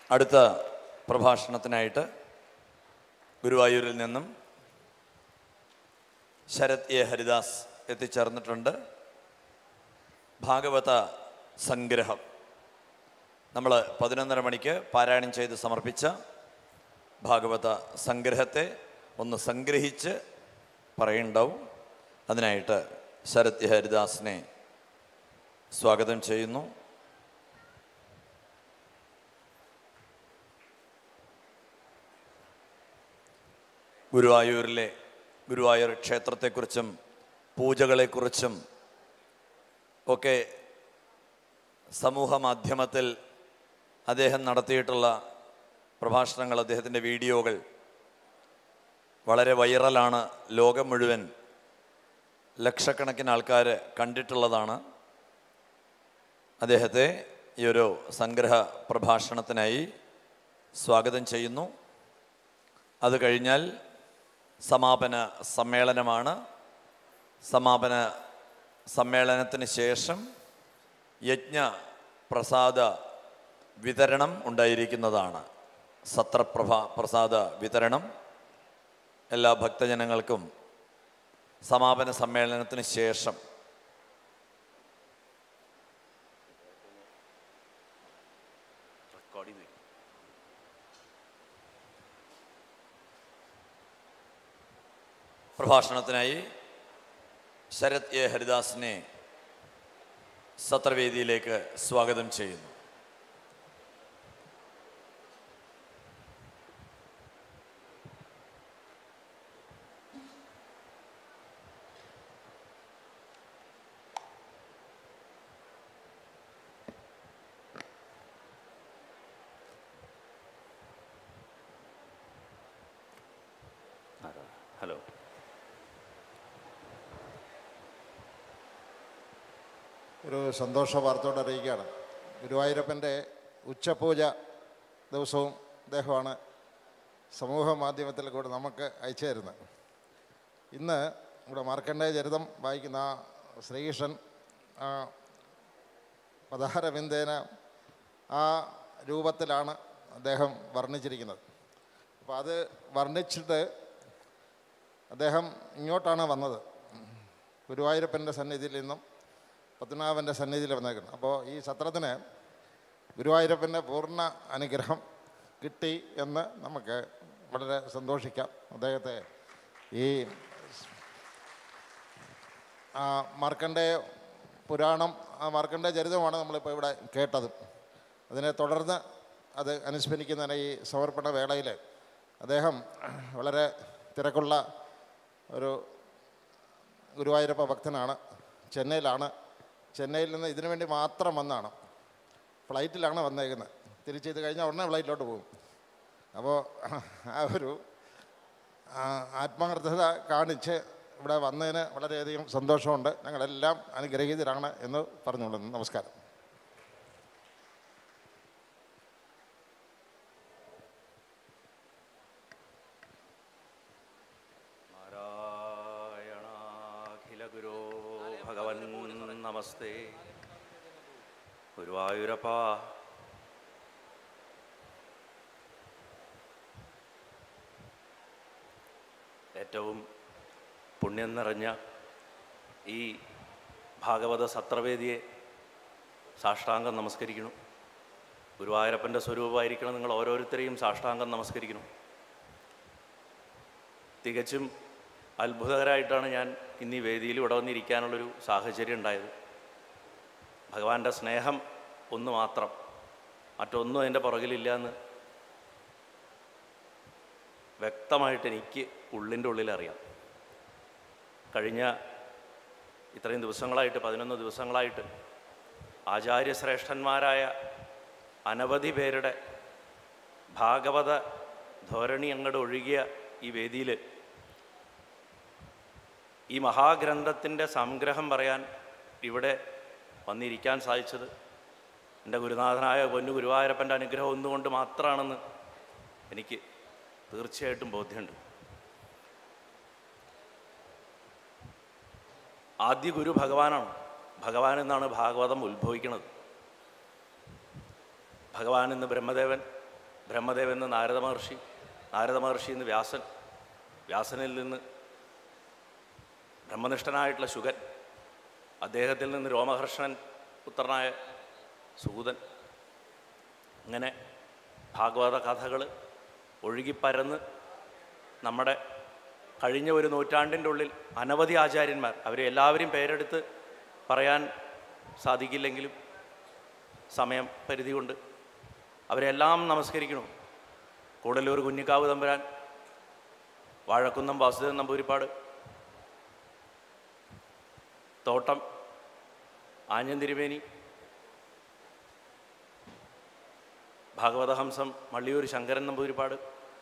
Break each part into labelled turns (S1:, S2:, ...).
S1: അടുത്ത പ്രഭാഷണത്തിനായിട്ട് ഗുരുവായൂരിൽ നിന്നും ശരത് എ ഹരിദാസ് എത്തിച്ചേർന്നിട്ടുണ്ട് ഭാഗവത സംഗ്രഹം നമ്മൾ പതിനൊന്നര മണിക്ക് പാരായണം ചെയ്ത് സമർപ്പിച്ച ഭാഗവത സംഗ്രഹത്തെ ഒന്ന് സംഗ്രഹിച്ച് പറയുണ്ടാവും അതിനായിട്ട് ശരത് എ ഹരിദാസിനെ സ്വാഗതം ചെയ്യുന്നു ഗുരുവായൂരിലെ ഗുരുവായൂർ ക്ഷേത്രത്തെക്കുറിച്ചും പൂജകളെക്കുറിച്ചും ഒക്കെ സമൂഹ മാധ്യമത്തിൽ അദ്ദേഹം നടത്തിയിട്ടുള്ള പ്രഭാഷണങ്ങൾ അദ്ദേഹത്തിൻ്റെ വീഡിയോകൾ വളരെ വൈറലാണ് ലോകം മുഴുവൻ ലക്ഷക്കണക്കിന് ആൾക്കാർ കണ്ടിട്ടുള്ളതാണ് അദ്ദേഹത്തെ ഈ ഒരു സംഗ്രഹ പ്രഭാഷണത്തിനായി സ്വാഗതം ചെയ്യുന്നു അത് കഴിഞ്ഞാൽ സമാപന സമ്മേളനമാണ് സമാപന സമ്മേളനത്തിന് ശേഷം യജ്ഞ പ്രസാദ വിതരണം ഉണ്ടായിരിക്കുന്നതാണ് സത്രപ്രഭ പ്രസാദ വിതരണം എല്ലാ ഭക്തജനങ്ങൾക്കും സമാപന സമ്മേളനത്തിന് ശേഷം പ്രഭാഷണത്തിനായി ശരത് എ ഹരിദാസിനെ സത്രവേദിയിലേക്ക് സ്വാഗതം ചെയ്യുന്നു
S2: ഹലോ
S3: ഒരു സന്തോഷ വാർത്തയോടെ അറിയിക്കുകയാണ് ഗുരുവായൂരപ്പൻ്റെ ഉച്ചപൂജ ദിവസവും അദ്ദേഹമാണ് സമൂഹ മാധ്യമത്തിൽ കൂടെ നമുക്ക് അയച്ചു തരുന്നത് ഇന്ന് ഇവിടെ മാർക്കണ്ഡേയ ചരിതം വായിക്കുന്ന ആ ശ്രീകൃഷ്ണൻ ആ പദാരവിന്ദേന ആ രൂപത്തിലാണ് അദ്ദേഹം വർണ്ണിച്ചിരിക്കുന്നത് അപ്പോൾ അത് വർണ്ണിച്ചിട്ട് അദ്ദേഹം ഇങ്ങോട്ടാണ് വന്നത് ഗുരുവായൂരപ്പൻ്റെ സന്നിധിയിൽ നിന്നും പത്മനാഭൻ്റെ സന്നിധിയിൽ വന്നേക്കുന്നത് അപ്പോൾ ഈ സത്രത്തിന് ഗുരുവായൂരപ്പൻ്റെ പൂർണ്ണ അനുഗ്രഹം കിട്ടി എന്ന് നമുക്ക് വളരെ സന്തോഷിക്കാം അദ്ദേഹത്തെ ഈ ആ മാർക്കണ്ഡേയ പുരാണം ആ മാർക്കണ്ഡേയ ചരിതമാണ് നമ്മളിപ്പോൾ ഇവിടെ കേട്ടത് അതിനെ തുടർന്ന് അത് അനുസ്മരിക്കുന്ന ഈ സമർപ്പണ വേളയിൽ അദ്ദേഹം വളരെ തിരക്കുള്ള ഒരു ഗുരുവായൂരപ്പ ഭക്തനാണ് ചെന്നൈയിലാണ് ചെന്നൈയിൽ നിന്ന് ഇതിനു വേണ്ടി മാത്രം വന്നാണ് ഫ്ലൈറ്റിലാണ് വന്നേക്കുന്നത് തിരിച്ച് ഇത് കഴിഞ്ഞാൽ ഉടനെ ഫ്ലൈറ്റിലോട്ട് പോകും അപ്പോൾ ആ ഒരു ആ, ആത്മാർത്ഥത കാണിച്ച് ഇവിടെ വന്നതിന് വളരെയധികം സന്തോഷമുണ്ട് ഞങ്ങളെല്ലാം അനുഗ്രഹീതരാണ് എന്ന് പറഞ്ഞുകൊള്ളുന്നു നമസ്കാരം
S2: നാരായണാഖില ഗുരോ ഭഗവൻ നമസ്തേ ഗുരുവായൂരപ്പ ഏറ്റവും പുണ്യം നിറഞ്ഞ ഈ ഭാഗവത സത്രവേദിയെ സാഷ്ടാംഗം നമസ്കരിക്കണം ഗുരുവായൂരപ്പൻ്റെ സ്വരൂപമായിരിക്കണം നിങ്ങൾ ഓരോരുത്തരെയും സാഷ്ടാംഗം നമസ്കരിക്കണം തികച്ചും അത്ഭുതകരമായിട്ടാണ് ഞാൻ ഇന്ന് ഈ വേദിയിൽ ഇവിടെ വന്നിരിക്കാനുള്ളൊരു സാഹചര്യം ഉണ്ടായത് ഭഗവാന്റെ സ്നേഹം ഒന്ന് മാത്രം മറ്റൊന്നും അതിൻ്റെ പുറകിലില്ല എന്ന് വ്യക്തമായിട്ട് എനിക്ക് ഉള്ളിൻ്റെ ഉള്ളിൽ അറിയാം കഴിഞ്ഞ ഇത്രയും ദിവസങ്ങളായിട്ട് പതിനൊന്ന് ദിവസങ്ങളായിട്ട് ആചാര്യശ്രേഷ്ഠന്മാരായ അനവധി പേരുടെ ഭാഗവത ധോരണി അങ്ങോട്ട് ഒഴുകിയ ഈ വേദിയിൽ ഈ മഹാഗ്രന്ഥത്തിൻ്റെ സംഗ്രഹം പറയാൻ ഇവിടെ വന്നിരിക്കാൻ സാധിച്ചത് എൻ്റെ ഗുരുനാഥനായ പൊന്നു ഗുരുവായൂരപ്പൻ്റെ അനുഗ്രഹം ഒന്നുകൊണ്ട് മാത്രമാണെന്ന് എനിക്ക് തീർച്ചയായിട്ടും ബോധ്യമുണ്ട് ആദ്യ ഗുരു ഭഗവാനാണ് ഭഗവാൻ എന്നാണ് ഭാഗവതം ഉത്ഭവിക്കുന്നത് ഭഗവാൻ എന്ന് ബ്രഹ്മദേവൻ ബ്രഹ്മദേവൻ എന്ന് നാരദ മഹർഷി നാരദ മഹർഷി എന്ന് വ്യാസൻ വ്യാസനിൽ നിന്ന് ബ്രഹ്മനിഷ്ഠനായിട്ടുള്ള ശുഗൻ അദ്ദേഹത്തിൽ നിന്ന് രോമഹർഷണൻ പുത്രനായ സൂതൻ ഇങ്ങനെ ഭാഗവത കഥകൾ ഒഴുകിപ്പരന്ന് നമ്മുടെ കഴിഞ്ഞ ഒരു നൂറ്റാണ്ടിൻ്റെ ഉള്ളിൽ അനവധി ആചാര്യന്മാർ അവരെ എല്ലാവരും പേരെടുത്ത് പറയാൻ സാധിക്കില്ലെങ്കിലും സമയം പരിധി കൊണ്ട് അവരെല്ലാം നമസ്കരിക്കണം കൂടല്ലൂർ കുഞ്ഞിക്കാവ് തമ്പുരാൻ വാഴക്കുന്നം വാസുദേവൻ നമ്പൂരിപ്പാട് തോട്ടം ആഞ്ഞൻ തിരുമേനി ഭാഗവതഹംസം മള്ളിയൂർ ശങ്കരൻ നമ്പൂരിപ്പാട്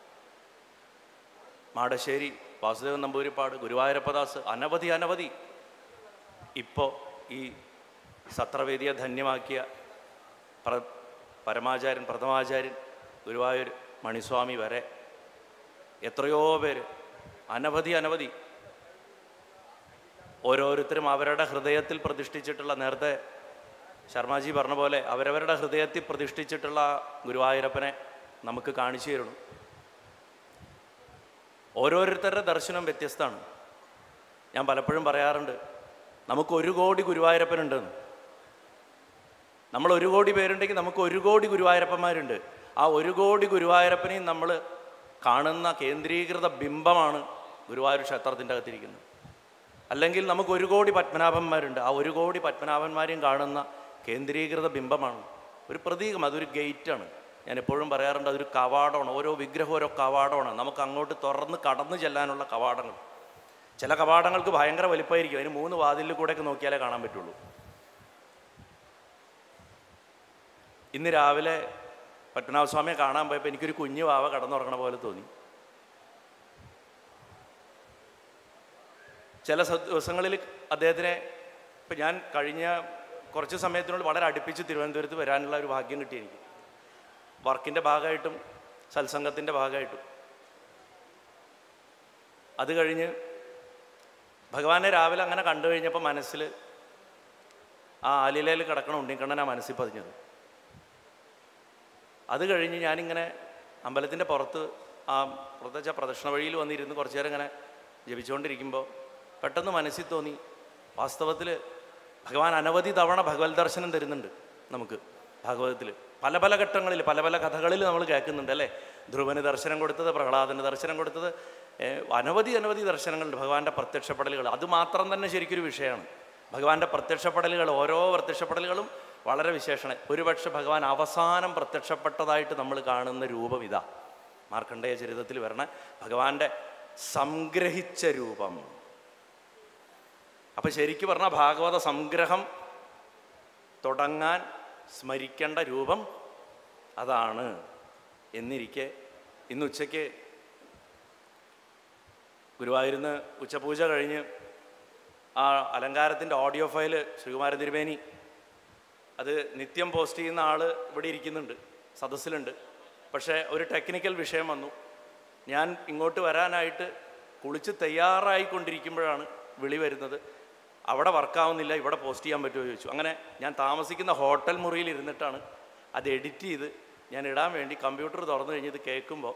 S2: മാടശ്ശേരി വാസുദേവൻ നമ്പൂരിപ്പാട് ഗുരുവായൂരപ്പദാസ് അനവധി അനവധി ഇപ്പോൾ ഈ സത്രവേദിയെ ധന്യമാക്കിയ പ്ര പരമാചാര്യൻ പ്രഥമാചാര്യൻ ഗുരുവായൂർ മണിസ്വാമി വരെ എത്രയോ പേര് അനവധി അനവധി ഓരോരുത്തരും അവരുടെ ഹൃദയത്തിൽ പ്രതിഷ്ഠിച്ചിട്ടുള്ള നേരത്തെ ശർമാജി പറഞ്ഞ പോലെ അവരവരുടെ ഹൃദയത്തിൽ പ്രതിഷ്ഠിച്ചിട്ടുള്ള ഗുരുവായൂരപ്പനെ നമുക്ക് കാണിച്ചു തരണം ഓരോരുത്തരുടെ ദർശനം വ്യത്യസ്തമാണ് ഞാൻ പലപ്പോഴും പറയാറുണ്ട് നമുക്ക് ഒരു കോടി ഗുരുവായൂരപ്പനുണ്ടെന്ന് നമ്മൾ ഒരു കോടി പേരുണ്ടെങ്കിൽ നമുക്ക് ഒരു കോടി ഗുരുവായൂരപ്പന്മാരുണ്ട് ആ ഒരു കോടി ഗുരുവായൂരപ്പനെയും നമ്മൾ കാണുന്ന കേന്ദ്രീകൃത ബിംബമാണ് ഗുരുവായൂർ ക്ഷേത്രത്തിൻ്റെ അകത്തിരിക്കുന്നത് അല്ലെങ്കിൽ നമുക്ക് ഒരു കോടി പത്മനാഭന്മാരുണ്ട് ആ ഒരു കോടി പത്മനാഭന്മാരെയും കാണുന്ന കേന്ദ്രീകൃത ബിംബമാണ് ഒരു പ്രതീകം അതൊരു ഗേറ്റാണ് ഞാൻ എപ്പോഴും പറയാറുണ്ട് അതൊരു കവാടമാണ് ഓരോ വിഗ്രഹം ഓരോ കവാടമാണ് നമുക്ക് അങ്ങോട്ട് തുറന്ന് കടന്നു ചെല്ലാനുള്ള കവാടങ്ങൾ ചില കവാടങ്ങൾക്ക് ഭയങ്കര വലിപ്പമായിരിക്കും അതിന് മൂന്ന് വാതിലിൽ കൂടെയൊക്കെ നോക്കിയാലേ കാണാൻ പറ്റുള്ളൂ ഇന്ന് രാവിലെ പത്മനാഭസ്വാമിയെ കാണാൻ പോയപ്പോൾ എനിക്കൊരു കുഞ്ഞു വാവ കടന്നുറങ്ങണ പോലെ തോന്നി ചില സ- ദിവസങ്ങളിൽ അദ്ദേഹത്തിനെ ഇപ്പം ഞാൻ കഴിഞ്ഞ കുറച്ച് സമയത്തിനുള്ളിൽ വളരെ അടുപ്പിച്ച് തിരുവനന്തപുരത്ത് വരാനുള്ള ഒരു ഭാഗ്യം കിട്ടി എനിക്ക് വർക്കിൻ്റെ ഭാഗമായിട്ടും സത്സംഗത്തിൻ്റെ ഭാഗമായിട്ടും അത് കഴിഞ്ഞ് ഭഗവാനെ രാവിലെ അങ്ങനെ കണ്ടു കഴിഞ്ഞപ്പോൾ മനസ്സിൽ ആ ആലിലയിൽ കിടക്കണ ഉണ്ണിക്കണ്ണനാ മനസ്സിൽ പതിഞ്ഞത് അത് കഴിഞ്ഞ് ഞാനിങ്ങനെ അമ്പലത്തിൻ്റെ പുറത്ത് ആ പുറത്ത് വെച്ചാൽ പ്രദക്ഷിണ വഴിയിൽ വന്നിരുന്ന് കുറച്ചു നേരം ഇങ്ങനെ ജപിച്ചുകൊണ്ടിരിക്കുമ്പോൾ പെട്ടെന്ന് മനസ്സിൽ തോന്നി വാസ്തവത്തിൽ ഭഗവാൻ അനവധി തവണ ഭഗവത് ദർശനം തരുന്നുണ്ട് നമുക്ക് ഭാഗവതത്തിൽ പല പല ഘട്ടങ്ങളിൽ പല പല കഥകളിൽ നമ്മൾ കേൾക്കുന്നുണ്ട് അല്ലേ ധ്രുവന് ദർശനം കൊടുത്തത് പ്രഹ്ലാദന് ദർശനം കൊടുത്തത് ഏഹ്, അനവധി അനവധി ദർശനങ്ങളുണ്ട് ഭഗവാന്റെ പ്രത്യക്ഷപ്പെടലുകൾ അത് മാത്രം തന്നെ ശരിക്കൊരു വിഷയമാണ് ഭഗവാന്റെ പ്രത്യക്ഷപ്പെടലുകൾ ഓരോ പ്രത്യക്ഷപ്പെടലുകളും വളരെ വിശേഷണം ഒരുപക്ഷെ ഭഗവാൻ അവസാനം പ്രത്യക്ഷപ്പെട്ടതായിട്ട് നമ്മൾ കാണുന്ന രൂപം ഇതാ മാർക്കണ്ഡേയ ചരിതത്തിൽ വരണ ഭഗവാന്റെ സംഗ്രഹിച്ച രൂപം അപ്പം ശരിക്കും പറഞ്ഞാൽ ഭാഗവത സംഗ്രഹം തുടങ്ങാൻ സ്മരിക്കേണ്ട രൂപം അതാണ് എന്നിരിക്കെ ഇന്ന് ഉച്ചയ്ക്ക് ഗുരുവായൂരിന്ന് ഉച്ചപൂജ കഴിഞ്ഞ് ആ അലങ്കാരത്തിൻ്റെ ഓഡിയോ ഫയല് ശ്രീകുമാരൻ തിരുമേനി അത് നിത്യം പോസ്റ്റ് ചെയ്യുന്ന ആൾ ഇവിടെ ഇരിക്കുന്നുണ്ട് സദസ്സിലുണ്ട് പക്ഷേ ഒരു ടെക്നിക്കൽ വിഷയം വന്നു ഞാൻ ഇങ്ങോട്ട് വരാനായിട്ട് കുളിച്ച് തയ്യാറായിക്കൊണ്ടിരിക്കുമ്പോഴാണ് വിളി വരുന്നത് അവിടെ വർക്കാവുന്നില്ല ഇവിടെ പോസ്റ്റ് ചെയ്യാൻ പറ്റുമോ എന്ന് ചോദിച്ചു അങ്ങനെ ഞാൻ താമസിക്കുന്ന ഹോട്ടൽ മുറിയിൽ ഇരുന്നിട്ടാണ് അത് എഡിറ്റ് ചെയ്ത് ഞാൻ ഇടാൻ വേണ്ടി കമ്പ്യൂട്ടർ തുറന്നു കഴിഞ്ഞ് ഇത് കേൾക്കുമ്പോൾ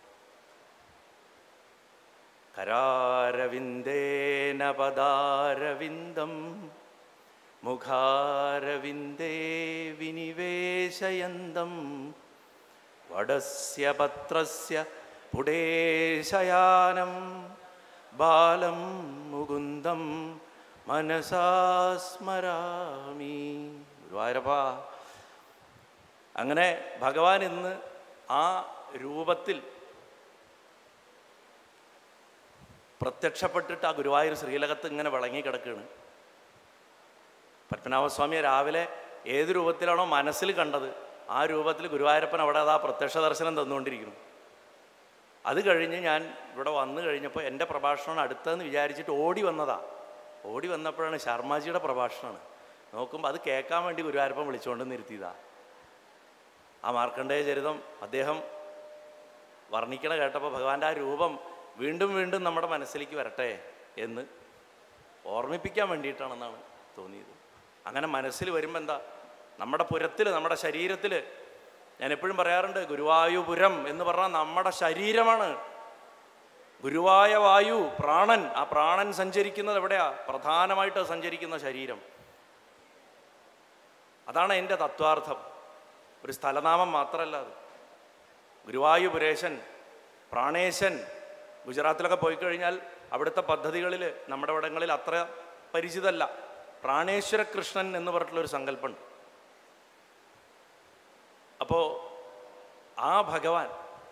S2: കരാരവിന്ദേന പദാരവിന്ദം മുഖാരവിന്ദേ വിനിവേശയന്തം വടസ്യ പത്രസ്യ പുടേശയാനം ബാലം മുകുന്ദം മനസാ സ്മരാമി ഗുരുവായൂരപ്പാ അങ്ങനെ ഭഗവാൻ ഇന്ന് ആ രൂപത്തിൽ പ്രത്യക്ഷപ്പെട്ടിട്ട് ആ ഗുരുവായൂർ ശ്രീലകത്ത് ഇങ്ങനെ വിളങ്ങി കിടക്കുകയാണ് പത്മനാഭസ്വാമിയെ രാവിലെ ഏത് രൂപത്തിലാണോ മനസ്സിൽ കണ്ടത് ആ രൂപത്തിൽ ഗുരുവായൂരപ്പൻ അവിടെ അതാ പ്രത്യക്ഷ ദർശനം തന്നുകൊണ്ടിരിക്കുന്നു അത് കഴിഞ്ഞ് ഞാൻ ഇവിടെ വന്നു കഴിഞ്ഞപ്പോൾ എൻ്റെ പ്രഭാഷണം അടുത്തതെന്ന് വിചാരിച്ചിട്ട് ഓടി വന്നതാ ഓടി വന്നപ്പോഴാണ് ശർമാജിയുടെ പ്രഭാഷണമാണ് നോക്കുമ്പോൾ അത് കേൾക്കാൻ വേണ്ടി ഗുരുവായൂരപ്പൻ വിളിച്ചുകൊണ്ട് നിർത്തിയതാ ആ മാർക്കണ്ഡേയ ചരിതം അദ്ദേഹം വർണ്ണിക്കണ കേട്ടപ്പോൾ ഭഗവാന്റെ ആ രൂപം വീണ്ടും വീണ്ടും നമ്മുടെ മനസ്സിലേക്ക് വരട്ടെ എന്ന് ഓർമ്മിപ്പിക്കാൻ വേണ്ടിയിട്ടാണെന്നാണ് തോന്നിയത് അങ്ങനെ മനസ്സിൽ വരുമ്പോൾ എന്താ നമ്മുടെ പുരത്തിൽ നമ്മുടെ ശരീരത്തിൽ ഞാൻ എപ്പോഴും പറയാറുണ്ട് ഗുരുവായൂപുരം എന്ന് പറഞ്ഞാൽ നമ്മുടെ ശരീരമാണ് ഗുരുവായ വായു പ്രാണൻ ആ പ്രാണൻ സഞ്ചരിക്കുന്നത് എവിടെയാ പ്രധാനമായിട്ട് സഞ്ചരിക്കുന്ന ശരീരം അതാണ് എൻ്റെ തത്വാർത്ഥം ഒരു സ്ഥലനാമം മാത്രമല്ല അത് ഗുരുവായൂപുരേശൻ പ്രാണേശൻ ഗുജറാത്തിലൊക്കെ പോയി കഴിഞ്ഞാൽ അവിടുത്തെ പദ്ധതികളിൽ നമ്മുടെ ഇവിടങ്ങളിൽ അത്ര പരിചിതമല്ല പ്രാണേശ്വര കൃഷ്ണൻ എന്ന് പറഞ്ഞിട്ടുള്ളൊരു സങ്കല്പമുണ്ട് അപ്പോൾ ആ ഭഗവാൻ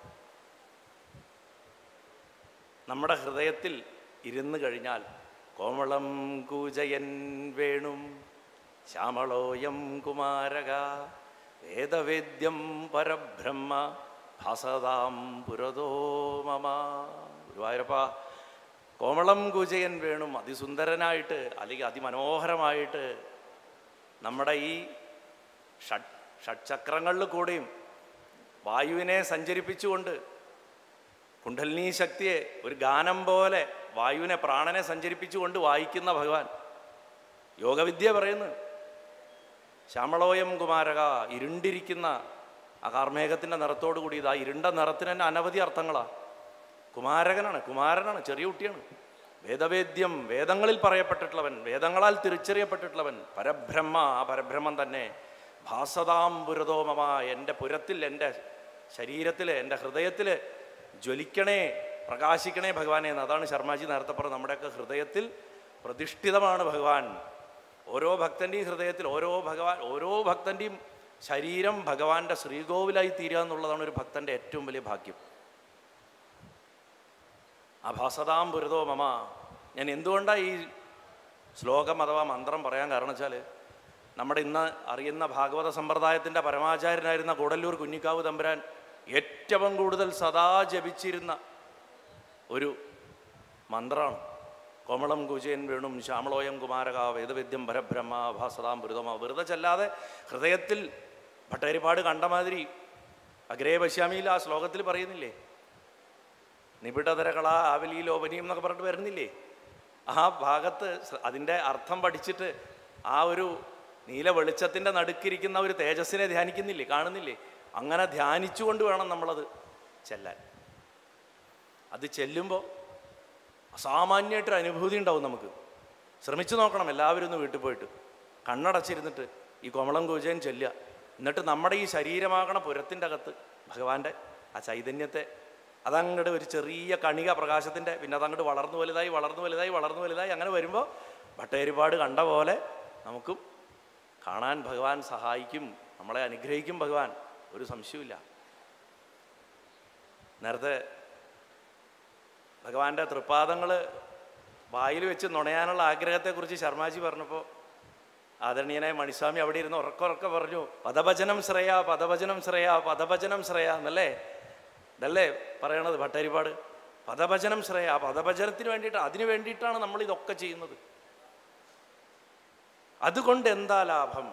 S2: നമ്മുടെ ഹൃദയത്തിൽ ഇരുന്ന് കഴിഞ്ഞാൽ കോമളം കൂജയൻ വേണും ശ്യാമളോയം കുമാരക വേദവേദ്യം പരബ്രഹ്മ ഭാസതാം പുരതോ മമ ഗുരുവായൂരപ്പ കോമളം കൂജയൻ വേണും അതിസുന്ദരനായിട്ട് അല്ലെങ്കിൽ അതിമനോഹരമായിട്ട് നമ്മുടെ ഈ ഷഡ് ഷഡ്ചക്രങ്ങളിൽ കൂടെയും വായുവിനെ സഞ്ചരിപ്പിച്ചുകൊണ്ട് കുണ്ടലിനി ശക്തിയെ ഒരു ഗാനം പോലെ വായുവിനെ പ്രാണനെ സഞ്ചരിപ്പിച്ചുകൊണ്ട് വായിക്കുന്ന ഭഗവാൻ യോഗവിദ്യ പറയുന്നു ശ്യാമളോയം കുമാരക ഇരുണ്ടിരിക്കുന്ന ആ കാർമേഘത്തിൻ്റെ നിറത്തോടു കൂടി ഇതാ ഇരുണ്ട നിറത്തിന് തന്നെ അനവധി അർത്ഥങ്ങളാണ് കുമാരകനാണ് കുമാരനാണ് ചെറിയ കുട്ടിയാണ് വേദവേദ്യം വേദങ്ങളിൽ പറയപ്പെട്ടിട്ടുള്ളവൻ വേദങ്ങളാൽ തിരിച്ചറിയപ്പെട്ടിട്ടുള്ളവൻ പരബ്രഹ്മ ആ പരബ്രഹ്മം തന്നെ ഭാസതാം പുരതോമമ എൻ്റെ പുരത്തിൽ എൻ്റെ ശരീരത്തിൽ എൻ്റെ ഹൃദയത്തിൽ ജ്വലിക്കണേ പ്രകാശിക്കണേ ഭഗവാനെ എന്ന് അതാണ് ശർമാജി നേരത്തെ പറഞ്ഞത് നമ്മുടെയൊക്കെ ഹൃദയത്തിൽ പ്രതിഷ്ഠിതമാണ് ഭഗവാൻ ഓരോ ഭക്തൻ്റെയും ഹൃദയത്തിൽ ഓരോ ഭഗവാൻ ഓരോ ഭക്തൻ്റെയും ശരീരം ഭഗവാന്റെ ശ്രീകോവിലായി തീരുക എന്നുള്ളതാണ് ഒരു ഭക്തൻ്റെ ഏറ്റവും വലിയ ഭാഗ്യം ആ ഭാസതാം പുരതോ മമ ഞാൻ എന്തുകൊണ്ടാണ് ഈ ശ്ലോകം അഥവാ മന്ത്രം പറയാൻ കാരണം വെച്ചാൽ നമ്മുടെ ഇന്ന് അറിയുന്ന ഭാഗവത സമ്പ്രദായത്തിൻ്റെ പരമാചാര്യനായിരുന്ന കൂടല്ലൂർ കുഞ്ഞിക്കാവ് തമ്പുരാൻ ഏറ്റവും കൂടുതൽ സദാ ജപിച്ചിരുന്ന ഒരു മന്ത്രമാണ് കോമളം കുജയൻ വേണും ശ്യാമളോയം കുമാരക വേദവിദ്യം പരബ്രഹ്മ ഭാസതാം പുരുതമ വെറുതെ ചെല്ലാതെ ഹൃദയത്തിൽ ഭട്ടേരിപ്പാട് കണ്ട മാതിരി അഗ്രേ പശ്യാമിയിൽ ആ ശ്ലോകത്തിൽ പറയുന്നില്ലേ നിബിഡതരകള ആവലി ലോപനിയും എന്നൊക്കെ പറഞ്ഞിട്ട് വരുന്നില്ലേ ആ ഭാഗത്ത് സ- അതിൻ്റെ അർത്ഥം പഠിച്ചിട്ട് ആ ഒരു നീല വെളിച്ചത്തിൻ്റെ നടുക്കിരിക്കുന്ന ഒരു തേജസ്സിനെ ധ്യാനിക്കുന്നില്ലേ കാണുന്നില്ലേ അങ്ങനെ ധ്യാനിച്ചുകൊണ്ട് വേണം നമ്മളത് ചെല്ലാൻ അത് ചെല്ലുമ്പോൾ അസാമാന്യമായിട്ടൊരു അനുഭൂതി ഉണ്ടാവും നമുക്ക് ശ്രമിച്ചു നോക്കണം എല്ലാവരും ഒന്ന് വീട്ടിൽ പോയിട്ട് കണ്ണടച്ചിരുന്നിട്ട് ഈ കോമളം കൂജയൻ ചെല്ലുക എന്നിട്ട് നമ്മുടെ ഈ ശരീരമാകണ പുരത്തിൻ്റെ അകത്ത് ഭഗവാന്റെ ആ ചൈതന്യത്തെ അതങ്ങോട്ട് ഒരു ചെറിയ കണിക പ്രകാശത്തിൻ്റെ പിന്നെ അതങ്ങോട്ട് വളർന്നു വലുതായി വളർന്നു വലുതായി വളർന്നു വലുതായി അങ്ങനെ വരുമ്പോൾ ഭട്ടേരിപ്പാട് കണ്ട പോലെ നമുക്കും കാണാൻ ഭഗവാൻ സഹായിക്കും നമ്മളെ അനുഗ്രഹിക്കും ഭഗവാൻ ഒരു സംശയമില്ല നേരത്തെ ഭഗവാന്റെ തൃപ്പാദങ്ങൾ വായിൽ വെച്ച് നുണയാനുള്ള ആഗ്രഹത്തെക്കുറിച്ച് ശർമാജി പറഞ്ഞപ്പോൾ ആദരണീയനായ മണിസ്വാമി അവിടെ ഇരുന്ന് ഉറക്കുറക്കെ പറഞ്ഞു പദഭജനം ശ്രേയ പദഭജനം ശ്രേയ പദഭജനം ശ്രേയ എന്നല്ലേ ഇതല്ലേ പറയണത് ഭട്ടരിപ്പാട് പദഭജനം ശ്രേയ ആ പദഭജനത്തിന് വേണ്ടിയിട്ട് അതിനു വേണ്ടിയിട്ടാണ് നമ്മൾ ഇതൊക്കെ ചെയ്യുന്നത് അതുകൊണ്ട് എന്താ ലാഭം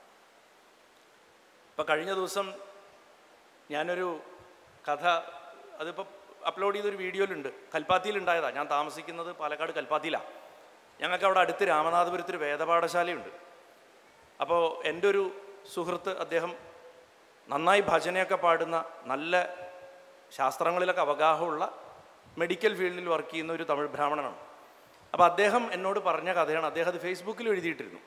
S2: ഇപ്പം കഴിഞ്ഞ ദിവസം ഞാനൊരു കഥ അതിപ്പോൾ അപ്ലോഡ് ചെയ്തൊരു വീഡിയോയിലുണ്ട് കൽപ്പാത്തിയിലുണ്ടായതാ ഞാൻ താമസിക്കുന്നത് പാലക്കാട് കൽപ്പാത്തിയിലാണ് ഞങ്ങൾക്ക് അവിടെ അടുത്ത് രാമനാഥപുരത്തൊരു വേദപാഠശാലയുണ്ട് അപ്പോൾ എൻ്റെ ഒരു സുഹൃത്ത് അദ്ദേഹം നന്നായി ഭജനയൊക്കെ പാടുന്ന നല്ല ശാസ്ത്രങ്ങളിലൊക്കെ അവഗാഹമുള്ള മെഡിക്കൽ ഫീൽഡിൽ വർക്ക് ചെയ്യുന്ന ഒരു തമിഴ് ബ്രാഹ്മണനാണ് അപ്പോൾ അദ്ദേഹം എന്നോട് പറഞ്ഞ കഥയാണ് അദ്ദേഹം അത് ഫേസ്ബുക്കിൽ എഴുതിയിട്ടിരുന്നു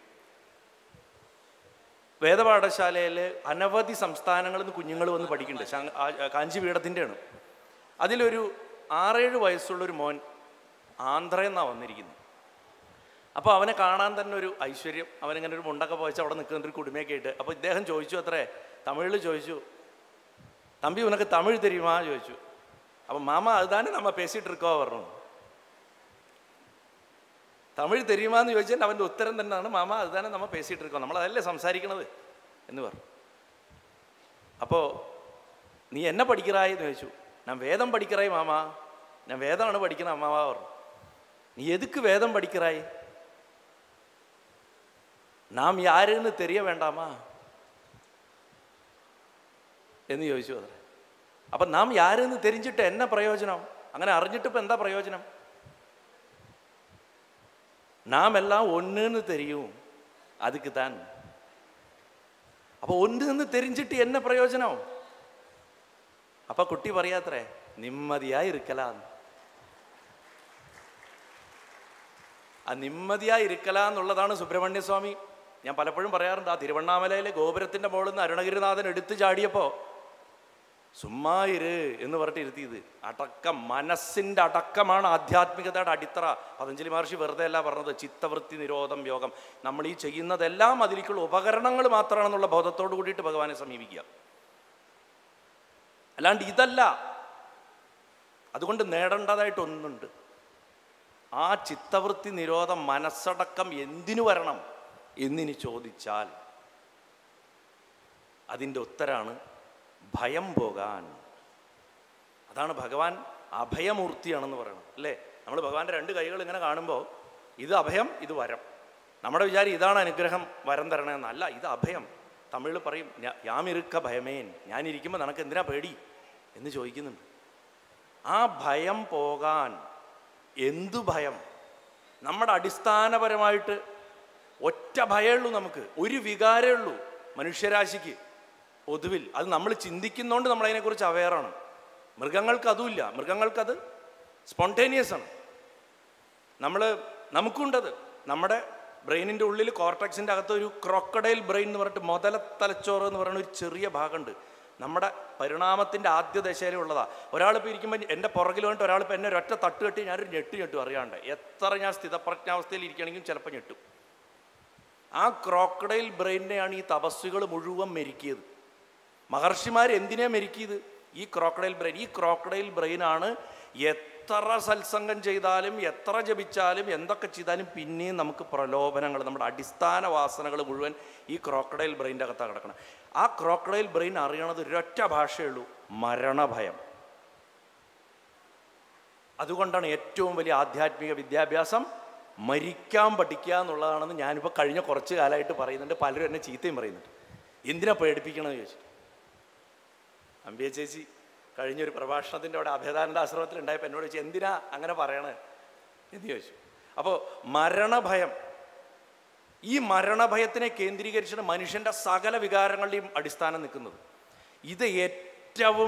S2: വേദപാഠശാലയിൽ അനവധി സംസ്ഥാനങ്ങളിൽ നിന്ന് കുഞ്ഞുങ്ങൾ വന്ന് പഠിക്കുന്നുണ്ട് ശാ- ആ- കാഞ്ചിപീഠത്തിൻ്റെയാണ് അതിലൊരു ആറേഴ് വയസ്സുള്ളൊരു മോൻ ആന്ധ്രയിൽ നിന്നാണ് വന്നിരിക്കുന്നത് അപ്പോൾ അവനെ കാണാൻ തന്നെ ഒരു ഐശ്വര്യം അവനിങ്ങനെ ഒരു മുണ്ടൊക്കെ പോയിച്ച് അവിടെ നിൽക്കുന്ന ഒരു കുടുമയൊക്കെ ആയിട്ട് അപ്പോൾ ഇദ്ദേഹം ചോദിച്ചു അത്രേ തമിഴിൽ ചോദിച്ചു തമ്പി ഉനക്ക് തമിഴ് തരുമാ ചോദിച്ചു അപ്പം മാമ അതുതാനെ നമ്മ പേസിട്ട് இருக்கோ പറഞ്ഞു തമിഴ് തരുമാന്ന് ചോദിച്ചാൽ അവൻ്റെ ഉത്തരം തന്നെയാണ് മാമ അതുതാനെ നമ്മ പേസിട്ട് இருக்கோ നമ്മളതല്ലേ സംസാരിക്കണത് എന്ന് പറഞ്ഞു അപ്പോൾ നീ എന്നെ പഠിക്കറായി എന്ന് ചോദിച്ചു ഞാൻ വേദം പഠിക്കറായി മാമ ഞാൻ വേദമാണ് പഠിക്കുന്ന അമ്മാവ പറഞ്ഞു നീ എതുക്ക് വേദം പഠിക്കറായി നാം യാരുന്ന് തെരിയ വേണ്ടാമാ എന്ന് ചോദിച്ചു അത്ര അപ്പം നാം യാരെന്ന് തെരിഞ്ഞിട്ട് എന്നാ പ്രയോജനം അങ്ങനെ അറിഞ്ഞിട്ട് ഇപ്പം എന്താ പ്രയോജനം നാം എല്ലാം ഒന്നെന്ന് തെരിയും അതുക്ക് താൻ അപ്പോൾ ഒന്ന് നിന്ന് തെരിഞ്ഞിട്ട് എന്നെ പ്രയോജനം അപ്പൊ കുട്ടി പറയാത്രേ നിമ്മതിയായി ഇരിക്കലാന്ന് ആ നിമ്മതിയായി ഇരിക്കല എന്നുള്ളതാണ് സുബ്രഹ്മണ്യ സ്വാമി ഞാൻ പലപ്പോഴും പറയാറുണ്ട് ആ തിരുവണ്ണാമലയിലെ ഗോപുരത്തിന്റെ മുകളിൽ നിന്ന് അരുണഗിരിനാഥൻ എടുത്തു ചാടിയപ്പോ സുമ്മായിര് എന്ന് പറഞ്ഞിട്ട് ഇരുത്തിയത് അടക്കം മനസ്സിന്റെ അടക്കമാണ് ആധ്യാത്മികതയുടെ അടിത്തറ പതഞ്ജലി മഹർഷി വെറുതെ അല്ല പറഞ്ഞത് ചിത്തവൃത്തി നിരോധം യോഗം നമ്മൾ ഈ ചെയ്യുന്നതെല്ലാം അതിലേക്കുള്ള ഉപകരണങ്ങൾ മാത്രമാണെന്നുള്ള ബോധത്തോട് കൂടിയിട്ട് ഭഗവാനെ സമീപിക്കുക അല്ലാണ്ട് ഇതല്ല അതുകൊണ്ട് നേടേണ്ടതായിട്ട് ഒന്നുണ്ട് ആ ചിത്തവൃത്തി നിരോധം മനസ്സടക്കം എന്തിനു വരണം എന്നിനി ചോദിച്ചാൽ അതിൻ്റെ ഉത്തരാണ് ഭയം പോകാൻ അതാണ് ഭഗവാൻ അഭയമൂർത്തിയാണെന്ന് പറയണം അല്ലേ നമ്മൾ ഭഗവാന്റെ രണ്ട് കൈകൾ ഇങ്ങനെ കാണുമ്പോൾ ഇത് അഭയം ഇത് വരം നമ്മുടെ വിചാരം ഇതാണ് അനുഗ്രഹം വരം തരണമെന്നല്ല ഇത് അഭയം തമിഴിൽ പറയും "ഞാ- യാമിരുക്ക ഭയമേൻ ഞാനിരിക്കുമ്പോൾ നിനക്ക് എന്തിനാ പേടി എന്ന് ചോദിക്കുന്നുണ്ട് ആ ഭയം പോകാൻ എന്തു ഭയം നമ്മുടെ അടിസ്ഥാനപരമായിട്ട് ഒറ്റ ഭയമുള്ളൂ നമുക്ക് ഒരു വികാരമേ ഉള്ളൂ മനുഷ്യരാശിക്ക് പൊതുവിൽ അത് നമ്മൾ ചിന്തിക്കുന്നതുകൊണ്ട് നമ്മൾ അതിനെക്കുറിച്ച് അവെയറാണ് മൃഗങ്ങൾക്ക് അതുമില്ല മൃഗങ്ങൾക്കത് സ്പോണ്ടേനിയസ് ആണ് നമ്മൾ നമുക്കുണ്ടത് നമ്മുടെ ബ്രെയിനിൻ്റെ ഉള്ളിൽ കോർട്ടക്സിൻ്റെ അകത്ത് ഒരു ക്രോക്കഡൈൽ ബ്രെയിൻ എന്ന് പറഞ്ഞിട്ട് മുതല തലച്ചോറ് എന്ന് പറയുന്ന ഒരു ചെറിയ ഭാഗമുണ്ട് നമ്മുടെ പരിണാമത്തിൻ്റെ ആദ്യ ദശയിലുള്ളതാ ഒരാളിപ്പോൾ ഇരിക്കുമ്പോൾ എൻ്റെ പുറകിൽ വന്നിട്ട് ഒരാളിപ്പോൾ എന്നെ ഒരൊറ്റ തട്ട് കെട്ടി ഞാനൊരു ഞെട്ട് ഞെട്ടും അറിയാണ്ട് എത്ര ഞാൻ സ്ഥിതപ്രജ്ഞാവസ്ഥയിൽ ഇരിക്കണമെങ്കിലും ചിലപ്പോൾ ഞെട്ടും ആ ക്രോക്കഡൈൽ ബ്രെയിനെയാണ് ഈ തപസ്സുകൾ മുഴുവൻ മെരുക്കിയത് മഹർഷിമാർ എന്തിനാ മെരുക്കിയത് ഈ ക്രോക്കഡൈൽ ബ്രെയിൻ ഈ ക്രോക്കഡൈൽ ബ്രെയിനാണ് എത്ര സത്സംഗം ചെയ്താലും എത്ര ജപിച്ചാലും എന്തൊക്കെ ചെയ്താലും പിന്നെയും നമുക്ക് പ്രലോഭനങ്ങൾ നമ്മുടെ അടിസ്ഥാന വാസനകൾ മുഴുവൻ ഈ ക്രോക്കഡൈൽ ബ്രെയിൻ്റെ അകത്താണ് കിടക്കണം ആ ക്രോക്കഡൈൽ ബ്രെയിൻ അറിയണത് ഒരൊറ്റ ഭാഷയേ ഉള്ളൂ മരണഭയം അതുകൊണ്ടാണ് ഏറ്റവും വലിയ ആധ്യാത്മിക വിദ്യാഭ്യാസം മരിക്കാൻ പഠിക്കുക എന്നുള്ളതാണെന്ന് ഞാനിപ്പോൾ കഴിഞ്ഞ കുറച്ച് കാലമായിട്ട് പറയുന്നുണ്ട് പലരും എന്നെ ചീത്തയും പറയുന്നുണ്ട് എന്തിനാ പേടിപ്പിക്കണമെന്ന് ചോദിച്ചു അമ്പിയ ചേച്ചി കഴിഞ്ഞൊരു പ്രഭാഷണത്തിൻ്റെ അവിടെ അഭേദാനന്ദ ആശ്രമത്തിൽ ഉണ്ടായപ്പോൾ എന്നോട് ചോദിച്ചു എന്തിനാ അങ്ങനെ പറയണേ എന്ന് ചോദിച്ചു അപ്പോൾ മരണഭയം ഈ മരണഭയത്തിനെ കേന്ദ്രീകരിച്ചാണ് മനുഷ്യൻ്റെ സകല വികാരങ്ങളുടെയും അടിസ്ഥാനം നിൽക്കുന്നത് ഇത് ഏറ്റവും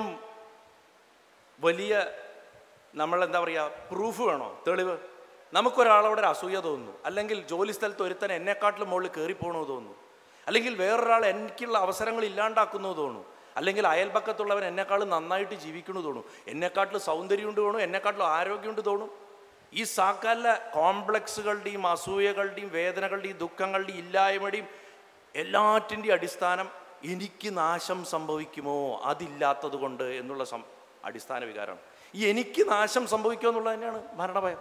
S2: വലിയ നമ്മൾ എന്താ പറയുക പ്രൂഫ് വേണോ തെളിവ് നമുക്കൊരാളോട് ഒരു അസൂയ തോന്നുന്നു അല്ലെങ്കിൽ ജോലി സ്ഥലത്ത് ഒരുത്തൻ എന്നെക്കാട്ടിലും മുകളിൽ കയറിപ്പോണോ തോന്നുന്നു അല്ലെങ്കിൽ വേറൊരാൾ എനിക്കുള്ള അവസരങ്ങൾ ഇല്ലാണ്ടാക്കുന്നു തോന്നുന്നു അല്ലെങ്കിൽ അയൽപക്കത്തുള്ളവൻ എന്നെക്കാളും നന്നായിട്ട് ജീവിക്കണു തോന്നുന്നു എന്നെക്കാട്ടിലും സൗന്ദര്യമുണ്ട് തോന്നുന്നു എന്നെക്കാട്ടിലും ആരോഗ്യമുണ്ട് തോന്നുന്നു ഈ സകല കോംപ്ലക്സുകളുടെയും അസൂയകളുടെയും വേദനകളുടെയും ദുഃഖങ്ങളുടെയും ഇല്ലായ്മയുടെയും എല്ലാറ്റിൻ്റെയും അടിസ്ഥാനം എനിക്ക് നാശം സംഭവിക്കുമോ അതില്ലാത്തത് കൊണ്ട് എന്നുള്ള സം അടിസ്ഥാന വികാരമാണ് ഈ എനിക്ക് നാശം സംഭവിക്കുമോ എന്നുള്ളത് തന്നെയാണ് മരണഭയം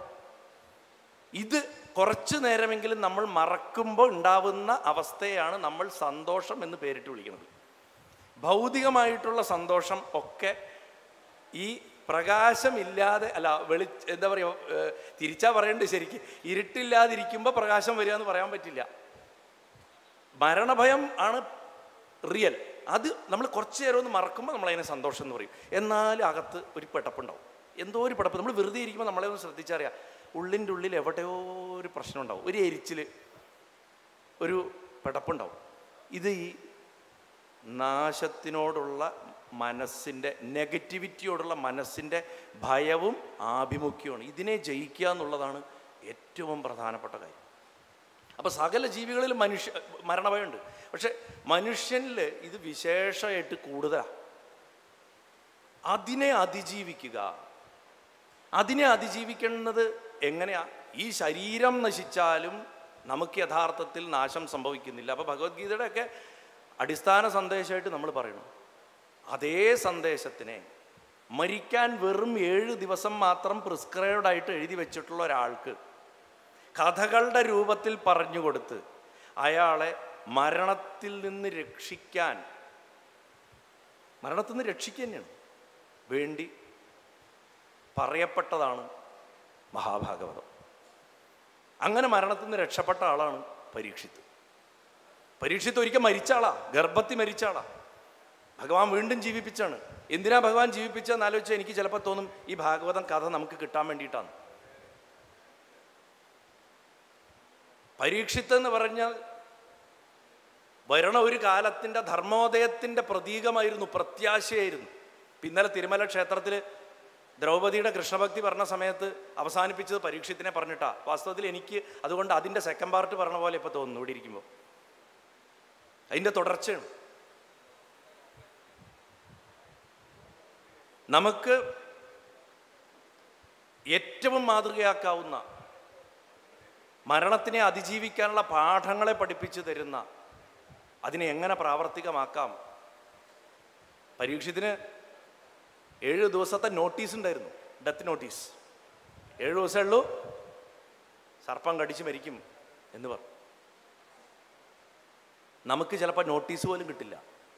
S2: ഇത് കുറച്ചു നേരമെങ്കിലും നമ്മൾ മറക്കുമ്പോൾ ഉണ്ടാവുന്ന അവസ്ഥയാണ് നമ്മൾ സന്തോഷം എന്ന് പേരിട്ട് വിളിക്കുന്നത് ഭൗതികമായിട്ടുള്ള സന്തോഷം ഒക്കെ ഈ പ്രകാശമില്ലാതെ അല്ല വെളി എന്താ പറയുക തിരിച്ചാ പറയേണ്ടത് ശരിക്ക് ഇരുട്ടില്ലാതിരിക്കുമ്പോൾ പ്രകാശം വരിക എന്ന് പറയാൻ പറ്റില്ല മരണഭയം ആണ് റിയൽ അത് നമ്മൾ കുറച്ച് നേരം ഒന്ന് മറക്കുമ്പോൾ നമ്മൾ അതിനെ സന്തോഷം എന്ന് പറയും എന്നാൽ അകത്ത് ഒരു പെട്ടപ്പുണ്ടാവും എന്തോ ഒരു പെടപ്പ് നമ്മൾ വെറുതെ ഇരിക്കുമ്പോൾ നമ്മളെ ഒന്ന് ശ്രദ്ധിച്ചറിയാം ഉള്ളിൻ്റെ ഉള്ളിൽ എവിടെയോ ഒരു പ്രശ്നം ഉണ്ടാവും ഒരു എരിച്ചിൽ ഒരു പെടപ്പുണ്ടാവും ഇത് ഈ നാശത്തിനോടുള്ള മനസ്സിൻ്റെ നെഗറ്റിവിറ്റിയോടുള്ള മനസ്സിൻ്റെ ഭയവും ആഭിമുഖ്യമാണ് ഇതിനെ ജയിക്കുക എന്നുള്ളതാണ് ഏറ്റവും പ്രധാനപ്പെട്ട കാര്യം അപ്പോൾ സകല ജീവികളിൽ മനുഷ്യ മരണഭയമുണ്ട് പക്ഷെ മനുഷ്യനിൽ ഇത് വിശേഷമായിട്ട് കൂടുതലാണ് അതിനെ അതിജീവിക്കുക അതിനെ അതിജീവിക്കുന്നത് എങ്ങനെയാ ഈ ശരീരം നശിച്ചാലും നമുക്ക് യഥാർത്ഥത്തിൽ നാശം സംഭവിക്കുന്നില്ല അപ്പോൾ ഭഗവത്ഗീതയുടെ ഒക്കെ അടിസ്ഥാന സന്ദേശമായിട്ട് നമ്മൾ പറയണം അതേ സന്ദേശത്തിനെ മരിക്കാൻ വെറും ഏഴ് ദിവസം മാത്രം പ്രിസ്ക്രൈബ്ഡ് ആയിട്ട് എഴുതി വെച്ചിട്ടുള്ള ഒരാൾക്ക് കഥകളുടെ രൂപത്തിൽ പറഞ്ഞു കൊടുത്ത് അയാളെ മരണത്തിൽ നിന്ന് രക്ഷിക്കാൻ മരണത്തിൽ നിന്ന് രക്ഷിക്കുക തന്നെയാണ് വേണ്ടി പറയപ്പെട്ടതാണ് മഹാഭാഗവതം അങ്ങനെ മരണത്തിൽ നിന്ന് രക്ഷപ്പെട്ട ആളാണ് പരീക്ഷിത്ത് പരീക്ഷിത്ത് ഒരിക്കൽ മരിച്ച ആളാ ഗർഭത്തിൽ മരിച്ച ആളാ ഭഗവാൻ വീണ്ടും ജീവിപ്പിച്ചാണ് എന്തിനാ ഭഗവാൻ ജീവിപ്പിച്ചതെന്ന് ആലോചിച്ചാൽ എനിക്ക് ചിലപ്പോൾ തോന്നും ഈ ഭാഗവതം കഥ നമുക്ക് കിട്ടാൻ വേണ്ടിയിട്ടാണ് പരീക്ഷിത്ത് എന്ന് പറഞ്ഞാൽ വരണ ഒരു കാലത്തിൻ്റെ ധർമ്മോദയത്തിൻ്റെ പ്രതീകമായിരുന്നു പ്രത്യാശയായിരുന്നു ഇപ്പം ഇന്നലെ തിരുമല ക്ഷേത്രത്തിൽ ദ്രൗപദിയുടെ കൃഷ്ണഭക്തി പറഞ്ഞ സമയത്ത് അവസാനിപ്പിച്ചത് പരീക്ഷത്തിനെ പറഞ്ഞിട്ടാ വാസ്തവത്തിൽ എനിക്ക് അതുകൊണ്ട് അതിൻ്റെ സെക്കൻഡ് പാർട്ട് പറഞ്ഞ പോലെ ഇപ്പോൾ തോന്നുന്നു ഇവിടെ ഇരിക്കുമ്പോൾ അതിൻ്റെ തുടർച്ചയാണ് നമുക്ക് ഏറ്റവും മാതൃകയാക്കാവുന്ന മരണത്തിനെ അതിജീവിക്കാനുള്ള പാഠങ്ങളെ പഠിപ്പിച്ചു തരുന്ന അതിനെ എങ്ങനെ പ്രാവർത്തികമാക്കാം പരീക്ഷത്തിന് ഏഴ് ദിവസത്തെ നോട്ടീസ് ഉണ്ടായിരുന്നു ഡെത്ത് നോട്ടീസ് ഏഴ് ദിവസമേ ഉള്ളൂ സർപ്പം കടിച്ച് മരിക്കും എന്ന് പറഞ്ഞു നമുക്ക് ചിലപ്പോൾ നോട്ടീസ് പോലും കിട്ടില്ല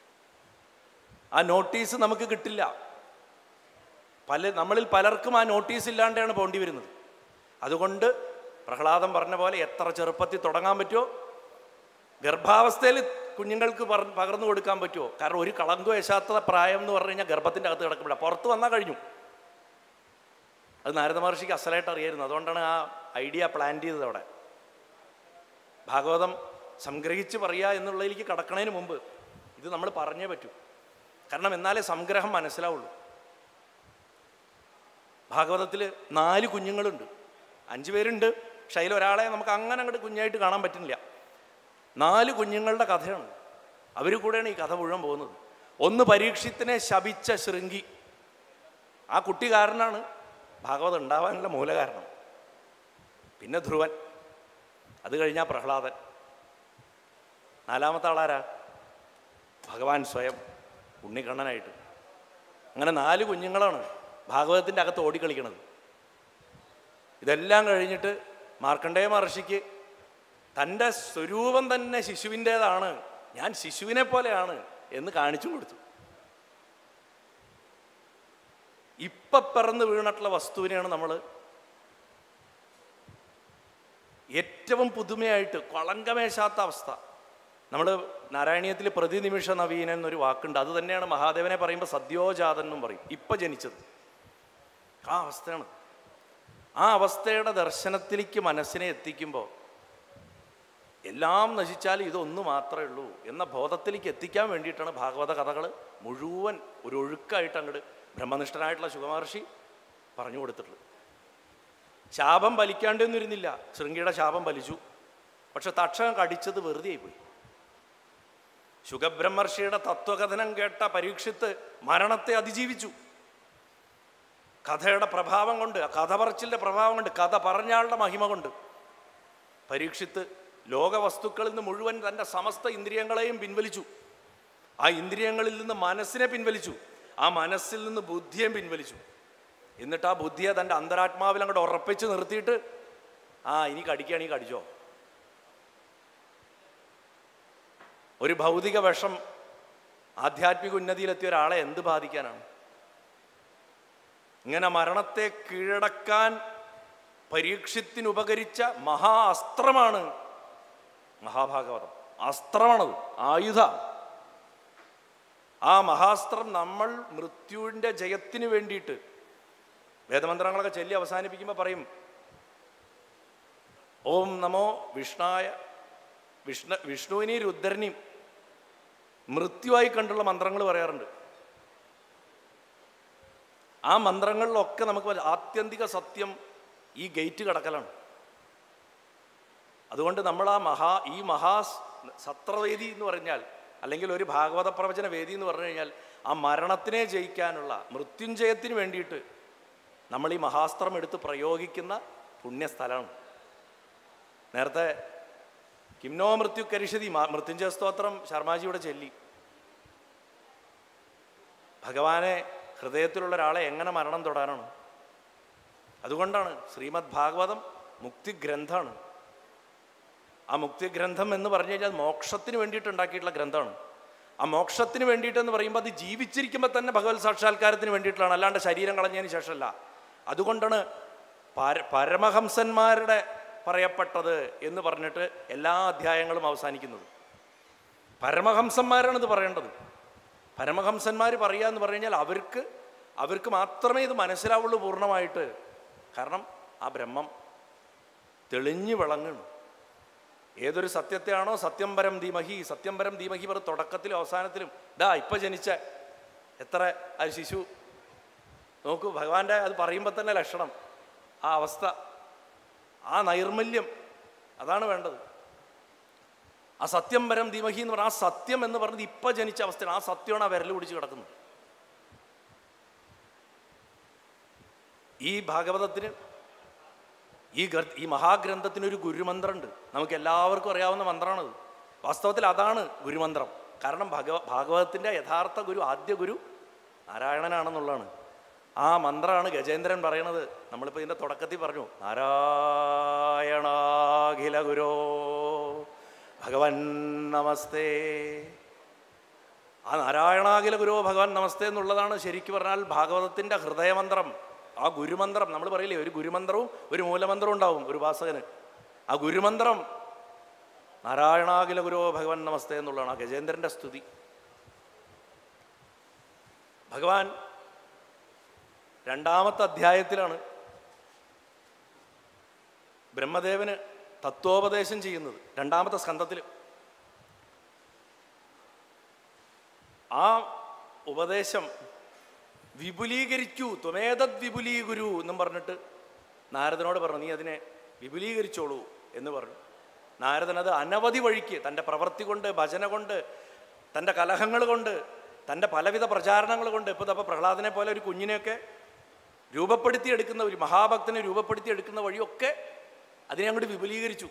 S2: ആ നോട്ടീസ് നമുക്ക് കിട്ടില്ല പല നമ്മളിൽ പലർക്കും ആ നോട്ടീസ് ഇല്ലാണ്ടാണ് പോണ്ടി വരുന്നത് അതുകൊണ്ട് പ്രഹ്ലാദം പറഞ്ഞ പോലെ എത്ര ചെറുപ്പത്തിൽ തുടങ്ങാൻ പറ്റുമോ ഗർഭാവസ്ഥയിൽ കുഞ്ഞുങ്ങൾക്ക് പറ പകർന്നു കൊടുക്കാൻ പറ്റുമോ കാരണം ഒരു കളങ്കോ യശാത്ത പ്രായം എന്ന് പറഞ്ഞു കഴിഞ്ഞാൽ ഗർഭത്തിൻ്റെ അകത്ത് കിടക്കില്ല പുറത്ത് വന്നാൽ കഴിഞ്ഞു അത് നാരദ മഹർഷിക്ക് അസലായിട്ട് അറിയായിരുന്നു അതുകൊണ്ടാണ് ആ ഐഡിയ പ്ലാൻ ചെയ്തത് അവിടെ ഭാഗവതം സംഗ്രഹിച്ച് പറയുക എന്നുള്ളതിലേക്ക് കടക്കണതിന് മുമ്പ് ഇത് നമ്മൾ പറഞ്ഞേ പറ്റൂ കാരണം എന്നാലേ സംഗ്രഹം മനസ്സിലാവുള്ളൂ ഭാഗവതത്തിൽ നാല് കുഞ്ഞുങ്ങളുണ്ട് അഞ്ച് പേരുണ്ട് പക്ഷെ അതിൽ ഒരാളെ നമുക്ക് അങ്ങനെ അങ്ങോട്ട് കുഞ്ഞായിട്ട് കാണാൻ പറ്റുന്നില്ല നാല് കുഞ്ഞുങ്ങളുടെ കഥയാണ് അവർ കൂടെയാണ് ഈ കഥ മുഴുവൻ പോകുന്നത് ഒന്ന് പരീക്ഷത്തിനെ ശപിച്ച ശൃംഗി ആ കുട്ടി കാരനാണ് ഭാഗവതം ഉണ്ടാവാനുള്ള മൂലകാരണം പിന്നെ ധ്രുവൻ അത് കഴിഞ്ഞാൽ പ്രഹ്ലാദൻ നാലാമത്തെ ആളാരാ ഭഗവാൻ സ്വയം ഉണ്ണിക്കണ്ണനായിട്ട് അങ്ങനെ നാല് കുഞ്ഞുങ്ങളാണ് ഭാഗവതത്തിൻ്റെ അകത്ത് ഓടിക്കളിക്കണത് ഇതെല്ലാം കഴിഞ്ഞിട്ട് മാർക്കണ്ഡേയ മഹർഷിക്ക് തൻ്റെ സ്വരൂപം തന്നെ ശിശുവിൻ്റേതാണ് ഞാൻ ശിശുവിനെ പോലെയാണ് എന്ന് കാണിച്ചു കൊടുത്തു ഇപ്പം പിറന്ന് വീണിട്ടുള്ള വസ്തുവിനെയാണ് നമ്മൾ ഏറ്റവും പുതുമയായിട്ട് കളങ്കമേശാത്ത അവസ്ഥ നമ്മൾ നാരായണീയത്തിൽ പ്രതിനിമിഷ നവീനൻ എന്നൊരു വാക്കുണ്ട് അത് തന്നെയാണ് മഹാദേവനെ പറയുമ്പോൾ സദ്യോജാതൻ എന്നും പറയും ഇപ്പം ജനിച്ചത് ആ അവസ്ഥയാണ് ആ അവസ്ഥയുടെ ദർശനത്തിലേക്ക് മനസ്സിനെ എത്തിക്കുമ്പോൾ എല്ലാം നശിച്ചാൽ ഇതൊന്നു മാത്രമേ ഉള്ളൂ എന്ന ബോധത്തിലേക്ക് എത്തിക്കാൻ വേണ്ടിയിട്ടാണ് ഭാഗവത കഥകൾ മുഴുവൻ ഒരു ഒഴുക്കായിട്ട് അങ്ങോട്ട് ബ്രഹ്മനിഷ്ഠനായിട്ടുള്ള ശുഖമഹർഷി പറഞ്ഞു കൊടുത്തിട്ടുള്ളത് ശാപം വലിക്കാണ്ടെന്നിരുന്നില്ല ശൃംഗിയുടെ ശാപം വലിച്ചു പക്ഷെ തക്ഷകം കടിച്ചത് വെറുതെ ആയിപ്പോയി ശുഖബ്രഹ്മർഷിയുടെ തത്വകഥനം കേട്ട പരീക്ഷിത്ത് മരണത്തെ അതിജീവിച്ചു കഥയുടെ പ്രഭാവം കൊണ്ട് കഥ പറച്ചിലിൻ്റെ പ്രഭാവം കൊണ്ട് കഥ പറഞ്ഞയാളുടെ മഹിമ കൊണ്ട് പരീക്ഷിത്ത് ലോകവസ്തുക്കളിൽ നിന്ന് മുഴുവൻ തൻ്റെ സമസ്ത ഇന്ദ്രിയങ്ങളെയും പിൻവലിച്ചു ആ ഇന്ദ്രിയങ്ങളിൽ നിന്ന് മനസ്സിനെ പിൻവലിച്ചു ആ മനസ്സിൽ നിന്ന് ബുദ്ധിയെ പിൻവലിച്ചു എന്നിട്ട് ആ ബുദ്ധിയെ തൻ്റെ അന്തരാത്മാവിൽ അങ്ങോട്ട് ഉറപ്പിച്ച് നിർത്തിയിട്ട് ആ ഇനി കടിക്കുകയാണെങ്കിൽ കടിച്ചോ ഒരു ഭൗതിക വിഷം ആധ്യാത്മിക ഉന്നതിയിലെത്തിയ ഒരാളെ എന്ത് ബാധിക്കാനാണ് ഇങ്ങനെ മരണത്തെ കീഴടക്കാൻ പരീക്ഷത്തിന് ഉപകരിച്ച മഹാ അസ്ത്രമാണ് മഹാഭാഗവതം അസ്ത്രമാണത് ആയുധ ആ മഹാസ്ത്രം നമ്മൾ മൃത്യുവിൻ്റെ ജയത്തിന് വേണ്ടിയിട്ട് വേദമന്ത്രങ്ങളൊക്കെ ചൊല്ലി അവസാനിപ്പിക്കുമ്പോൾ പറയും ഓം നമോ വിഷ്ണായ വിഷ്ണു വിഷ്ണുവിനെയും രുദ്രനെയും മൃത്യുവായി കണ്ടുള്ള മന്ത്രങ്ങൾ പറയാറുണ്ട് ആ മന്ത്രങ്ങളിലൊക്കെ നമുക്ക് വല്ല- ആത്യന്തിക സത്യം ഈ ഗേറ്റ് കടക്കലാണ് അതുകൊണ്ട് നമ്മൾ ആ മഹാ ഈ മഹാ സത്രവേദി എന്ന് പറഞ്ഞാൽ അല്ലെങ്കിൽ ഒരു ഭാഗവത പ്രവചന വേദി എന്ന് പറഞ്ഞു കഴിഞ്ഞാൽ ആ മരണത്തിനെ ജയിക്കാനുള്ള മൃത്യുഞ്ജയത്തിന് വേണ്ടിയിട്ട് നമ്മൾ ഈ മഹാസ്ത്രം എടുത്ത് പ്രയോഗിക്കുന്ന പുണ്യസ്ഥലമാണ് നേരത്തെ കിംനോ മൃത്യു കരിഷതി മൃത്യുഞ്ജയ സ്തോത്രം ശർമാജിയുടെ ചൊല്ലി ഭഗവാനെ ഹൃദയത്തിലുള്ള ഒരാളെ എങ്ങനെ മരണം തൊടാനാണ് അതുകൊണ്ടാണ് ശ്രീമദ് ഭാഗവതം മുക്തിഗ്രന്ഥമാണ് ആ മുക്തിഗ്രന്ഥം എന്ന് പറഞ്ഞു കഴിഞ്ഞാൽ മോക്ഷത്തിന് വേണ്ടിയിട്ട് ഉണ്ടാക്കിയിട്ടുള്ള ഗ്രന്ഥമാണ് ആ മോക്ഷത്തിന് വേണ്ടിയിട്ടെന്ന് പറയുമ്പോൾ അത് ജീവിച്ചിരിക്കുമ്പോൾ തന്നെ ഭഗവത് സാക്ഷാത്കാരത്തിന് വേണ്ടിയിട്ടുള്ളതാണ് അല്ലാണ്ട് ശരീരം കളഞ്ഞതിന് ശേഷമല്ല അതുകൊണ്ടാണ് പര പരമഹംസന്മാരുടെ പറയപ്പെട്ടത് എന്ന് പറഞ്ഞിട്ട് എല്ലാ അധ്യായങ്ങളും അവസാനിക്കുന്നത് പരമഹംസന്മാരാണ് ഇത് പറയേണ്ടത് പരമഹംസന്മാർ പറയുക എന്ന് പറഞ്ഞു കഴിഞ്ഞാൽ അവർക്ക് അവർക്ക് മാത്രമേ ഇത് മനസ്സിലാവുള്ളൂ പൂർണ്ണമായിട്ട് കാരണം ആ ബ്രഹ്മം തെളിഞ്ഞു വിളങ്ങുന്നു ഏതൊരു സത്യത്തെയാണോ സത്യം പരം ധീമഹി സത്യം പരം ധീമഹി പറ തുടക്കത്തിലും അവസാനത്തിലും ഡാ ഇപ്പൊ ജനിച്ച എത്ര ആ ശിശു നോക്കൂ ഭഗവാന്റെ അത് പറയുമ്പോൾ തന്നെ ലക്ഷണം ആ അവസ്ഥ ആ നൈർമല്യം അതാണ് വേണ്ടത് ആ സത്യം പരം ധീമഹി എന്ന് പറഞ്ഞാൽ ആ സത്യം എന്ന് പറഞ്ഞത് ഇപ്പൊ ജനിച്ച അവസ്ഥയാണ് ആ സത്യമാണ് ആ വിരൽ പിടിച്ച് കിടക്കുന്നത് ഈ ഭാഗവതത്തിന് ഈ ഗ്രന്ഥ ഈ മഹാഗ്രന്ഥത്തിന് ഒരു ഗുരുമന്ത്രമുണ്ട് നമുക്ക് എല്ലാവർക്കും അറിയാവുന്ന മന്ത്രമാണത് വാസ്തവത്തിൽ അതാണ് ഗുരുമന്ത്രം കാരണം ഭഗവ ഭാഗവതത്തിൻ്റെ യഥാർത്ഥ ഗുരു ആദ്യ ഗുരു നാരായണനാണെന്നുള്ളതാണ് ആ മന്ത്രമാണ് ഗജേന്ദ്രൻ പറയണത് നമ്മളിപ്പോൾ ഇതിൻ്റെ തുടക്കത്തിൽ പറഞ്ഞു നാരായണാഖില ഗുരോ ഭഗവൻ നമസ്തേ ആ നാരായണാഖില ഗുരു ഭഗവാൻ നമസ്തേ എന്നുള്ളതാണ് ശരിക്കും പറഞ്ഞാൽ ഭാഗവതത്തിൻ്റെ ഹൃദയമന്ത്രം ആ ഗുരുമന്ത്രം നമ്മൾ പറയില്ലേ ഒരു ഗുരുമന്ത്രവും ഒരു മൂലമന്ത്രവും ഉണ്ടാവും ഒരു ഉപാസകന് ആ ഗുരുമന്ത്രം നാരായണാഖില ഗുരു ഭഗവാൻ നമസ്തേ എന്നുള്ളതാണ് ആ ഗജേന്ദ്രൻ്റെ സ്തുതി ഭഗവാൻ രണ്ടാമത്തെ അധ്യായത്തിലാണ് ബ്രഹ്മദേവന് തത്വോപദേശം ചെയ്യുന്നത് രണ്ടാമത്തെ സ്കന്ധത്തിൽ ആ ഉപദേശം വിപുലീകരിക്കൂ ത്വമേതദ് വിപുലീ ഗുരു എന്നും പറഞ്ഞിട്ട് നാരദനോട് പറഞ്ഞു നീ അതിനെ വിപുലീകരിച്ചോളൂ എന്ന് പറഞ്ഞു നാരദൻ അത് അനവധി വഴിക്ക് തൻ്റെ പ്രവൃത്തി കൊണ്ട് ഭജന കൊണ്ട് തൻ്റെ കലഹങ്ങൾ കൊണ്ട് തൻ്റെ പലവിധ പ്രചാരണങ്ങൾ കൊണ്ട് ഇപ്പോൾ അപ്പോൾ പ്രഹ്ലാദനെ പോലെ ഒരു കുഞ്ഞിനെയൊക്കെ രൂപപ്പെടുത്തിയെടുക്കുന്ന ഒരു മഹാഭക്തനെ രൂപപ്പെടുത്തിയെടുക്കുന്ന വഴിയൊക്കെ അതിനെ അങ്ങോട്ട് വിപുലീകരിച്ചു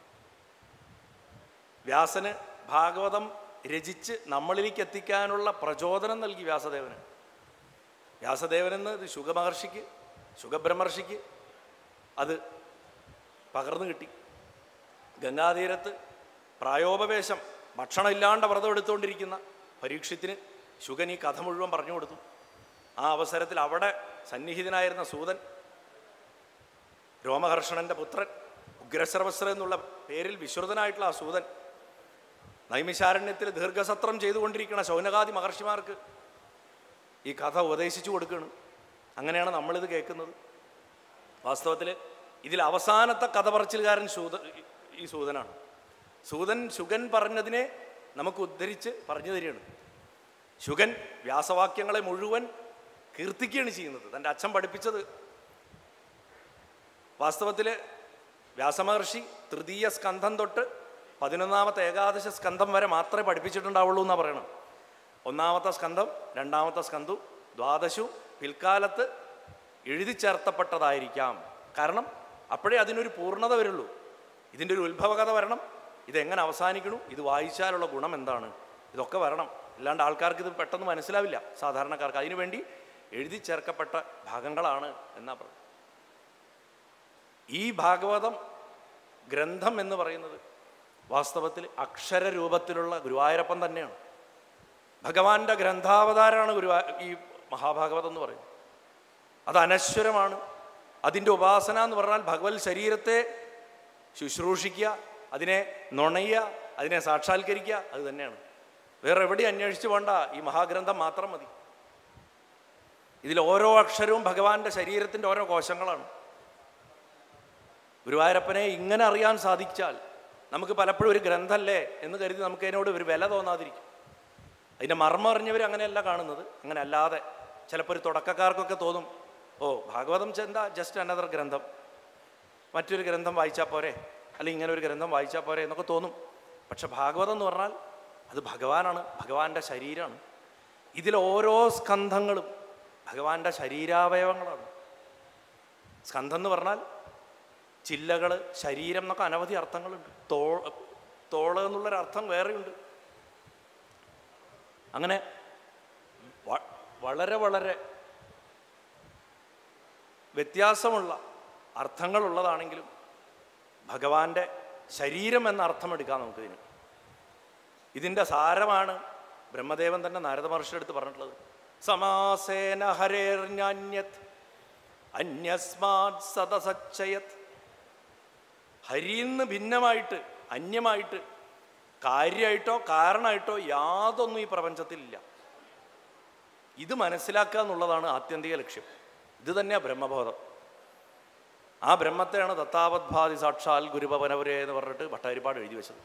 S2: വ്യാസന് ഭാഗവതം രചിച്ച് നമ്മളിലേക്ക് എത്തിക്കാനുള്ള പ്രചോദനം നൽകി വ്യാസദേവന് വ്യാസദേവനെന്ന് ഇത് ശുഗമഹർഷിക്ക് ശുഗബ്രഹ്മർഷിക്ക് അത് പകർന്നു കിട്ടി ഗംഗാതീരത്ത് പ്രായോപവേശം ഭക്ഷണമില്ലാണ്ട് വ്രതം എടുത്തുകൊണ്ടിരിക്കുന്ന പരീക്ഷത്തിന് ശുഗൻ ഈ കഥ മുഴുവൻ പറഞ്ഞു കൊടുത്തു ആ അവസരത്തിൽ അവിടെ സന്നിഹിതനായിരുന്ന സൂതൻ രോമഹർഷണന്റെ പുത്രൻ ഉഗ്രശ്രവസ്ര എന്നുള്ള പേരിൽ വിശ്രുതനായിട്ടുള്ള ആ സൂതൻ നൈമിശാരണ്യത്തിൽ ദീർഘസത്രം ചെയ്തുകൊണ്ടിരിക്കുന്ന ശൗനകാദി മഹർഷിമാർക്ക് ഈ കഥ ഉപദേശിച്ചു കൊടുക്കുകയാണ് അങ്ങനെയാണ് നമ്മളിത് കേൾക്കുന്നത് വാസ്തവത്തിൽ ഇതിൽ അവസാനത്തെ കഥ പറച്ചിലുകാരൻ സൂത ഈ സൂതനാണ് സൂതൻ ശുഗൻ പറഞ്ഞതിനെ നമുക്ക് ഉദ്ധരിച്ച് പറഞ്ഞു തരികയാണ് ശുഗൻ വ്യാസവാക്യങ്ങളെ മുഴുവൻ കീർത്തിക്കുകയാണ് ചെയ്യുന്നത് തൻ്റെ അച്ഛൻ പഠിപ്പിച്ചത് വാസ്തവത്തിൽ വ്യാസമഹർഷി തൃതീയ സ്കന്ധം തൊട്ട് പതിനൊന്നാമത്തെ ഏകാദശ സ്കന്ധം വരെ മാത്രമേ പഠിപ്പിച്ചിട്ടുണ്ടാവുള്ളൂ എന്നാണ് പറയണം ഒന്നാമത്തെ സ്കന്ധം രണ്ടാമത്തെ സ്കന്ധു ദ്വാദശു പിൽക്കാലത്ത് എഴുതി ചേർത്തപ്പെട്ടതായിരിക്കാം കാരണം അപ്പോഴേ അതിനൊരു പൂർണ്ണത വരുള്ളൂ ഇതിൻ്റെ ഒരു ഉത്ഭവകഥ വരണം ഇതെങ്ങനെ അവസാനിക്കണു ഇത് വായിച്ചാലുള്ള ഗുണം എന്താണ് ഇതൊക്കെ വരണം അല്ലാണ്ട് ആൾക്കാർക്ക് ഇത് പെട്ടെന്ന് മനസ്സിലാവില്ല സാധാരണക്കാർക്ക് അതിനുവേണ്ടി എഴുതി ചേർക്കപ്പെട്ട ഭാഗങ്ങളാണ് എന്നാ പറയുന്നത് ഈ ഭാഗവതം ഗ്രന്ഥം എന്ന് പറയുന്നത് വാസ്തവത്തിൽ അക്ഷരരൂപത്തിലുള്ള ഗുരുവായൂരപ്പൻ തന്നെയാണ് ഭഗവാന്റെ ഗ്രന്ഥാവതാരമാണ് ഗുരുവാ ഈ മഹാഭാഗവതം എന്ന് പറയുന്നത് അത് അനശ്വരമാണ് അതിൻ്റെ ഉപാസന എന്ന് പറഞ്ഞാൽ ഭഗവത് ശരീരത്തെ ശുശ്രൂഷിക്കുക അതിനെ നുണയുക അതിനെ സാക്ഷാത്കരിക്കുക അത് തന്നെയാണ് വേറെ എവിടെ അന്വേഷിച്ചു വേണ്ട ഈ മഹാഗ്രന്ഥം മാത്രം മതി ഇതിൽ ഓരോ അക്ഷരവും ഭഗവാന്റെ ശരീരത്തിൻ്റെ ഓരോ കോശങ്ങളാണ് ഗുരുവായൂരപ്പനെ ഇങ്ങനെ അറിയാൻ സാധിച്ചാൽ നമുക്ക് പലപ്പോഴും ഒരു ഗ്രന്ഥമല്ലേ എന്ന് കരുതി നമുക്ക് അതിനോട് ഒരു വില തോന്നാതിരിക്കും അതിൻ്റെ മർമ്മം അറിഞ്ഞവർ അങ്ങനെയല്ല കാണുന്നത് അങ്ങനെ അല്ലാതെ ചിലപ്പോൾ ഒരു തുടക്കക്കാർക്കൊക്കെ തോന്നും ഓ ഭാഗവതം എന്താ ജസ്റ്റ് അനദർ ഗ്രന്ഥം മറ്റൊരു ഗ്രന്ഥം വായിച്ചാൽ പോരെ അല്ലെങ്കിൽ ഇങ്ങനെ ഒരു ഗ്രന്ഥം വായിച്ചാൽ പോരെ എന്നൊക്കെ തോന്നും പക്ഷെ ഭാഗവതം എന്ന് പറഞ്ഞാൽ അത് ഭഗവാനാണ് ഭഗവാന്റെ ശരീരമാണ് ഇതിൽ ഓരോ സ്കന്ധങ്ങളും ഭഗവാന്റെ ശരീരാവയവങ്ങളാണ് സ്കന്ധം എന്ന് പറഞ്ഞാൽ ചില്ലകൾ ശരീരം എന്നൊക്കെ അനവധി അർത്ഥങ്ങളുണ്ട് തോ തോള് എന്നുള്ളൊരു അർത്ഥം വേറെയുണ്ട് അങ്ങനെ വ- വളരെ വളരെ വ്യത്യാസമുള്ള അർത്ഥങ്ങളുള്ളതാണെങ്കിലും ഭഗവാന്റെ ശരീരം എന്ന അർത്ഥം എടുക്കാം നമുക്കിതിന് ഇതിൻ്റെ സാരമാണ് ബ്രഹ്മദേവൻ തന്നെ നാരദ മഹർഷിയുടെ അടുത്ത് പറഞ്ഞിട്ടുള്ളത് സമാസേന ഹരേർഞ്ഞാന്യത് അന്യസ്മാത് സദസച്ചയത് ഹരിയിൽ നിന്ന് ഭിന്നമായിട്ട് അന്യമായിട്ട് കാര്യമായിട്ടോ കാരണമായിട്ടോ യാതൊന്നും ഈ പ്രപഞ്ചത്തിലില്ല ഇത് മനസ്സിലാക്കുക എന്നുള്ളതാണ് ആത്യന്തിക ലക്ഷ്യം ഇത് തന്നെയാണ് ബ്രഹ്മബോധം ആ ബ്രഹ്മത്തെയാണ് ദത്താവദ്ഭാതി സാക്ഷാൽ ഗുരുപവനവരെ എന്ന് പറഞ്ഞിട്ട് ഭട്ടാരിപ്പാട് എഴുതി വെച്ചത്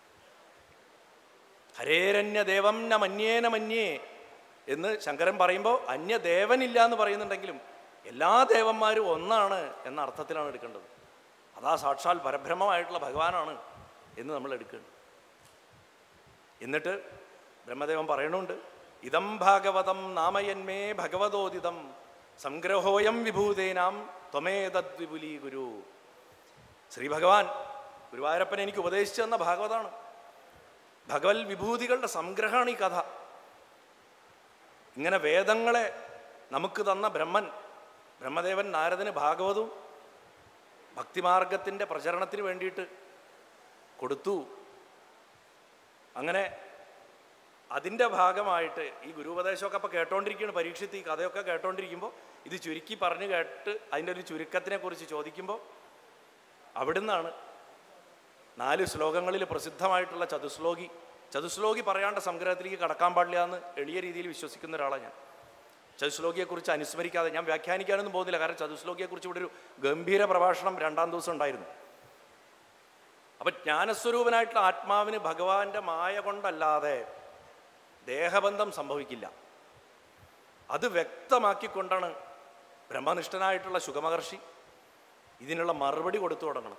S2: ഹരേരന്യദേവം ന മന്യേന മന്യേ എന്ന് ശങ്കരൻ പറയുമ്പോൾ അന്യദേവനില്ല എന്ന് പറയുന്നുണ്ടെങ്കിലും എല്ലാ ദേവന്മാരും ഒന്നാണ് എന്ന അർത്ഥത്തിലാണ് എടുക്കേണ്ടത് അതാ സാക്ഷാൽ പരബ്രഹ്മമായിട്ടുള്ള ഭഗവാനാണ് എന്ന് നമ്മൾ എടുക്കേണ്ടത് എന്നിട്ട് ബ്രഹ്മദേവൻ പറയണുണ്ട് ഇതം ഭാഗവതം നാമയന്മേ ഭഗവതോദിതം സംഗ്രഹോയം വിഭൂതേനാം ത്വമേതദ്വിപുലീ ഗുരു ശ്രീ ഭഗവാൻ ഗുരുവായൂരപ്പൻ എനിക്ക് ഉപദേശിച്ചു തന്ന ഭാഗവതാണ് ഭഗവത് വിഭൂതികളുടെ സംഗ്രഹമാണ് ഈ കഥ ഇങ്ങനെ വേദങ്ങളെ നമുക്ക് തന്ന ബ്രഹ്മൻ ബ്രഹ്മദേവൻ നാരദന് ഭാഗവതവും ഭക്തിമാർഗത്തിൻ്റെ പ്രചരണത്തിന് വേണ്ടിയിട്ട് കൊടുത്തു അങ്ങനെ അതിൻ്റെ ഭാഗമായിട്ട് ഈ ഗുരുപദേശമൊക്കെ അപ്പോൾ കേട്ടോണ്ടിരിക്കുകയാണ് പരീക്ഷത്ത് ഈ കഥയൊക്കെ കേട്ടോണ്ടിരിക്കുമ്പോൾ ഇത് ചുരുക്കി പറഞ്ഞു കേട്ട് അതിൻ്റെ ഒരു ചുരുക്കത്തിനെ കുറിച്ച് ചോദിക്കുമ്പോൾ അവിടുന്നാണ് നാല് ശ്ലോകങ്ങളിൽ പ്രസിദ്ധമായിട്ടുള്ള ചതുശ്ലോകി ചതുശ്ലോകി പറയാണ്ട സംഗ്രഹത്തിലേക്ക് കടക്കാൻ പാടില്ല എന്ന് എളിയ രീതിയിൽ വിശ്വസിക്കുന്ന ഒരാളാണ് ഞാൻ ചതുശ്ലോകിയെക്കുറിച്ച് അനുസ്മരിക്കാതെ ഞാൻ വ്യാഖ്യാനിക്കാനൊന്നും പോകുന്നില്ല കാരണം ചതുശ്ലോകിയെക്കുറിച്ച് ഇവിടെ ഒരു ഗംഭീര പ്രഭാഷണം രണ്ടാം ദിവസം ഉണ്ടായിരുന്നു അപ്പൊ ജ്ഞാനസ്വരൂപനായിട്ടുള്ള ആത്മാവിന് ഭഗവാന്റെ മായ കൊണ്ടല്ലാതെ ദേഹബന്ധം സംഭവിക്കില്ല അത് വ്യക്തമാക്കിക്കൊണ്ടാണ് ബ്രഹ്മനിഷ്ഠനായിട്ടുള്ള ശുഗമഹർഷി ഇതിനുള്ള മറുപടി കൊടുത്തു തുടങ്ങണം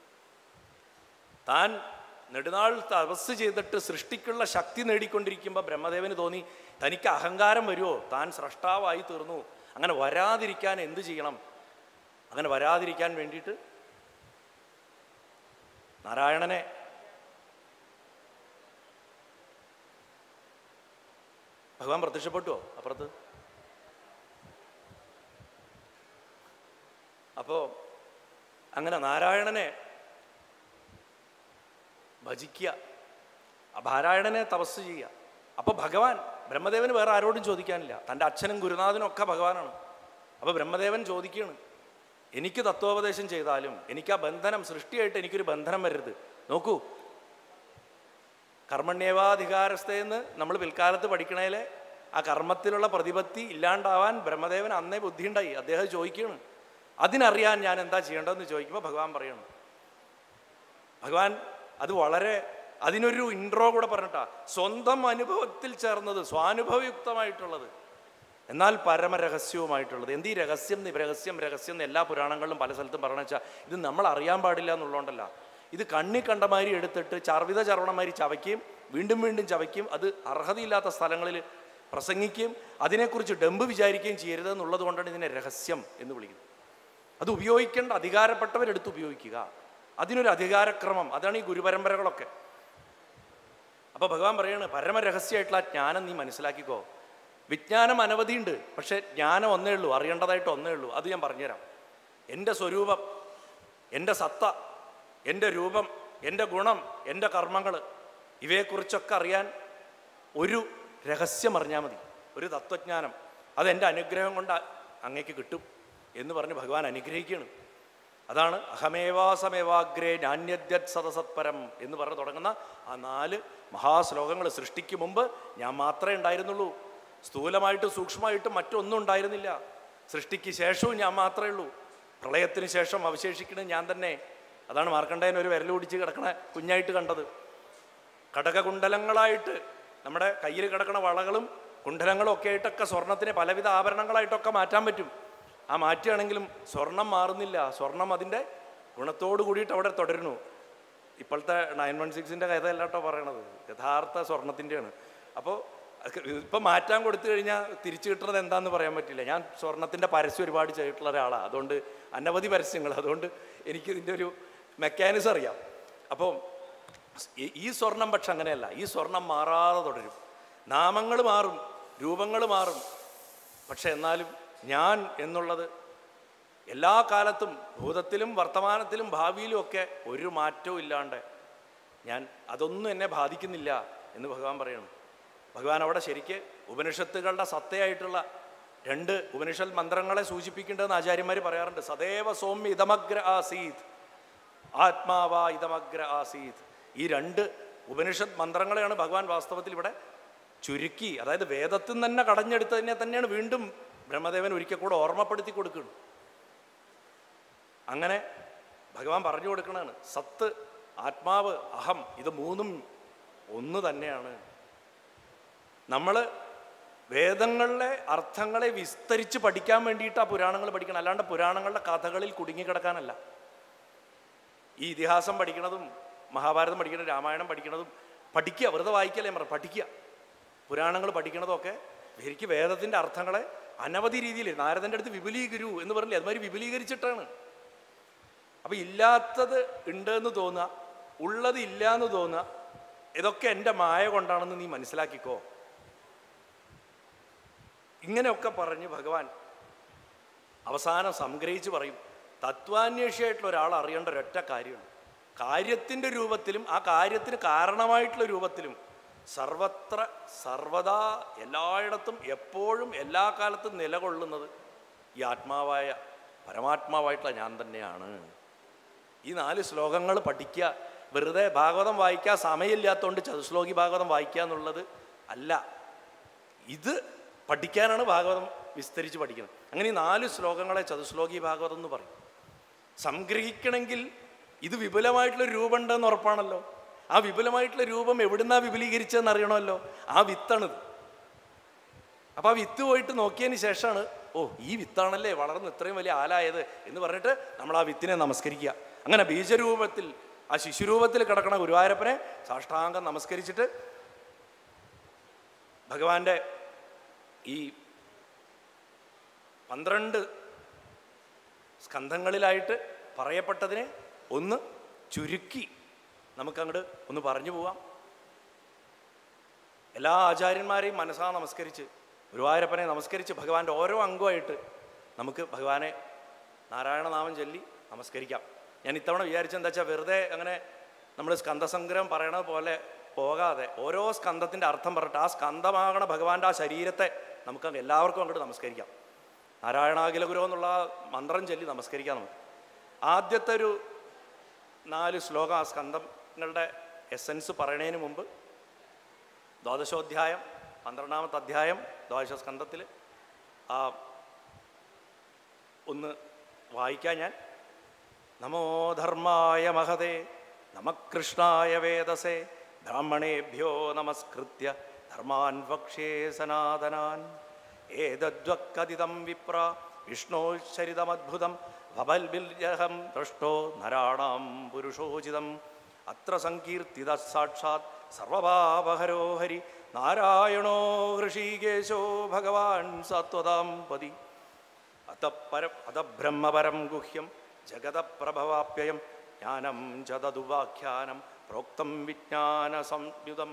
S2: താൻ നെടുനാൾ തപസ് ചെയ്തിട്ട് സൃഷ്ടിക്കുള്ള ശക്തി നേടിക്കൊണ്ടിരിക്കുമ്പോൾ ബ്രഹ്മദേവന് തോന്നി തനിക്ക് അഹങ്കാരം വരുമോ താൻ സ്രഷ്ടാവായി തീർന്നു അങ്ങനെ വരാതിരിക്കാൻ എന്ത് ചെയ്യണം അങ്ങനെ വരാതിരിക്കാൻ വേണ്ടിയിട്ട് നാരായണനെ ഭഗവാൻ പ്രത്യക്ഷപ്പെട്ടുവോ അപ്പുറത്ത് അപ്പോൾ അങ്ങനെ നാരായണനെ ഭജിക്കുക ആ നാരായണനെ തപസ് ചെയ്യുക അപ്പോൾ ഭഗവാൻ ബ്രഹ്മദേവന് വേറെ ആരോടും ചോദിക്കാനില്ല തൻ്റെ അച്ഛനും ഗുരുനാഥനും ഒക്കെ ഭഗവാനാണ് അപ്പോൾ ബ്രഹ്മദേവൻ ചോദിക്കുകയാണ് എനിക്ക് തത്വോപദേശം ചെയ്താലും എനിക്ക് ആ ബന്ധനം സൃഷ്ടിയായിട്ട് എനിക്കൊരു ബന്ധനം വരരുത് നോക്കൂ കർമ്മണ്യവാധികാരസ്ഥയെന്ന് നമ്മൾ പിൽക്കാലത്ത് പഠിക്കണേലെ ആ കർമ്മത്തിലുള്ള പ്രതിപത്തി ഇല്ലാണ്ടാവാൻ ബ്രഹ്മദേവൻ അന്നേ ബുദ്ധിയുണ്ടായി അദ്ദേഹം ചോദിക്കുകയാണ് അതിനറിയാൻ ഞാൻ എന്താ ചെയ്യേണ്ടതെന്ന് ചോദിക്കുമ്പോൾ ഭഗവാൻ പറയണം ഭഗവാൻ അത് വളരെ അതിനൊരു ഇൻട്രോ കൂടെ പറഞ്ഞിട്ടാ സ്വന്തം അനുഭവത്തിൽ ചേർന്നത് സ്വാനുഭവയുക്തമായിട്ടുള്ളത് എന്നാൽ പരമരഹസ്യവുമായിട്ടുള്ളത് എന്ത് ഈ രഹസ്യം നി- രഹസ്യം രഹസ്യം എന്ന് എല്ലാ പുരാണങ്ങളിലും പല സ്ഥലത്തും പറഞ്ഞു വെച്ചാൽ ഇത് നമ്മൾ അറിയാൻ പാടില്ല എന്നുള്ളതുകൊണ്ടല്ല ഇത് കണ്ണി കണ്ടമാതിരി എടുത്തിട്ട് ചർവിത ചർവണമാതിരി ചവയ്ക്കുകയും വീണ്ടും വീണ്ടും ചവയ്ക്കും അത് അർഹതയില്ലാത്ത സ്ഥലങ്ങളിൽ പ്രസംഗിക്കുകയും അതിനെക്കുറിച്ച് ഡമ്പ് വിചാരിക്കുകയും ചെയ്യരുത് എന്നുള്ളത് കൊണ്ടാണ് ഇതിനെ രഹസ്യം എന്ന് വിളിക്കുന്നത് അത് ഉപയോഗിക്കേണ്ട അധികാരപ്പെട്ടവരെടുത്ത് ഉപയോഗിക്കുക അതിനൊരു അധികാരക്രമം അതാണ് ഈ ഗുരുപരമ്പരകളൊക്കെ അപ്പോൾ ഭഗവാൻ പറയാണ് പരമരഹസ്യമായിട്ടുള്ള ആ ജ്ഞാനം നീ മനസ്സിലാക്കിക്കോ വിജ്ഞാനം അനവധിയുണ്ട് പക്ഷേ ജ്ഞാനം ഒന്നേ ഉള്ളൂ അറിയേണ്ടതായിട്ട് ഒന്നേ ഉള്ളൂ അത് ഞാൻ പറഞ്ഞുതരാം എൻ്റെ സ്വരൂപം എൻ്റെ സത്ത എൻ്റെ രൂപം എൻ്റെ ഗുണം എൻ്റെ കർമ്മങ്ങൾ ഇവയെക്കുറിച്ചൊക്കെ അറിയാൻ ഒരു രഹസ്യം അറിഞ്ഞാൽ മതി ഒരു തത്വജ്ഞാനം അതെൻ്റെ അനുഗ്രഹം കൊണ്ട് അങ്ങേക്ക് കിട്ടും എന്ന് പറഞ്ഞ് ഭഗവാൻ അനുഗ്രഹിക്കുകയാണ് അതാണ് അഹമേവാസമേവാഗ്രേ നാണ്യദ്യത് സതസത്പരം എന്ന് പറഞ്ഞ് തുടങ്ങുന്ന ആ നാല് മഹാശ്ലോകങ്ങൾ സൃഷ്ടിക്ക് മുമ്പ് ഞാൻ മാത്രമേ ഉണ്ടായിരുന്നുള്ളൂ സ്ഥൂലമായിട്ട് സൂക്ഷ്മമായിട്ട് മറ്റൊന്നും ഉണ്ടായിരുന്നില്ല സൃഷ്ടിക്ക് ശേഷവും ഞാൻ മാത്രമേ ഉള്ളൂ പ്രളയത്തിന് ശേഷം അവശേഷിക്കുന്നത് ഞാൻ തന്നെ അതാണ് മാർക്കണ്ഡേയൻ ഒരു വിരൽ പിടിച്ച് കിടക്കണ കുഞ്ഞായിട്ട് കണ്ടത് കടകകുണ്ടലങ്ങളായിട്ട് നമ്മുടെ കയ്യിൽ കിടക്കുന്ന വളകളും കുണ്ടലങ്ങളും ഒക്കെ ആയിട്ടൊക്കെ സ്വർണത്തിനെ പലവിധ ആഭരണങ്ങളായിട്ടൊക്കെ മാറ്റാൻ പറ്റും ആ മാറ്റുകയാണെങ്കിലും സ്വർണം മാറുന്നില്ല സ്വർണം അതിൻ്റെ ഗുണത്തോട് കൂടിയിട്ട് അവിടെ തുടരുന്നു ഇപ്പോഴത്തെ നയൻ വൺ സിക്സിൻ്റെ കഥയല്ല കേട്ടോ പറയണത് യഥാർത്ഥ സ്വർണത്തിൻ്റെയാണ് അപ്പോൾ ഇപ്പം മാറ്റാൻ കൊടുത്തു കഴിഞ്ഞാൽ തിരിച്ചു കിട്ടുന്നത് എന്താണെന്ന് പറയാൻ പറ്റില്ല ഞാൻ സ്വർണത്തിൻ്റെ പരസ്യം ഒരുപാട് ചെയ്തിട്ടുള്ള ഒരാളാണ് അതുകൊണ്ട് അനവധി പരസ്യങ്ങൾ അതുകൊണ്ട് എനിക്ക് ഇതിൻ്റെ ഒരു മെക്കാനിസം അറിയാം അപ്പോൾ ഈ- ഈ സ്വർണം പക്ഷെ അങ്ങനെയല്ല ഈ സ്വർണം മാറാതെ തുടരും നാമങ്ങൾ മാറും രൂപങ്ങൾ മാറും പക്ഷെ എന്നാലും ഞാൻ എന്നുള്ളത് എല്ലാ കാലത്തും ഭൂതത്തിലും വർത്തമാനത്തിലും ഭാവിയിലും ഒക്കെ ഒരു മാറ്റവും ഇല്ലാണ്ട് ഞാൻ അതൊന്നും എന്നെ ബാധിക്കുന്നില്ല എന്ന് ഭഗവാൻ പറയണം ഭഗവാൻ അവിടെ ശരിക്ക് ഉപനിഷത്തുകളുടെ സത്തയായിട്ടുള്ള രണ്ട് ഉപനിഷത്ത് മന്ത്രങ്ങളെ സൂചിപ്പിക്കേണ്ടതെന്ന് ആചാര്യന്മാർ പറയാറുണ്ട് സദൈവ സൗമ്യ ഇതമഗ്ര ആസീത് ആത്മാവാ ഇതമഗ്ര ആസീത് ഈ രണ്ട് ഉപനിഷത്ത് മന്ത്രങ്ങളെയാണ് ഭഗവാൻ വാസ്തവത്തിൽ ഇവിടെ ചുരുക്കി അതായത് വേദത്തിൽ നിന്ന് തന്നെ കടഞ്ഞെടുത്തതിനെ തന്നെയാണ് വീണ്ടും ബ്രഹ്മദേവൻ ഒരിക്കൽ കൂടെ ഓർമ്മപ്പെടുത്തി കൊടുക്കുന്നത് അങ്ങനെ ഭഗവാൻ പറഞ്ഞു കൊടുക്കണതാണ് സത്ത് ആത്മാവ് അഹം ഇത് മൂന്നും ഒന്ന് തന്നെയാണ് നമ്മൾ വേദങ്ങളിലെ അർത്ഥങ്ങളെ വിസ്തരിച്ച് പഠിക്കാൻ വേണ്ടിയിട്ടാണ് പുരാണങ്ങൾ പഠിക്കണം അല്ലാണ്ട് പുരാണങ്ങളുടെ കഥകളിൽ കുടുങ്ങിക്കിടക്കാനല്ല ഈ ഇതിഹാസം പഠിക്കണതും മഹാഭാരതം പഠിക്കണതും രാമായണം പഠിക്കണതും പഠിക്കുക വെറുതെ വായിക്കല്ലേ പറ പഠിക്കുക പുരാണങ്ങൾ പഠിക്കണതൊക്കെ ശരിക്കും വേദത്തിൻ്റെ അർത്ഥങ്ങളെ അനവധി രീതിയിൽ നാരദൻ്റെ അടുത്ത് വിപുലീകരൂ എന്ന് പറഞ്ഞില്ലേ അതുമാതിരി വിപുലീകരിച്ചിട്ടാണ് അപ്പം ഇല്ലാത്തത് ഉണ്ട് എന്ന് തോന്നുക ഉള്ളത് ഇല്ല എന്ന് തോന്നുക ഇതൊക്കെ എൻ്റെ മായ കൊണ്ടാണെന്ന് നീ മനസ്സിലാക്കിക്കോ ഇങ്ങനെയൊക്കെ പറഞ്ഞ് ഭഗവാൻ അവസാനം സംഗ്രഹിച്ച് പറയും തത്വാന്വേഷിയായിട്ടുള്ള ഒരാൾ അറിയേണ്ട ഒരൊറ്റ കാര്യമാണ് കാര്യത്തിൻ്റെ രൂപത്തിലും ആ കാര്യത്തിന് കാരണമായിട്ടുള്ള രൂപത്തിലും സർവത്ര സർവദാ എല്ലായിടത്തും എപ്പോഴും എല്ലാ കാലത്തും നിലകൊള്ളുന്നത് ഈ ആത്മാവായ പരമാത്മാവായിട്ടുള്ള ഞാൻ തന്നെയാണ് ഈ നാല് ശ്ലോകങ്ങൾ പഠിക്കുക വെറുതെ ഭാഗവതം വായിക്കാൻ സമയമില്ലാത്തതുകൊണ്ട് ചതുശ്ലോകി ഭാഗവതം വായിക്കുക എന്നുള്ളത് അല്ല ഇത് പഠിക്കാനാണ് ഭാഗവതം വിസ്തരിച്ച് പഠിക്കുന്നത് അങ്ങനെ ഈ നാല് ശ്ലോകങ്ങളെ ചതുശ്ലോകി ഭാഗവതം എന്ന് പറയും സംഗ്രഹിക്കണമെങ്കിൽ ഇത് വിപുലമായിട്ടുള്ള രൂപം ഉണ്ടെന്ന് ഉറപ്പാണല്ലോ ആ വിപുലമായിട്ടുള്ള രൂപം എവിടുന്നാ വിപുലീകരിച്ചതെന്ന് അറിയണമല്ലോ ആ വിത്താണിത് അപ്പോൾ ആ വിത്ത് പോയിട്ട് നോക്കിയതിന് ശേഷമാണ് ഓ ഈ വിത്താണല്ലേ വളർന്ന് ഇത്രയും വലിയ ആലായത് എന്ന് പറഞ്ഞിട്ട് നമ്മൾ ആ വിത്തിനെ നമസ്കരിക്കുക അങ്ങനെ ബീജരൂപത്തിൽ ആ ശിശുരൂപത്തിൽ കിടക്കണ ഗുരുവായൂരപ്പനെ സാഷ്ടാംഗം നമസ്കരിച്ചിട്ട് ഭഗവാന്റെ ഈ പന്ത്രണ്ട് സ്കന്ധങ്ങളിലായിട്ട് പറയപ്പെട്ടതിനെ ഒന്ന് ചുരുക്കി നമുക്കങ്ങോട്ട് ഒന്ന് പറഞ്ഞു പോവാം എല്ലാ ആചാര്യന്മാരെയും മനസ്സാ നമസ്കരിച്ച് ഗുരുവായൂരപ്പനെ നമസ്കരിച്ച് ഭഗവാന്റെ ഓരോ അംഗമായിട്ട് നമുക്ക് ഭഗവാനെ നാരായണനാമം ചൊല്ലി നമസ്കരിക്കാം ഞാൻ ഇത്തവണ വിചാരിച്ചെന്താ വെച്ചാൽ വെറുതെ അങ്ങനെ നമ്മൾ സ്കന്ധസംഗ്രഹം പറയണത് പോലെ പോകാതെ ഓരോ സ്കന്ധത്തിൻ്റെ അർത്ഥം പറഞ്ഞിട്ട് ആ സ്കന്ധമാകണ ഭഗവാന്റെ ആ ശരീരത്തെ നമുക്ക് അങ്ങ് എല്ലാവർക്കും അങ്ങോട്ട് നമസ്കരിക്കാം നാരായണാഖില ഗുരു എന്നുള്ള ആ മന്ത്രം ചൊല്ലി നമസ്കരിക്കാം നമുക്ക് ആദ്യത്തെ ഒരു നാല് ശ്ലോകം ആ സ്കന്ധങ്ങളുടെ എസൻസ് പറയണതിന് മുമ്പ് ദ്വാദശോധ്യായം പന്ത്രണ്ടാമത്തെ അധ്യായം ദ്വാദശ സ്കന്ധത്തിൽ ആ ഒന്ന് വായിക്കാൻ ഞാൻ നമോ ധർമായ മഹതേ നമകൃഷ്ണായ വേദസേ ബ്രാഹ്മണേഭ്യോ നമസ്കൃത്യ ധർമാൻ വക്ഷ്യേ സനാതനാൻ ഏതദ്വക്കതിതം വിപ്ര വിഷ്ണോശ്ചരിതമദ്ഭുതം ഭവൽബിൽജഹം ദൃഷ്ടോ നരാണാം പുരുഷോചിതം അത്ര സങ്കീർത്തിത സാക്ഷാത് സർവഭാവഹരോ ഹരി നാരായണോ ഹൃഷീകേശോ ഭഗവാൻ സത്വതാം പതി അത പരം അത ബ്രഹ്മപരം ഗുഹ്യം ജഗതപ്രഭവാപ്യയം ജ്ഞാനം ച തതുവാഖ്യാനം പ്രോക്തം വിജ്ഞാന സംയുതം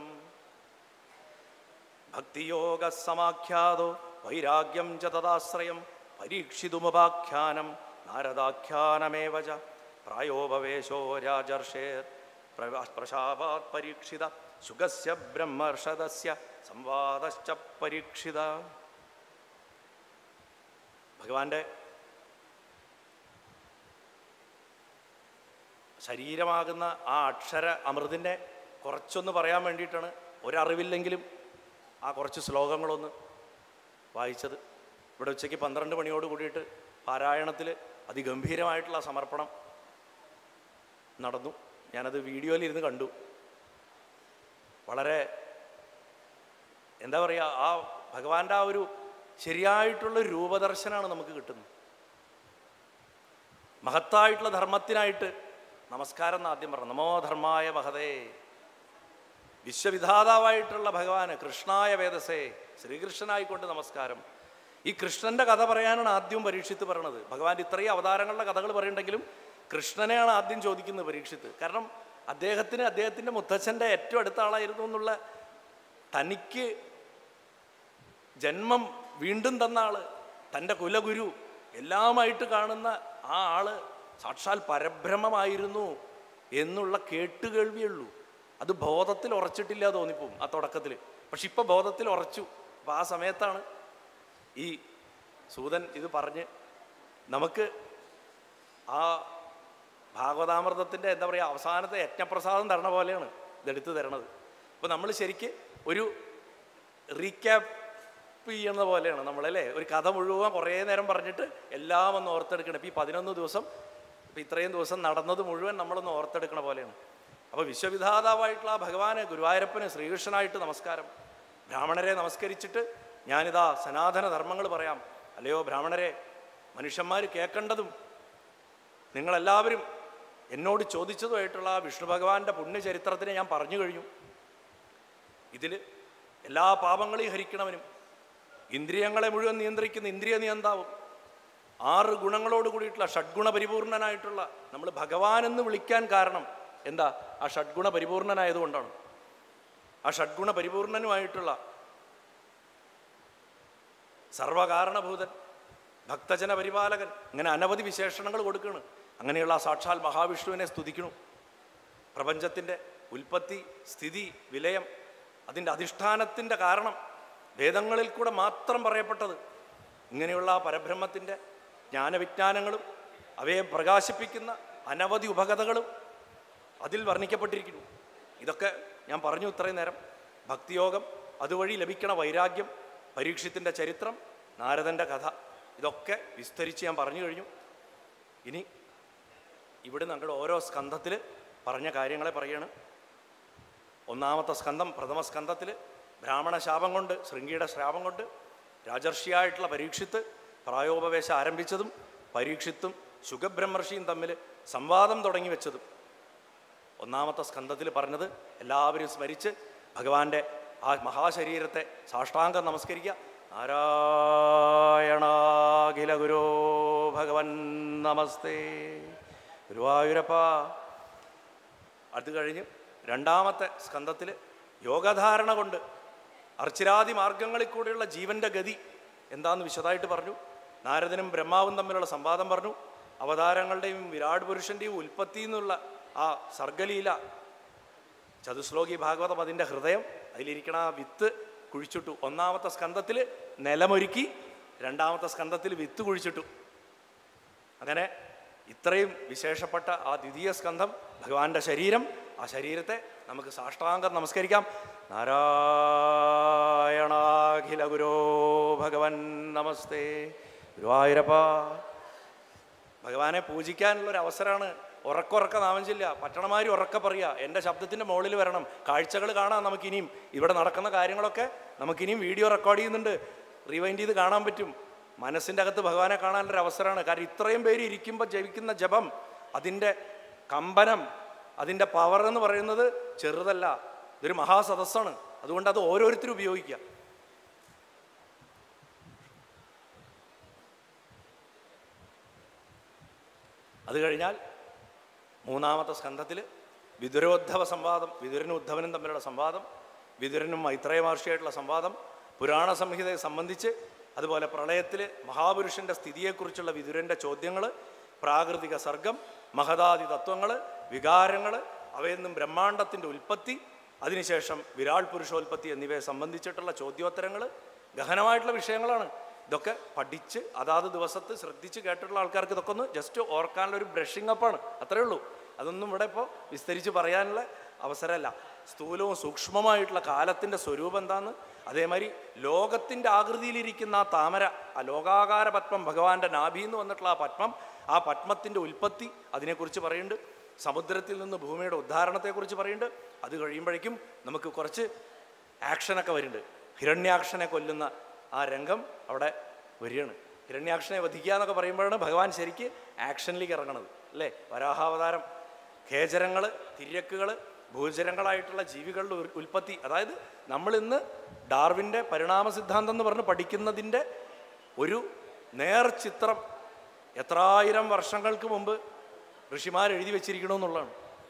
S2: ഭക്തിയോഗസമാഖ്യാതോ വൈരാഗ്യം ച തദാശ്രയം പരീക്ഷിതുമുപാഖ്യാനം നാരദാഖ്യാനമേവ ച പ്രായോപവേശോ രാജർഷേർ പ്രശാപാത് പരീക്ഷിത സുഖസ്യ ബ്രഹ്മർഷദസ്യ സംവാദശ്ച പരീക്ഷിത ഭഗവാന്റെ ശരീരമാകുന്ന ആ അക്ഷര അമൃതിൻ്റെ കുറച്ചൊന്ന് പറയാൻ വേണ്ടിയിട്ടാണ് ഒരറിവില്ലെങ്കിലും ആ കുറച്ച് ശ്ലോകങ്ങളൊന്ന് വായിച്ചത് ഇവിടെ ഉച്ചയ്ക്ക് പന്ത്രണ്ട് മണിയോട് കൂടിയിട്ട് പാരായണത്തിൽ അതിഗംഭീരമായിട്ടുള്ള സമർപ്പണം നടന്നു ഞാനത് വീഡിയോയിലിരുന്ന് കണ്ടു വളരെ എന്താ പറയുക ആ ഭഗവാന്റെ ആ ഒരു ശരിയായിട്ടുള്ള രൂപദർശനമാണ് നമുക്ക് കിട്ടുന്നത് മഹത്തായിട്ടുള്ള ധർമ്മത്തിനായിട്ട് നമസ്കാരം എന്ന് ആദ്യം പറഞ്ഞു നമോ ധർമായ മഹതേ വിശ്വവിധാതാവായിട്ടുള്ള ഭഗവാന് കൃഷ്ണായ വേദസേ ശ്രീകൃഷ്ണനായിക്കൊണ്ട് നമസ്കാരം ഈ കൃഷ്ണന്റെ കഥ പറയാനാണ് ആദ്യം പരീക്ഷിത്ത് പറയണത് ഭഗവാന്റെ ഇത്രയും അവതാരങ്ങളുടെ കഥകൾ പറയുന്നുണ്ടെങ്കിലും കൃഷ്ണനെയാണ് ആദ്യം ചോദിക്കുന്നത് പരീക്ഷിത്ത് കാരണം അദ്ദേഹത്തിന് അദ്ദേഹത്തിൻ്റെ മുത്തച്ഛൻ്റെ ഏറ്റവും അടുത്ത ആളായിരുന്നു എന്നുള്ള തനിക്ക് ജന്മം വീണ്ടും തന്ന ആള് തൻ്റെ കുലഗുരു എല്ലാമായിട്ട് കാണുന്ന ആ ആള് സാക്ഷാൽ പരബ്രഹ്മമായിരുന്നു എന്നുള്ള കേട്ടുകേൾവിയുള്ളൂ അത് ബോധത്തിൽ ഉറച്ചിട്ടില്ല തോന്നിപ്പോവും ആ തുടക്കത്തിൽ പക്ഷെ ഇപ്പം ബോധത്തിൽ ഉറച്ചു അപ്പം ആ സമയത്താണ് ഈ സൂതൻ ഇത് പറഞ്ഞ് നമുക്ക് ആ ഭാഗവതാമൃതത്തിൻ്റെ എന്താ പറയുക അവസാനത്തെ യജ്ഞപ്രസാദം തരണ പോലെയാണ് ഇതെടുത്ത് തരണത് അപ്പോൾ നമ്മൾ ശരിക്ക് ഒരു റീക്യാപ്പ് ചെയ്യുന്ന പോലെയാണ് നമ്മളല്ലേ ഒരു കഥ മുഴുവൻ കുറേ നേരം പറഞ്ഞിട്ട് എല്ലാം ഒന്ന് ഓർത്തെടുക്കണം ഇപ്പോൾ ഈ പതിനൊന്ന് ദിവസം അപ്പം ഇത്രയും ദിവസം നടന്നത് മുഴുവൻ നമ്മളൊന്ന് ഓർത്തെടുക്കണ പോലെയാണ് അപ്പോൾ വിശ്വവിധാതാവായിട്ടുള്ള ആ ഭഗവാന് ഗുരുവായൂരപ്പന് ശ്രീകൃഷ്ണനായിട്ട് നമസ്കാരം ബ്രാഹ്മണരെ നമസ്കരിച്ചിട്ട് ഞാനിതാ സനാതന ധർമ്മങ്ങൾ പറയാം അല്ലയോ ബ്രാഹ്മണരെ മനുഷ്യന്മാർ കേൾക്കേണ്ടതും നിങ്ങളെല്ലാവരും എന്നോട് ചോദിച്ചതുമായിട്ടുള്ള ആ വിഷ്ണു ഭഗവാന്റെ പുണ്യചരിത്രത്തിനെ ഞാൻ പറഞ്ഞു കഴിഞ്ഞു ഇതിൽ എല്ലാ പാപങ്ങളെയും ഹരിക്കണവനും ഇന്ദ്രിയങ്ങളെ മുഴുവൻ നിയന്ത്രിക്കുന്ന ഇന്ദ്രിയ നിയന്താവും ആറ് ഗുണങ്ങളോട് കൂടിയിട്ടുള്ള ഷഡ്ഗുണ പരിപൂർണനായിട്ടുള്ള നമ്മൾ ഭഗവാൻ എന്ന് വിളിക്കാൻ കാരണം എന്താ ആ ഷഡ്ഗുണ പരിപൂർണനായതുകൊണ്ടാണ് ആ ഷഡ്ഗുണ പരിപൂർണനുമായിട്ടുള്ള സർവകാരണഭൂതൻ ഭക്തജന പരിപാലകൻ ഇങ്ങനെ അനവധി വിശേഷണങ്ങൾ കൊടുക്കുകയാണ് അങ്ങനെയുള്ള ആ സാക്ഷാൽ മഹാവിഷ്ണുവിനെ സ്തുതിക്കണു പ്രപഞ്ചത്തിൻ്റെ ഉൽപ്പത്തി സ്ഥിതി വിലയം അതിൻ്റെ അധിഷ്ഠാനത്തിൻ്റെ കാരണം വേദങ്ങളിൽ കൂടെ മാത്രം പറയപ്പെട്ടത് ഇങ്ങനെയുള്ള ആ പരബ്രഹ്മത്തിൻ്റെ ജ്ഞാനവിജ്ഞാനങ്ങളും അവയെ പ്രകാശിപ്പിക്കുന്ന അനവധി ഉപകഥകളും അതിൽ വർണ്ണിക്കപ്പെട്ടിരിക്കുന്നു ഇതൊക്കെ ഞാൻ പറഞ്ഞു ഇത്രയും നേരം ഭക്തിയോഗം അതുവഴി ലഭിക്കണ വൈരാഗ്യം പരീക്ഷത്തിൻ്റെ ചരിത്രം നാരദൻ്റെ കഥ ഇതൊക്കെ വിസ്തരിച്ച് ഞാൻ പറഞ്ഞു കഴിഞ്ഞു ഇനി ഇവിടെ ഞങ്ങളുടെ ഓരോ സ്കന്ധത്തിൽ പറഞ്ഞ കാര്യങ്ങളെ പറയാണ് ഒന്നാമത്തെ സ്കന്ധം പ്രഥമ സ്കന്ധത്തിൽ ബ്രാഹ്മണ ശാപം കൊണ്ട് ശൃംഗിയുടെ ശ്രാപം കൊണ്ട് രാജർഷിയായിട്ടുള്ള പരീക്ഷിത്ത് പ്രായോപവേശം ആരംഭിച്ചതും പരീക്ഷിത്തും ശുഖബ്രഹ്മർഷിയും തമ്മിൽ സംവാദം തുടങ്ങി വെച്ചതും ഒന്നാമത്തെ സ്കന്ധത്തിൽ പറഞ്ഞത് എല്ലാവരും സ്മരിച്ച് ഭഗവാന്റെ ആ മഹാശരീരത്തെ സാഷ്ടാംഗം നമസ്കരിക്കുക നാരായണാഖില ഗുരോ ഭഗവൻ നമസ്തേ ഗുരുവായൂരപ്പ അത് കഴിഞ്ഞ് രണ്ടാമത്തെ സ്കന്ധത്തിൽ യോഗധാരണ കൊണ്ട് അർച്ചിരാദി മാർഗങ്ങളിൽ കൂടെയുള്ള ജീവന്റെ ഗതി എന്താന്ന് വിശദമായിട്ട് പറഞ്ഞു നാരദനും ബ്രഹ്മാവും തമ്മിലുള്ള സംവാദം പറഞ്ഞു അവതാരങ്ങളുടെയും വിരാട് പുരുഷൻ്റെയും ഉൽപ്പത്തി എന്നുള്ള ആ സർഗലീല ചതുശ്ലോകി ഭാഗവതം അതിൻ്റെ ഹൃദയം അതിലിരിക്കണ ആ വിത്ത് കുഴിച്ചിട്ടു ഒന്നാമത്തെ സ്കന്ധത്തിൽ നിലമൊരുക്കി രണ്ടാമത്തെ സ്കന്ധത്തിൽ വിത്ത് കുഴിച്ചിട്ടു അങ്ങനെ ഇത്രയും വിശേഷപ്പെട്ട ആ ദ്വിതീയ സ്കന്ധം ഭഗവാന്റെ ശരീരം ആ ശരീരത്തെ നമുക്ക് സാഷ്ടാംഗം നമസ്കരിക്കാം നാരായണാഖില ഗുരോ ഭഗവൻ നമസ്തേ ഗുരുവായൂരപ്പ ഭഗവാനെ പൂജിക്കാനുള്ള ഒരു അവസരമാണ് ഉറക്കുറക്ക നാമം ചൊല്ലുക പട്ടണമാരി ഉറക്ക പറയുക എൻ്റെ ശബ്ദത്തിൻ്റെ മുകളിൽ വരണം കാഴ്ചകൾ കാണാം നമുക്കിനിയും ഇവിടെ നടക്കുന്ന കാര്യങ്ങളൊക്കെ നമുക്കിനിയും വീഡിയോ റെക്കോർഡ് ചെയ്യുന്നുണ്ട് റിവൈൻഡ് ചെയ്ത് കാണാൻ പറ്റും മനസ്സിൻ്റെ അകത്ത് ഭഗവാനെ കാണാനുള്ളൊരു അവസരമാണ് കാരണം ഇത്രയും പേര് ഇരിക്കുമ്പോൾ ജപിക്കുന്ന ജപം അതിൻ്റെ കമ്പനം അതിൻ്റെ പവർ എന്ന് പറയുന്നത് ചെറുതല്ല ഇതൊരു മഹാസദസ്സാണ് അതുകൊണ്ട് അത് ഓരോരുത്തരും ഉപയോഗിക്കുക അത് കഴിഞ്ഞാൽ മൂന്നാമത്തെ സ്കന്ധത്തിൽ വിതുരോദ്ധവ സംവാദം വിതുരനും ഉദ്ധവനും തമ്മിലുള്ള സംവാദം വിതുരനും മൈത്രേയ മഹർഷിയായിട്ടുള്ള സംവാദം പുരാണ സംഹിതയെ സംബന്ധിച്ച് അതുപോലെ പ്രളയത്തിൽ മഹാപുരുഷൻ്റെ സ്ഥിതിയെക്കുറിച്ചുള്ള വിതുരൻ്റെ ചോദ്യങ്ങൾ പ്രാകൃതിക സർഗം മഹദാദി തത്വങ്ങൾ വികാരങ്ങൾ അവയിൽ നിന്നും ബ്രഹ്മാണ്ടത്തിൻ്റെ ഉൽപ്പത്തി അതിനുശേഷം വിരാട് പുരുഷോൽപ്പത്തി എന്നിവയെ സംബന്ധിച്ചിട്ടുള്ള ചോദ്യോത്തരങ്ങൾ ഗഹനമായിട്ടുള്ള വിഷയങ്ങളാണ് ഇതൊക്കെ പഠിച്ച് അതാത് ദിവസത്ത് ശ്രദ്ധിച്ച് കേട്ടിട്ടുള്ള ആൾക്കാർക്ക് ഇതൊക്കെ ഒന്ന് ജസ്റ്റ് ഓർക്കാനുള്ള ഒരു ബ്രഷിംഗ് അപ്പാണ് അത്രേ ഉള്ളൂ അതൊന്നും ഇവിടെ ഇപ്പോൾ വിസ്തരിച്ച് പറയാനുള്ള അവസരമല്ല സ്ഥൂലവും സൂക്ഷ്മമായിട്ടുള്ള കാലത്തിൻ്റെ സ്വരൂപം എന്താന്ന് അതേമാതിരി ലോകത്തിൻ്റെ ആകൃതിയിലിരിക്കുന്ന ആ താമര ആ ലോകാകാര പത്മം ഭഗവാന്റെ നാഭിയിൽ നിന്ന് വന്നിട്ടുള്ള ആ പത്മം ആ പത്മത്തിൻ്റെ ഉൽപ്പത്തി അതിനെക്കുറിച്ച് പറയുന്നുണ്ട് സമുദ്രത്തിൽ നിന്ന് ഭൂമിയുടെ ഉദ്ധാരണത്തെക്കുറിച്ച് പറയുന്നുണ്ട് അത് കഴിയുമ്പോഴേക്കും നമുക്ക് കുറച്ച് ആക്ഷനൊക്കെ വരുന്നുണ്ട് ഹിരണ്യാക്ഷനെ കൊല്ലുന്ന ആ രംഗം അവിടെ വരികയാണ് ഹിരണ്യാക്ഷനെ വധിക്കുക എന്നൊക്കെ പറയുമ്പോഴാണ് ഭഗവാൻ ശരിക്ക് ആക്ഷനിലേക്ക് ഇറങ്ങണത് അല്ലേ വരാഹാവതാരം ഖേചരങ്ങൾ തിര്യക്കുകൾ ഭൂചരങ്ങളായിട്ടുള്ള ജീവികളുടെ ഉൽ- ഉൽപ്പത്തി അതായത് നമ്മൾ ഇന്ന് ഡാർവിൻ്റെ പരിണാമ സിദ്ധാന്തം എന്ന് പറഞ്ഞ് പഠിക്കുന്നതിൻ്റെ ഒരു നേർചിത്രം എത്രായിരം വർഷങ്ങൾക്ക് മുമ്പ് ഋഷിമാർ എഴുതി വെച്ചിരിക്കണമെന്നുള്ളതാണ്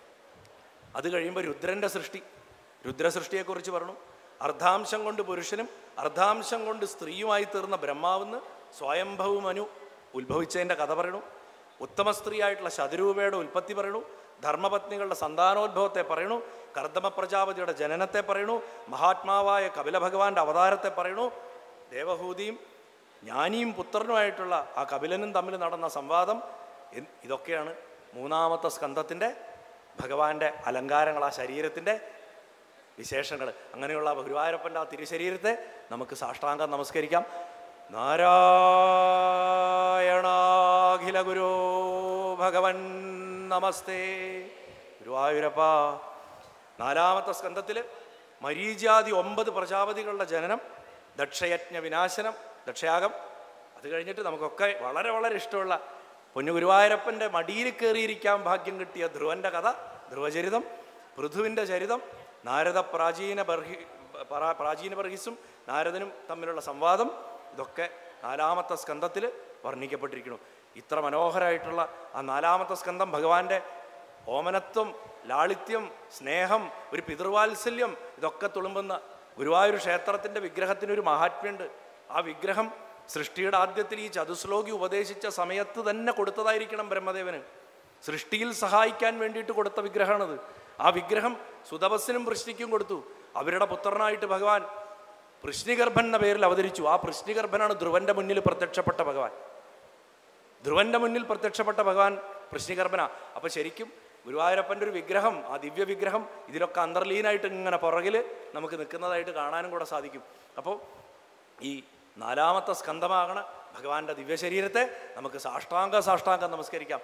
S2: അത് കഴിയുമ്പോൾ രുദ്രൻ്റെ സൃഷ്ടി രുദ്രസൃഷ്ടിയെക്കുറിച്ച് പറഞ്ഞു അർദ്ധാംശം കൊണ്ട് പുരുഷനും അർദ്ധാംശം കൊണ്ട് സ്ത്രീയുമായി തീർന്ന ബ്രഹ്മാവെന്ന് സ്വയംഭവ മനു ഉത്ഭവിച്ചതിൻ്റെ കഥ പറയണു ഉത്തമ സ്ത്രീയായിട്ടുള്ള ശതരൂപയുടെ ഉൽപ്പത്തി പറയണു ധർമ്മപത്നികളുടെ സന്താനോത്ഭവത്തെ പറയണു കർദമ പ്രജാപതിയുടെ ജനനത്തെ പറയണു മഹാത്മാവായ കപില ഭഗവാന്റെ അവതാരത്തെ പറയണു ദേവഹൂതിയും ജ്ഞാനിയും പുത്രനുമായിട്ടുള്ള ആ കപിലനും തമ്മിൽ നടന്ന സംവാദം എൻ- ഇതൊക്കെയാണ് മൂന്നാമത്തെ സ്കന്ധത്തിൻ്റെ ഭഗവാന്റെ അലങ്കാരങ്ങൾ ആ ശരീരത്തിൻ്റെ വിശേഷങ്ങൾ അങ്ങനെയുള്ള ആ ഗുരുവായൂരപ്പൻ്റെ ആ തിരുശരീരത്തെ നമുക്ക് സാഷ്ടാംഗം നമസ്കരിക്കാം നാരായണാഖില ഗുരോ ഭഗവൻ നമസ്തേ ഗുരുവായൂരപ്പ നാലാമത്തെ സ്കന്ധത്തിൽ മരീചാതി ഒമ്പത് പ്രജാപതികളുടെ ജനനം ദക്ഷയജ്ഞ വിനാശനം ദക്ഷയാഗം അത് കഴിഞ്ഞിട്ട് നമുക്കൊക്കെ വളരെ വളരെ ഇഷ്ടമുള്ള പൊന്നു ഗുരുവായൂരപ്പൻ്റെ മടിയിൽ കയറിയിരിക്കാൻ ഭാഗ്യം കിട്ടിയ ധ്രുവൻ്റെ കഥ ധ്രുവചരിതം പൃഥുവിൻ്റെ ചരിതം നാരദ പ്രാചീന ബർഹി പറാ- പ്രാചീന ബർഹിസും നാരദനും തമ്മിലുള്ള സംവാദം ഇതൊക്കെ നാലാമത്തെ സ്കന്ധത്തിൽ വർണ്ണിക്കപ്പെട്ടിരിക്കുന്നു ഇത്ര മനോഹരമായിട്ടുള്ള ആ നാലാമത്തെ സ്കന്ധം ഭഗവാന്റെ ഓമനത്വം ലാളിത്യം സ്നേഹം ഒരു പിതൃവാത്സല്യം ഇതൊക്കെ തുളുമ്പുന്ന ഗുരുവായൂർ ക്ഷേത്രത്തിൻ്റെ വിഗ്രഹത്തിനൊരു മഹാത്മ്യമുണ്ട് ആ വിഗ്രഹം സൃഷ്ടിയുടെ ആദ്യത്തിൽ ഈ ചതുശ്ലോകി ഉപദേശിച്ച സമയത്ത് തന്നെ കൊടുത്തതായിരിക്കണം ബ്രഹ്മദേവന് സൃഷ്ടിയിൽ സഹായിക്കാൻ വേണ്ടിയിട്ട് കൊടുത്ത വിഗ്രഹമാണത് ആ വിഗ്രഹം സുതപസ്സിനും വൃഷ്ണിക്കും കൊടുത്തു അവരുടെ പുത്രനായിട്ട് ഭഗവാൻ പൃശ്നിഗർഭൻ എന്ന പേരിൽ അവതരിച്ചു ആ പൃശ്നിഗർഭനാണ് ധ്രുവന്റെ മുന്നിൽ പ്രത്യക്ഷപ്പെട്ട ഭഗവാൻ ധ്രുവന്റെ മുന്നിൽ പ്രത്യക്ഷപ്പെട്ട ഭഗവാൻ പൃശ്നികർമ്മന അപ്പൊ ശരിക്കും ഗുരുവായൂരപ്പൻ്റെ ഒരു വിഗ്രഹം ആ ദിവ്യ വിഗ്രഹം ഇതിലൊക്കെ അന്തർലീനായിട്ട് ഇങ്ങനെ പുറകിൽ നമുക്ക് നിൽക്കുന്നതായിട്ട് കാണാനും കൂടെ സാധിക്കും അപ്പോൾ ഈ നാലാമത്തെ സ്കന്ധമാകണ ഭഗവാന്റെ ദിവ്യ ശരീരത്തെ നമുക്ക് സാഷ്ടാംഗ സാഷ്ടാംഗം നമസ്കരിക്കാം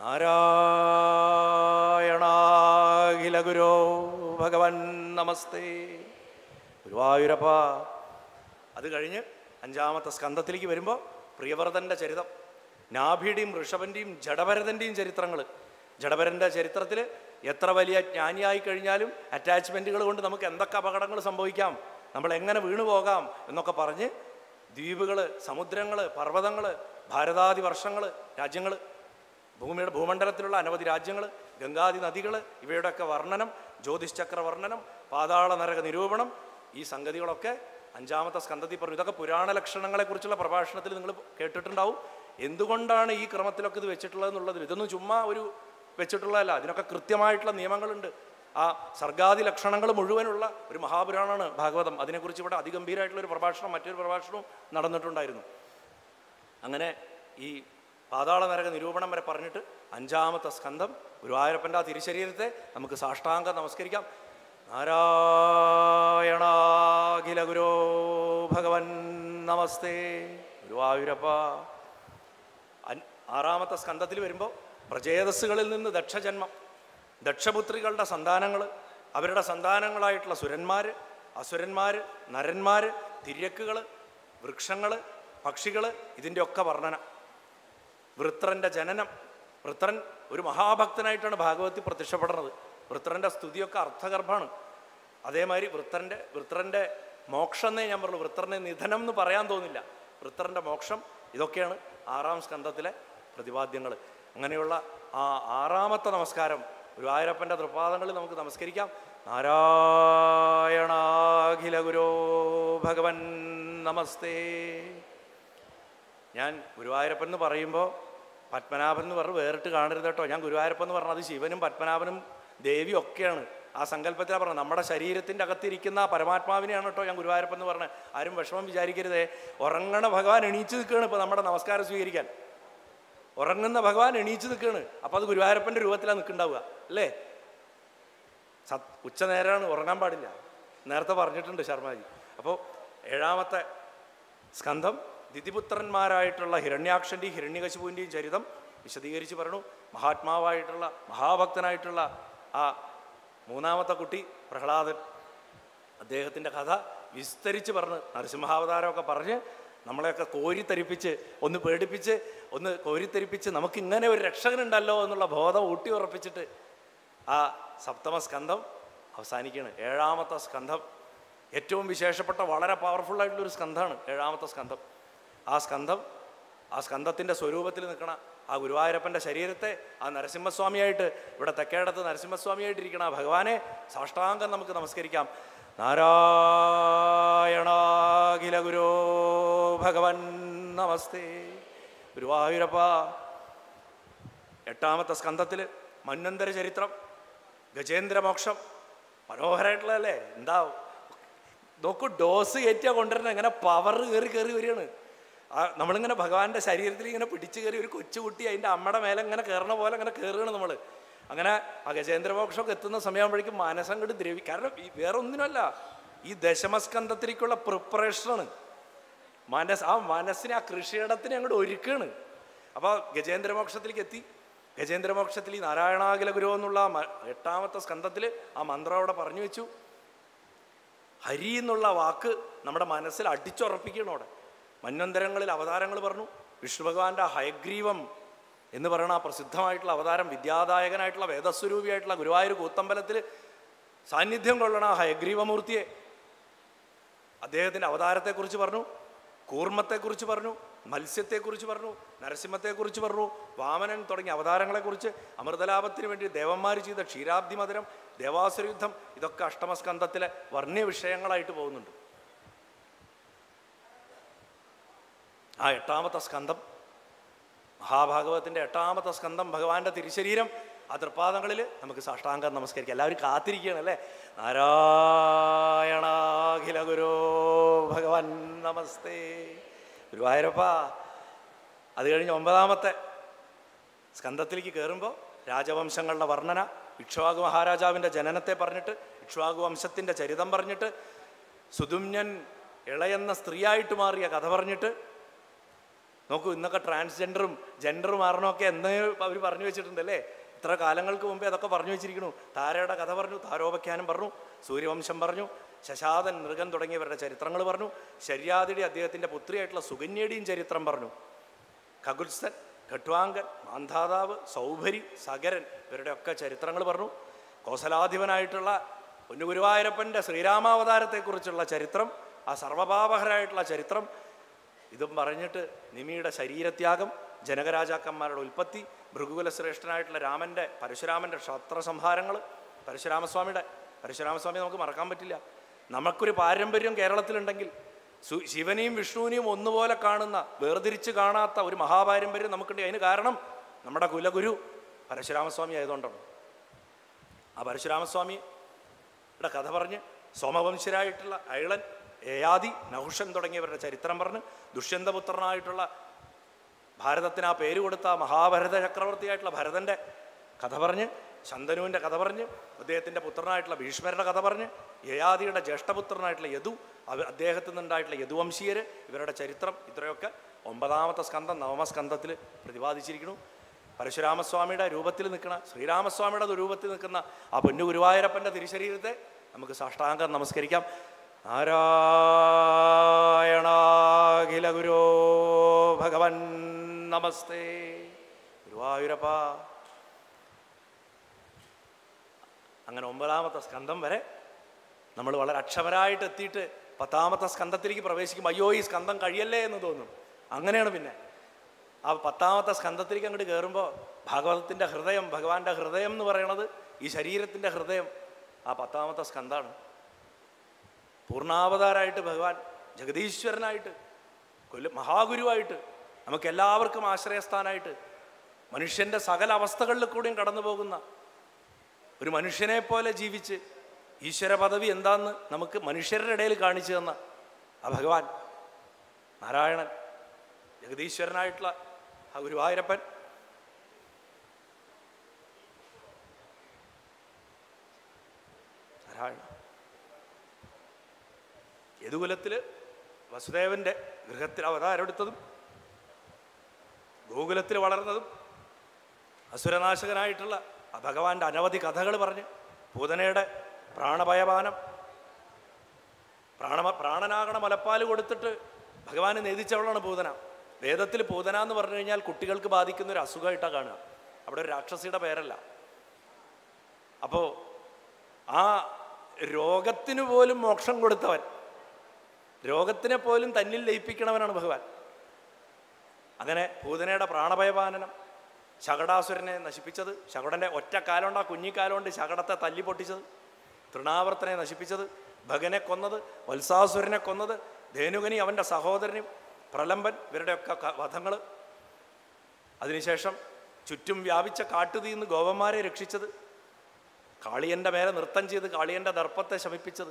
S2: നാരായണാഖില ഗുരോ ഭഗവൻ നമസ്തേ ഗുരുവായൂരപ്പ അത് കഴിഞ്ഞ് അഞ്ചാമത്തെ സ്കന്ധത്തിലേക്ക് വരുമ്പോൾ പ്രിയവ്രതൻ്റെ ചരിതം നാഭിയുടെയും ഋഷഭൻ്റെയും ജഡഭരതൻ്റെയും ചരിത്രങ്ങൾ ജഡഭരൻ്റെ ചരിത്രത്തിൽ എത്ര വലിയ ജ്ഞാനിയായി കഴിഞ്ഞാലും അറ്റാച്ച്മെൻറ്റുകൾ കൊണ്ട് നമുക്ക് എന്തൊക്കെ അപകടങ്ങൾ സംഭവിക്കാം നമ്മൾ എങ്ങനെ വീണു പോകാം എന്നൊക്കെ പറഞ്ഞ് ദ്വീപുകൾ സമുദ്രങ്ങൾ പർവ്വതങ്ങൾ ഭാരതാദി വർഷങ്ങൾ രാജ്യങ്ങൾ ഭൂമിയുടെ ഭൂമണ്ഡലത്തിലുള്ള അനവധി രാജ്യങ്ങൾ ഗംഗാദി നദികൾ ഇവയുടെയൊക്കെ വർണ്ണനം ജ്യോതിശ്ചക്ര വർണ്ണനം പാതാള നരക നിരൂപണം ഈ സംഗതികളൊക്കെ അഞ്ചാമത്തെ സ്കന്ധത്തിൽ പറഞ്ഞു ഇതൊക്കെ പുരാണ ലക്ഷണങ്ങളെക്കുറിച്ചുള്ള പ്രഭാഷണത്തിൽ നിങ്ങൾ കേട്ടിട്ടുണ്ടാവും എന്തുകൊണ്ടാണ് ഈ ക്രമത്തിലൊക്കെ ഇത് വെച്ചിട്ടുള്ളത് എന്നുള്ളതിൽ ഇതൊന്നും ചുമ്മാ ഒരു വെച്ചിട്ടുള്ളതല്ല ഇതിനൊക്കെ കൃത്യമായിട്ടുള്ള നിയമങ്ങളുണ്ട് ആ സർഗാദി ലക്ഷണങ്ങൾ മുഴുവനുള്ള ഒരു മഹാപുരാണമാണ് ഭാഗവതം അതിനെക്കുറിച്ച് ഇവിടെ അതിഗംഭീരമായിട്ടുള്ള ഒരു പ്രഭാഷണം മറ്റൊരു പ്രഭാഷണവും നടന്നിട്ടുണ്ടായിരുന്നു അങ്ങനെ ഈ പാതാള നരക നിരൂപണം വരെ പറഞ്ഞിട്ട് അഞ്ചാമത്തെ സ്കന്ധം ഗുരുവായൂരപ്പൻ്റെ ആ തിരുശരീരത്തെ നമുക്ക് സാഷ്ടാംഗം നമസ്കരിക്കാം നാരായണാഖില ഗുരോ ഭഗവൻ നമസ്തേ ഗുരുവായൂരപ്പ അൻ- ആറാമത്തെ സ്കന്ധത്തിൽ വരുമ്പോൾ പ്രചേതസ്സുകളിൽ നിന്ന് ദക്ഷജന്മം ദക്ഷപുത്രികളുടെ സന്താനങ്ങൾ അവരുടെ സന്താനങ്ങളായിട്ടുള്ള സുരന്മാർ അസുരന്മാർ നരന്മാർ തിര്യക്കുകൾ വൃക്ഷങ്ങൾ പക്ഷികൾ ഇതിൻ്റെ ഒക്കെ വർണ്ണന വൃത്രൻ്റെ ജനനം വൃത്രൻ ഒരു മഹാഭക്തനായിട്ടാണ് ഭാഗവത്തിൽ പ്രത്യക്ഷപ്പെടുന്നത് വൃത്രൻ്റെ സ്തുതിയൊക്കെ അർത്ഥഗർഭമാണ് അതേമാതിരി വൃത്രൻ്റെ വൃത്രൻ്റെ മോക്ഷം എന്നേ ഞാൻ പറഞ്ഞു വൃത്രനെ നിധനം എന്ന് പറയാൻ തോന്നില്ല വൃത്രൻ്റെ മോക്ഷം ഇതൊക്കെയാണ് ആറാം സ്കന്ധത്തിലെ പ്രതിപാദ്യങ്ങൾ അങ്ങനെയുള്ള ആ ആറാമത്തെ നമസ്കാരം ഗുരുവായൂരപ്പൻ്റെ തൃപാദങ്ങളിൽ നമുക്ക് നമസ്കരിക്കാം നാരായണാഖില ഗുരോ ഭഗവൻ നമസ്തേ ഞാൻ ഗുരുവായൂരപ്പൻ എന്ന് പറയുമ്പോൾ പത്മനാഭൻ എന്ന് പറഞ്ഞ് വേറിട്ട് കാണരുത് കേട്ടോ ഞാൻ ഗുരുവായൂരപ്പൻ എന്ന് പറഞ്ഞത് ശിവനും പത്മനാഭനും ദേവിയും ഒക്കെയാണ് ആ സങ്കല്പത്തിലാണ് പറഞ്ഞത് നമ്മുടെ ശരീരത്തിൻ്റെ അകത്തിരിക്കുന്ന ആ പരമാത്മാവിനെയാണ് കേട്ടോ ഞാൻ ഗുരുവായൂരപ്പൻ എന്ന് പറഞ്ഞത് ആരും വിഷമം വിചാരിക്കരുതേ ഉറങ്ങണ ഭഗവാൻ എണീച്ചു നിൽക്കുകയാണ് ഇപ്പോൾ നമ്മുടെ നമസ്കാരം സ്വീകരിക്കാൻ ഉറങ്ങുന്ന ഭഗവാൻ എണീച്ചു നിൽക്കുകയാണ് അപ്പോൾ അത് ഗുരുവായൂരപ്പൻ്റെ രൂപത്തിലാണ് നിൽക്കുന്നുണ്ടാവുക അല്ലേ സത് ഉച്ച നേരമാണ് ഉറങ്ങാൻ പാടില്ല നേരത്തെ പറഞ്ഞിട്ടുണ്ട് ശർമാജി അപ്പോൾ ഏഴാമത്തെ സ്കന്ധം ദിതിപുത്രന്മാരായിട്ടുള്ള ഹിരണ്യാക്ഷൻ്റെയും ഹിരണ്യകശിപുവിൻ്റെയും ചരിതം വിശദീകരിച്ച് പറഞ്ഞു മഹാത്മാവായിട്ടുള്ള മഹാഭക്തനായിട്ടുള്ള ആ മൂന്നാമത്തെ കുട്ടി പ്രഹ്ലാദൻ അദ്ദേഹത്തിൻ്റെ കഥ വിസ്തരിച്ച് പറഞ്ഞ് നരസിംഹാവതാരമൊക്കെ പറഞ്ഞ് നമ്മളെയൊക്കെ കോരിത്തരിപ്പിച്ച് ഒന്ന് പേടിപ്പിച്ച് ഒന്ന് കോരിത്തരിപ്പിച്ച് നമുക്ക് ഇങ്ങനെ ഒരു രക്ഷകനുണ്ടല്ലോ എന്നുള്ള ബോധം ഊട്ടി ഉറപ്പിച്ചിട്ട് ആ സപ്തമ സ്കന്ധം അവസാനിക്കുകയാണ് ഏഴാമത്തെ സ്കന്ധം ഏറ്റവും വിശേഷപ്പെട്ട വളരെ പവർഫുൾ ആയിട്ടുള്ളൊരു സ്കന്ധമാണ് ഏഴാമത്തെ സ്കന്ധം ആ സ്കന്ധം ആ സ്കന്ധത്തിൻ്റെ സ്വരൂപത്തിൽ നിൽക്കണ ആ ഗുരുവായൂരപ്പൻ്റെ ശരീരത്തെ ആ നരസിംഹസ്വാമിയായിട്ട് ഇവിടെ തെക്കേടത്ത് നരസിംഹസ്വാമിയായിട്ടിരിക്കണ ആ ഭഗവാനെ സാഷ്ടാംഗം നമുക്ക് നമസ്കരിക്കാം നാരായണാഖില ഗുരോ ഭഗവൻ നമസ്തേ ഗുരുവായൂരപ്പ എട്ടാമത്തെ സ്കന്ധത്തിൽ മന്വന്തര ചരിത്രം ഗജേന്ദ്രമോക്ഷം മനോഹരമായിട്ടുള്ളതല്ലേ എന്താ നോക്കൂ ഡോസ് കയറ്റിയാ കൊണ്ടുവരണം ഇങ്ങനെ പവർ കയറി കയറി വരികയാണ് ആ നമ്മളിങ്ങനെ ഭഗവാന്റെ ശരീരത്തിൽ ഇങ്ങനെ പിടിച്ചു കയറി ഒരു കൊച്ചുകുട്ടി അതിൻ്റെ അമ്മയുടെ മേലെ ഇങ്ങനെ കയറണ പോലെ അങ്ങനെ കയറുകയാണ് നമ്മൾ അങ്ങനെ ആ ഗജേന്ദ്രമോക്ഷമൊക്കെ എത്തുന്ന സമയമാകുമ്പോഴേക്കും മനസ്സങ്ങോട്ട് ദ്രവി കാരണം ഈ വേറെ ഒന്നിനല്ല ഈ ദശമസ്കന്ധത്തിലേക്കുള്ള പ്രിപ്പറേഷനാണ് മനസ്സ് ആ മനസ്സിനെ ആ കൃഷിയിടത്തിനെ അങ്ങോട്ട് ഒരുക്കുകയാണ് അപ്പോൾ ഗജേന്ദ്രമോക്ഷത്തിലേക്ക് എത്തി ഗജേന്ദ്രമോക്ഷത്തിൽ ഈ നാരായണാഖില ഗുരു എന്നുള്ള ആ മ- എട്ടാമത്തെ സ്കന്ധത്തിൽ ആ മന്ത്രം അവിടെ പറഞ്ഞു വെച്ചു ഹരി എന്നുള്ള വാക്ക് നമ്മുടെ മനസ്സിൽ അടിച്ചുറപ്പിക്കണം അവിടെ മന്വന്തരങ്ങളിൽ അവതാരങ്ങൾ പറഞ്ഞു വിഷ്ണു ഭഗവാന്റെ ആ ഹയഗ്രീവം എന്ന് പറയുന്ന ആ പ്രസിദ്ധമായിട്ടുള്ള അവതാരം വിദ്യാദായകനായിട്ടുള്ള വേദസ്വരൂപിയായിട്ടുള്ള ഗുരുവായൂർ കൂത്തമ്പലത്തിൽ സാന്നിധ്യം കൊള്ളണ ആ ഹയഗ്രീവമൂർത്തിയെ അദ്ദേഹത്തിൻ്റെ അവതാരത്തെക്കുറിച്ച് പറഞ്ഞു കൂർമ്മത്തെക്കുറിച്ച് പറഞ്ഞു മത്സ്യത്തെക്കുറിച്ച് പറഞ്ഞു നരസിംഹത്തെക്കുറിച്ച് പറഞ്ഞു വാമനൻ തുടങ്ങിയ അവതാരങ്ങളെക്കുറിച്ച് അമൃതലാഭത്തിന് വേണ്ടി ദേവന്മാർ ചെയ്ത ക്ഷീരാബ്ദി മധുരം ദേവാസുര യുദ്ധം ഇതൊക്കെ അഷ്ടമസ്കന്ധത്തിലെ വർണ്ണ്യ വിഷയങ്ങളായിട്ട് പോകുന്നുണ്ട് ആ എട്ടാമത്തെ സ്കന്ധം മഹാഭാഗവതത്തിൻ്റെ എട്ടാമത്തെ സ്കന്ധം ഭഗവാന്റെ തിരുശരീരം ആ തൃപ്പാദങ്ങളിൽ നമുക്ക് സാഷ്ടാംഗം നമസ്കരിക്കാം എല്ലാവരും കാത്തിരിക്കുകയാണ് അല്ലേ നാരായണാഖില ഗുരോ ഭഗവാൻ നമസ്തേ ഗുരുവായൂരപ്പ അത് കഴിഞ്ഞ് ഒമ്പതാമത്തെ സ്കന്ധത്തിലേക്ക് കയറുമ്പോൾ രാജവംശങ്ങളുടെ വർണ്ണന ഇക്ഷ്വാകു മഹാരാജാവിൻ്റെ ജനനത്തെ പറഞ്ഞിട്ട് ഇക്ഷ്വാകു വംശത്തിൻ്റെ ചരിതം പറഞ്ഞിട്ട് സുതുമ്യൻ ഇളയെന്ന സ്ത്രീയായിട്ട് മാറിയ കഥ പറഞ്ഞിട്ട് നോക്കൂ ഇന്നൊക്കെ ട്രാൻസ്ജെൻഡറും ജെൻഡർ മാറണമൊക്കെ എന്നേ അവർ പറഞ്ഞു വെച്ചിട്ടുണ്ടല്ലേ ഇത്ര കാലങ്ങൾക്ക് മുമ്പേ അതൊക്കെ പറഞ്ഞു വെച്ചിരിക്കണു താരയുടെ കഥ പറഞ്ഞു താരോപഖ്യാനം പറഞ്ഞു സൂര്യവംശം പറഞ്ഞു ശശാതൻ മൃഗൻ തുടങ്ങിയവരുടെ ചരിത്രങ്ങൾ പറഞ്ഞു ശര്യാദിയുടെ അദ്ദേഹത്തിൻ്റെ പുത്രിയായിട്ടുള്ള സുകന്യയുടെയും ചരിത്രം പറഞ്ഞു ഖഗുത്സൻ ഘട്വാങ്കൻ മാന്ധാതാവ് സൗഭരി സഗരൻ ഇവരുടെയൊക്കെ ചരിത്രങ്ങൾ പറഞ്ഞു കോസലാധിപനായിട്ടുള്ള പൊന്നുഗുരുവായൂരപ്പൻ്റെ ശ്രീരാമാവതാരത്തെക്കുറിച്ചുള്ള ചരിത്രം ആ സർവപാപഹരായിട്ടുള്ള ചരിത്രം ഇതും പറഞ്ഞിട്ട് നിമിയുടെ ശരീരത്യാഗം ജനകരാജാക്കന്മാരുടെ ഉൽപ്പത്തി ഭൃഗുകുല ശ്രേഷ്ഠനായിട്ടുള്ള രാമൻ്റെ പരശുരാമൻ്റെ ക്ഷത്രസംഹാരങ്ങൾ പരശുരാമസ്വാമിയുടെ പരശുരാമസ്വാമി നമുക്ക് മറക്കാൻ പറ്റില്ല നമുക്കൊരു പാരമ്പര്യം കേരളത്തിലുണ്ടെങ്കിൽ സു ശിവനെയും വിഷ്ണുവിനെയും ഒന്നുപോലെ കാണുന്ന വേർതിരിച്ച് കാണാത്ത ഒരു മഹാപാരമ്പര്യം നമുക്കുണ്ട് അതിന് കാരണം നമ്മുടെ കുലഗുരു പരശുരാമസ്വാമി ആയതുകൊണ്ടാണ് ആ പരശുരാമസ്വാമിയുടെ കഥ പറഞ്ഞ് സോമവംശരായിട്ടുള്ള അയളൻ ഏയാദി നഹുഷൻ തുടങ്ങിയവരുടെ ചരിത്രം പറഞ്ഞ് ദുഷ്യന്തപുത്രനായിട്ടുള്ള ഭാരതത്തിന് ആ പേര് കൊടുത്ത ആ മഹാഭരത ചക്രവർത്തിയായിട്ടുള്ള ഭരതൻ്റെ കഥ പറഞ്ഞ് ശന്തനുവിൻ്റെ കഥ പറഞ്ഞ് അദ്ദേഹത്തിൻ്റെ പുത്രനായിട്ടുള്ള ഭീഷ്മരുടെ കഥ പറഞ്ഞ് യയാദിയുടെ ജ്യേഷ്ഠപുത്രനായിട്ടുള്ള യദു അവ അദ്ദേഹത്തിൽ നിന്നുണ്ടായിട്ടുള്ള യദുവംശീയർ ഇവരുടെ ചരിത്രം ഇത്രയൊക്കെ ഒമ്പതാമത്തെ സ്കന്ധം നവമസ്കന്ധത്തിൽ പ്രതിപാദിച്ചിരിക്കുന്നു പരശുരാമസ്വാമിയുടെ രൂപത്തിൽ നിൽക്കുന്ന ശ്രീരാമസ്വാമിയുടെ രൂപത്തിൽ നിൽക്കുന്ന ആ പൊന്നു ഗുരുവായൂരപ്പൻ്റെ തിരുശരീരത്തെ നമുക്ക് സാഷ്ടാംഗം നമസ്കരിക്കാം നാരായണാഖില ഗുരോ ഭഗവൻ നമസ്തേ ഗുരുവായൂരപ്പ അങ്ങനെ ഒമ്പതാമത്തെ സ്കന്ധം വരെ നമ്മൾ വളരെ അക്ഷമരായിട്ട് എത്തിയിട്ട് പത്താമത്തെ സ്കന്ധത്തിലേക്ക് പ്രവേശിക്കും അയ്യോ ഈ സ്കന്ധം കഴിയല്ലേ എന്ന് തോന്നും അങ്ങനെയാണ് പിന്നെ ആ പത്താമത്തെ സ്കന്ധത്തിലേക്ക് അങ്ങോട്ട് കയറുമ്പോൾ ഭാഗവതത്തിൻ്റെ ഹൃദയം ഭഗവാന്റെ ഹൃദയം എന്ന് പറയണത് ഈ ശരീരത്തിൻ്റെ ഹൃദയം ആ പത്താമത്തെ സ്കന്ധാണ് പൂർണ്ണാവതാരായിട്ട് ഭഗവാൻ ജഗദീശ്വരനായിട്ട് കൊല്ല മഹാഗുരുവായിട്ട് നമുക്ക് എല്ലാവർക്കും ആശ്രയസ്ഥാനായിട്ട് മനുഷ്യൻ്റെ സകല അവസ്ഥകളിൽ കൂടിയും കടന്നു പോകുന്ന ഒരു മനുഷ്യനെ പോലെ ജീവിച്ച് ഈശ്വര പദവി എന്താന്ന് നമുക്ക് മനുഷ്യരുടെ ഇടയിൽ കാണിച്ചു തന്ന ആ ഭഗവാൻ നാരായണൻ ജഗദീശ്വരനായിട്ടുള്ള ആ ഗുരുവായൂരപ്പൻ നാരായണ യദുകുലത്തിൽ വസുദേവൻ്റെ ഗൃഹത്തിൽ അവതാരെടുത്തതും ഗോകുലത്തിൽ വളർന്നതും അസുരനാശകനായിട്ടുള്ള ആ ഭഗവാന്റെ അനവധി കഥകൾ പറഞ്ഞ് പൂതനയുടെ പ്രാണഭയപാനം പ്രാണ പ്രാണനാകണ മലപ്പാൽ കൊടുത്തിട്ട് ഭഗവാന് നേതിച്ചവളാണ് പൂതന വേദത്തിൽ പൂതന എന്ന് പറഞ്ഞു കഴിഞ്ഞാൽ കുട്ടികൾക്ക് ബാധിക്കുന്ന ഒരു അസുഖമായിട്ടാണ് കാണുക അവിടെ ഒരു രാക്ഷസിയുടെ പേരല്ല അപ്പോൾ ആ രോഗത്തിന് പോലും മോക്ഷം കൊടുത്തവൻ രോഗത്തിനെ പോലും തന്നിൽ ലയിപ്പിക്കണവനാണ് ഭഗവാൻ അങ്ങനെ പൂതനയുടെ പ്രാണഭയപാനനം ശകടാസുരനെ നശിപ്പിച്ചത് ശകടൻ്റെ ഒറ്റ കാലുകൊണ്ട് ആ കുഞ്ഞിക്കാലുകൊണ്ട് ശകടത്തെ തല്ലി പൊട്ടിച്ചത് തൃണാവർത്തനെ നശിപ്പിച്ചത് ഭഗനെ കൊന്നത് വത്സാസുരനെ കൊന്നത് ധേനുകനി അവൻ്റെ സഹോദരനും പ്രലംബൻ ഇവരുടെയൊക്കെ വധങ്ങൾ അതിനുശേഷം ചുറ്റും വ്യാപിച്ച കാട്ടുതീന്ന് ഗോപന്മാരെ രക്ഷിച്ചത് കാളിയൻ്റെ മേലെ നൃത്തം ചെയ്ത് കാളിയൻ്റെ ദർപ്പത്തെ ശമിപ്പിച്ചത്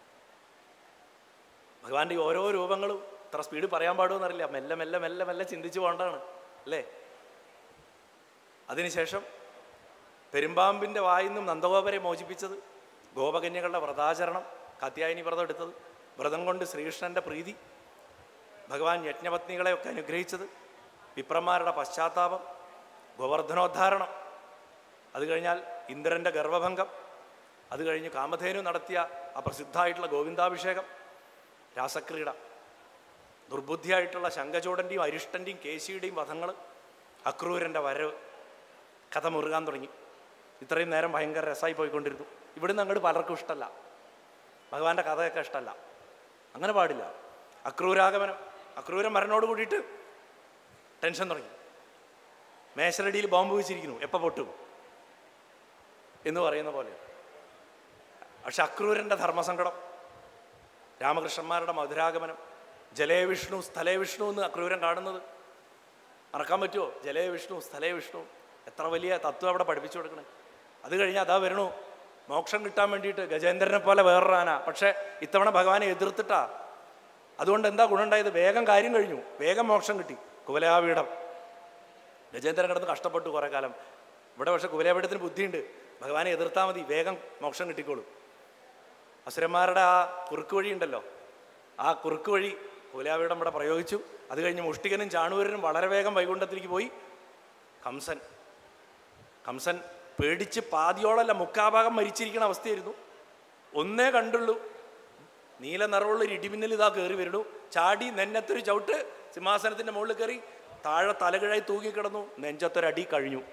S2: ഭഗവാന്റെ ഈ ഓരോ രൂപങ്ങളും ഇത്ര സ്പീഡ് പറയാൻ പാടുമെന്നറിയില്ല മെല്ലെ മെല്ലെ മെല്ലെ മെല്ലെ ചിന്തിച്ചു പോകേണ്ടതാണ് അല്ലേ അതിനുശേഷം പെരുമ്പാമ്പിൻ്റെ വായിൽ നിന്നും നന്ദഗോപരെ മോചിപ്പിച്ചത് ഗോപകന്യകളുടെ വ്രതാചരണം കാത്യായനി വ്രതം എടുത്തത് വ്രതം കൊണ്ട് ശ്രീകൃഷ്ണൻ്റെ പ്രീതി ഭഗവാൻ യജ്ഞപത്നികളെയൊക്കെ അനുഗ്രഹിച്ചത് വിപ്രന്മാരുടെ പശ്ചാത്താപം ഗോവർദ്ധനോദ്ധാരണം അത് കഴിഞ്ഞാൽ ഇന്ദ്രൻ്റെ ഗർഭഭംഗം അത് കഴിഞ്ഞ് കാമധേനു നടത്തിയ ആ പ്രസിദ്ധമായിട്ടുള്ള ഗോവിന്ദാഭിഷേകം രാസക്രീഡ ദുർബുദ്ധിയായിട്ടുള്ള ശങ്കചൂടൻ്റെയും അരിഷ്ടൻ്റെയും കേശിയുടെയും വധങ്ങൾ അക്രൂരൻ്റെ വരവ് കഥ മുറുകാൻ തുടങ്ങി ഇത്രയും നേരം ഭയങ്കര രസമായി പോയിക്കൊണ്ടിരുന്നു ഇവിടുന്ന് അങ്ങോട്ട് പലർക്കും ഇഷ്ടമല്ല ഭഗവാന്റെ കഥയൊക്കെ ഇഷ്ടമല്ല അങ്ങനെ പാടില്ല അക്രൂരാഗമനം അക്രൂരൻ മരണോട് കൂടിയിട്ട് ടെൻഷൻ തുടങ്ങി മേശരടിയിൽ ബോംബ് വെച്ചിരിക്കുന്നു എപ്പോൾ പൊട്ടും എന്ന് പറയുന്ന പോലെ പക്ഷെ അക്രൂരൻ്റെ ധർമ്മസങ്കടം രാമകൃഷ്ണന്മാരുടെ മധുരാഗമനം ജലേ വിഷ്ണു സ്ഥലേ വിഷ്ണു എന്ന് അക്രൂരൻ കാണുന്നത് മറക്കാൻ പറ്റുമോ ജലേ വിഷ്ണു സ്ഥലേ വിഷ്ണു എത്ര വലിയ തത്വം അവിടെ പഠിപ്പിച്ചു കൊടുക്കണേ അത് കഴിഞ്ഞ് അതാ വരണു മോക്ഷം കിട്ടാൻ വേണ്ടിയിട്ട് ഗജേന്ദ്രനെ പോലെ വേറൊരു ആന പക്ഷേ ഇത്തവണ ഭഗവാനെ എതിർത്തിട്ടാ അതുകൊണ്ട് എന്താ ഗുണമുണ്ടായത് വേഗം കാര്യം കഴിഞ്ഞു വേഗം മോക്ഷം കിട്ടി കുവലയാപീഠം ഗജേന്ദ്രൻ കിടന്ന് കഷ്ടപ്പെട്ടു കുറേ കാലം ഇവിടെ പക്ഷെ കുവലയാപീഠത്തിന് ബുദ്ധിയുണ്ട് ഭഗവാനെ എതിർത്താൽ മതി വേഗം മോക്ഷം കിട്ടിക്കോളും അസുരന്മാരുടെ ആ കുറുക്ക് വഴി ഉണ്ടല്ലോ ആ കുറുക്ക് വഴി കുവലയാപീഠം ഇവിടെ പ്രയോഗിച്ചു അത് കഴിഞ്ഞ് മുഷ്ടികനും ചാണൂരനും വളരെ വേഗം വൈകുണ്ഠത്തിലേക്ക് പോയി കംസൻ കംസൻ പേടിച്ച് പാതിയോളല്ല മുക്കാഭാഗം മരിച്ചിരിക്കുന്ന അവസ്ഥയായിരുന്നു ഒന്നേ കണ്ടുള്ളൂ നീല നിറമുള്ള ഒരു ഇടിമിന്നൽ ഇതാ കയറി വരുന്നു ചാടി നെന്നത്തൊരു ചവിട്ട് സിംഹാസനത്തിൻ്റെ മുകളിൽ കയറി താഴെ തലകിഴായി തൂങ്ങിക്കിടന്നു നെഞ്ചത്തൊരടി കഴിഞ്ഞു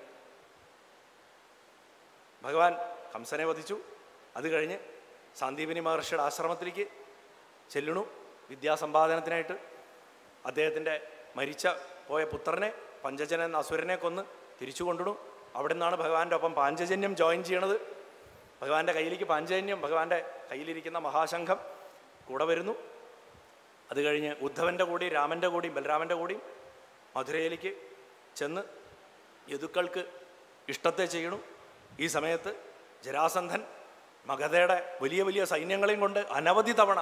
S2: ഭഗവാൻ കംസനെ വധിച്ചു അത് കഴിഞ്ഞ് സാന്ദീപിനി മഹർഷിയുടെ ആശ്രമത്തിലേക്ക് ചെല്ലണു വിദ്യാസമ്പാദനത്തിനായിട്ട് അദ്ദേഹത്തിൻ്റെ മരിച്ച പോയ പുത്രനെ പഞ്ചജന എന്ന അസുരനെ കൊന്ന് തിരിച്ചു കൊണ്ടുണു അവിടെ നിന്നാണ് ഭഗവാന്റെ ഒപ്പം പാഞ്ചജന്യം ജോയിൻ ചെയ്യണത് ഭഗവാന്റെ കയ്യിലേക്ക് പാഞ്ചജന്യം ഭഗവാന്റെ കയ്യിലിരിക്കുന്ന മഹാശംഖം കൂടെ വരുന്നു അത് കഴിഞ്ഞ് ഉദ്ധവൻ്റെ കൂടെയും രാമൻ്റെ കൂടെയും ബലരാമൻ്റെ കൂടെയും മധുരയിലേക്ക് ചെന്ന് യദുക്കൾക്ക് ഇഷ്ടത്തെ ചെയ്യണു ഈ സമയത്ത് ജരാസന്ധൻ മഗധയുടെ വലിയ വലിയ സൈന്യങ്ങളെയും കൊണ്ട് അനവധി തവണ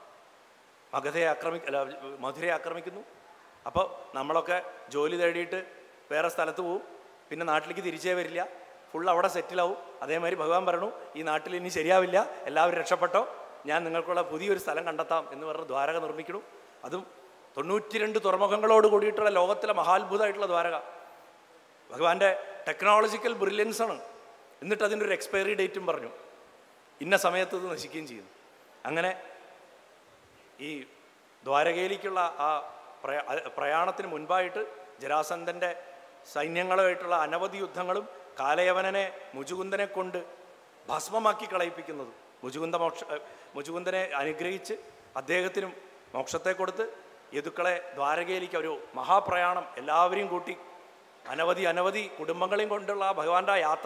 S2: മഗധയെ ആക്രമി അല്ല മധുരയെ ആക്രമിക്കുന്നു അപ്പോൾ നമ്മളൊക്കെ ജോലി തേടിയിട്ട് വേറെ സ്ഥലത്ത് പോവും പിന്നെ നാട്ടിലേക്ക് തിരിച്ചേ വരില്ല ഫുൾ അവിടെ സെറ്റിലാവും അതേമാതിരി ഭഗവാൻ പറഞ്ഞു ഈ നാട്ടിൽ ഇനി ശരിയാവില്ല എല്ലാവരും രക്ഷപ്പെട്ടോ ഞാൻ നിങ്ങൾക്കുള്ള പുതിയൊരു സ്ഥലം കണ്ടെത്താം എന്ന് പറഞ്ഞ് ദ്വാരക നിർമ്മിക്കണു അതും തൊണ്ണൂറ്റി രണ്ട് തുറമുഖങ്ങളോട് കൂടിയിട്ടുള്ള ലോകത്തിലെ മഹാത്ഭുതമായിട്ടുള്ള ദ്വാരക ഭഗവാന്റെ ടെക്നോളജിക്കൽ ബ്രില്യൻസ് ആണ് എന്നിട്ട് അതിൻ്റെ ഒരു എക്സ്പയറി ഡേറ്റും പറഞ്ഞു ഇന്ന സമയത്ത് ഇത് നശിക്കുകയും ചെയ്യുന്നു അങ്ങനെ ഈ ദ്വാരകയിലേക്കുള്ള ആ പ്രയാ അ- പ്രയാണത്തിന് മുൻപായിട്ട് ജരാസന്ധൻ്റെ സൈന്യങ്ങളുമായിട്ടുള്ള അനവധി യുദ്ധങ്ങളും കാലയവനനെ മുജുകുന്ദനെ കൊണ്ട് ഭസ്മമാക്കി കളയിപ്പിക്കുന്നത് മുജുകുന്ദ മോക്ഷ ഏ, മുജുകുന്ദനെ അനുഗ്രഹിച്ച് അദ്ദേഹത്തിനും മോക്ഷത്തെ കൊടുത്ത് യദുക്കളെ ദ്വാരകയിലേക്ക് ഒരു മഹാപ്രയാണം എല്ലാവരെയും കൂട്ടി അനവധി അനവധി കുടുംബങ്ങളെയും കൊണ്ടുള്ള ആ ഭഗവാന്റെ ആ യാത്ര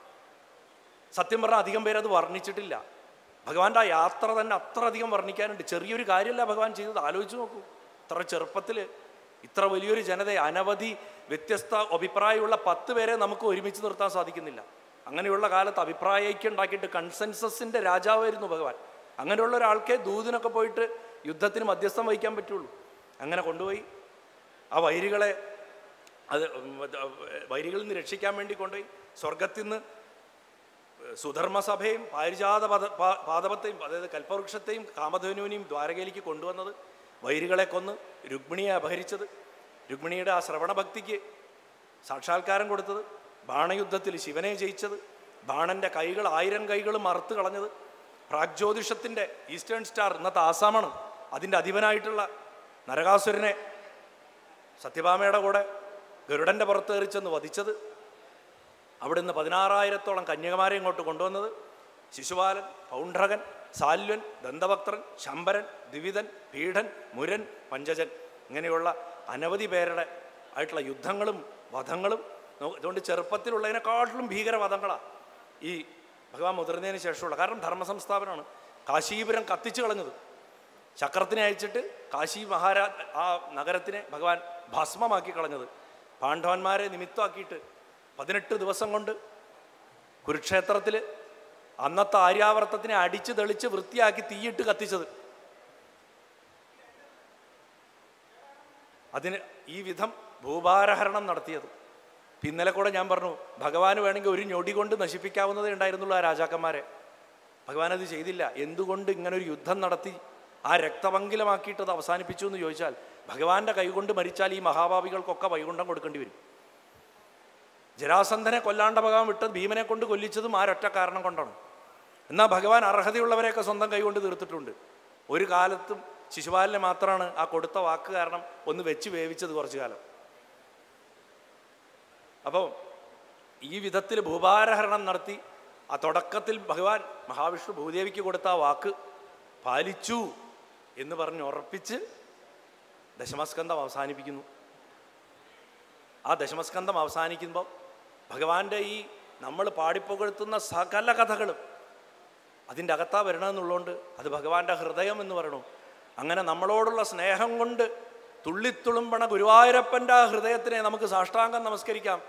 S2: സത്യം പറഞ്ഞാൽ അധികം പേരത് വർണ്ണിച്ചിട്ടില്ല ഭഗവാന്റെ ആ യാത്ര തന്നെ അത്ര അധികം വർണ്ണിക്കാനുണ്ട് ചെറിയൊരു കാര്യമല്ല ഭഗവാൻ ചെയ്തത് ആലോചിച്ച് നോക്കൂ ഇത്ര ചെറുപ്പത്തിൽ ഇത്ര വലിയൊരു ജനതയെ അനവധി വ്യത്യസ്ത അഭിപ്രായമുള്ള പത്ത് പേരെ നമുക്ക് ഒരുമിച്ച് നിർത്താൻ സാധിക്കുന്നില്ല അങ്ങനെയുള്ള കാലത്ത് അഭിപ്രായ ഐക്യം ഉണ്ടാക്കിയിട്ട് കൺസെൻസസിൻ്റെ രാജാവായിരുന്നു ഭഗവാൻ അങ്ങനെയുള്ള ഒരാൾക്കേ ദൂതിനൊക്കെ പോയിട്ട് യുദ്ധത്തിന് മധ്യസ്ഥം വഹിക്കാൻ പറ്റുള്ളൂ അങ്ങനെ കൊണ്ടുപോയി ആ വൈരികളെ അത് ഉം, അത് വൈരികളിൽ നിന്ന് രക്ഷിക്കാൻ വേണ്ടി കൊണ്ടുപോയി സ്വർഗത്തിൽ നിന്ന് സുധർമ്മസഭയും പാരിജാത പദ പാ- പാദപത്തെയും അതായത് കൽപ്പവൃക്ഷത്തെയും കാമധേനുവിനെയും ദ്വാരകയിലേക്ക് കൊണ്ടുവന്നത് വൈരികളെ കൊന്ന് രുക്മിണിയെ അപഹരിച്ചത് രുക്മിണിയുടെ ആ ശ്രവണഭക്തിക്ക് സാക്ഷാത്കാരം കൊടുത്തത് ബാണയുദ്ധത്തിൽ ശിവനെ ജയിച്ചത് ബാണൻ്റെ കൈകൾ ആയിരം കൈകളും അറുത്ത് കളഞ്ഞത് പ്രാഗ്ജ്യോതിഷത്തിൻ്റെ ഈസ്റ്റേൺ സ്റ്റാർ ഇന്നത്തെ ആസാമാണ് അതിൻ്റെ അധിപനായിട്ടുള്ള നരകാസുരനെ സത്യഭാമയുടെ കൂടെ ഗരുഡൻ്റെ പുറത്ത് എറിച്ചെന്ന് വധിച്ചത് അവിടുന്ന് പതിനാറായിരത്തോളം കന്യകമാരെ ഇങ്ങോട്ട് കൊണ്ടുവന്നത് ശിശുപാലൻ പൗണ്ഡ്രകൻ സാല്വൻ ദന്തഭക്തൻ ശമ്പരൻ ദിവിതൻ പീഠൻ മുരൻ പഞ്ചജൻ ഇങ്ങനെയുള്ള അനവധി പേരുടെ ആയിട്ടുള്ള യുദ്ധങ്ങളും വധങ്ങളും നോ- ഇതുകൊണ്ട് ചെറുപ്പത്തിലുള്ളതിനെക്കാട്ടിലും ഭീകരവധങ്ങളാണ് ഈ ഭഗവാൻ മുതിർന്നതിന് ശേഷമുള്ള കാരണം ധർമ്മസംസ്ഥാപനമാണ് കാശീപുരം കത്തിച്ചു കളഞ്ഞത് ചക്രത്തിനെ അയച്ചിട്ട് കാശി മഹാരാ ആ നഗരത്തിനെ ഭഗവാൻ ഭസ്മമാക്കി കളഞ്ഞത് പാണ്ഡവന്മാരെ നിമിത്തമാക്കിയിട്ട് പതിനെട്ട് ദിവസം കൊണ്ട് കുരുക്ഷേത്രത്തിൽ അന്നത്തെ ആര്യാവർത്തത്തിനെ അടിച്ച് തെളിച്ച് വൃത്തിയാക്കി തീയിട്ട് കത്തിച്ചത് അതിന് ഈ വിധം ഭൂഭാരഹരണം നടത്തിയത് ഇപ്പം ഇന്നലെ കൂടെ ഞാൻ പറഞ്ഞു ഭഗവാന് വേണമെങ്കിൽ ഒരു ഞൊടി കൊണ്ട് നശിപ്പിക്കാവുന്നതേ ഉണ്ടായിരുന്നുള്ളൂ ആ രാജാക്കന്മാരെ ഭഗവാൻ അത് ചെയ്തില്ല എന്തുകൊണ്ട് ഇങ്ങനെ ഒരു യുദ്ധം നടത്തി ആ രക്തപങ്കിലമാക്കിയിട്ട് അത് അവസാനിപ്പിച്ചു എന്ന് ചോദിച്ചാൽ ഭഗവാന്റെ കൈകൊണ്ട് മരിച്ചാൽ ഈ മഹാഭാവികൾക്കൊക്കെ വൈകുണ്ഠം കൊടുക്കേണ്ടി വരും ജരാസന്ധനെ കൊല്ലാണ്ട ഭഗവാൻ വിട്ടത് ഭീമനെ കൊണ്ട് കൊല്ലിച്ചതും ആ ഒറ്റ കാരണം കൊണ്ടാണ് എന്നാൽ ഭഗവാൻ അർഹതയുള്ളവരെയൊക്കെ സ്വന്തം കൈകൊണ്ട് തീർത്തിട്ടുണ്ട് ഒരു കാലത്തും ശിശുപാലിനെ മാത്രമാണ് ആ കൊടുത്ത വാക്ക് കാരണം ഒന്ന് വെച്ച് വേവിച്ചത് കുറച്ചു കാലം അപ്പോൾ ഈ വിധത്തിൽ ഭൂഭാരഹരണം നടത്തി ആ തുടക്കത്തിൽ ഭഗവാൻ മഹാവിഷ്ണു ഭൂദേവിക്ക് കൊടുത്ത ആ വാക്ക് പാലിച്ചു എന്ന് പറഞ്ഞ് ഉറപ്പിച്ച് ദശമസ്കന്ധം അവസാനിപ്പിക്കുന്നു ആ ദശമസ്കന്ധം അവസാനിക്കുമ്പോൾ ഭഗവാന്റെ ഈ നമ്മൾ പാടിപ്പുകഴ്ത്തുന്ന സകല കഥകളും അതിൻ്റെ അകത്താ വരണമെന്നുള്ളതുകൊണ്ട് അത് ഭഗവാന്റെ ഹൃദയം എന്ന് പറയണു അങ്ങനെ നമ്മളോടുള്ള സ്നേഹം കൊണ്ട് തുള്ളിത്തുളുമ്പണ ഗുരുവായൂരപ്പൻ്റെ ആ ഹൃദയത്തിനെ നമുക്ക് സാഷ്ടാംഗം നമസ്കരിക്കാം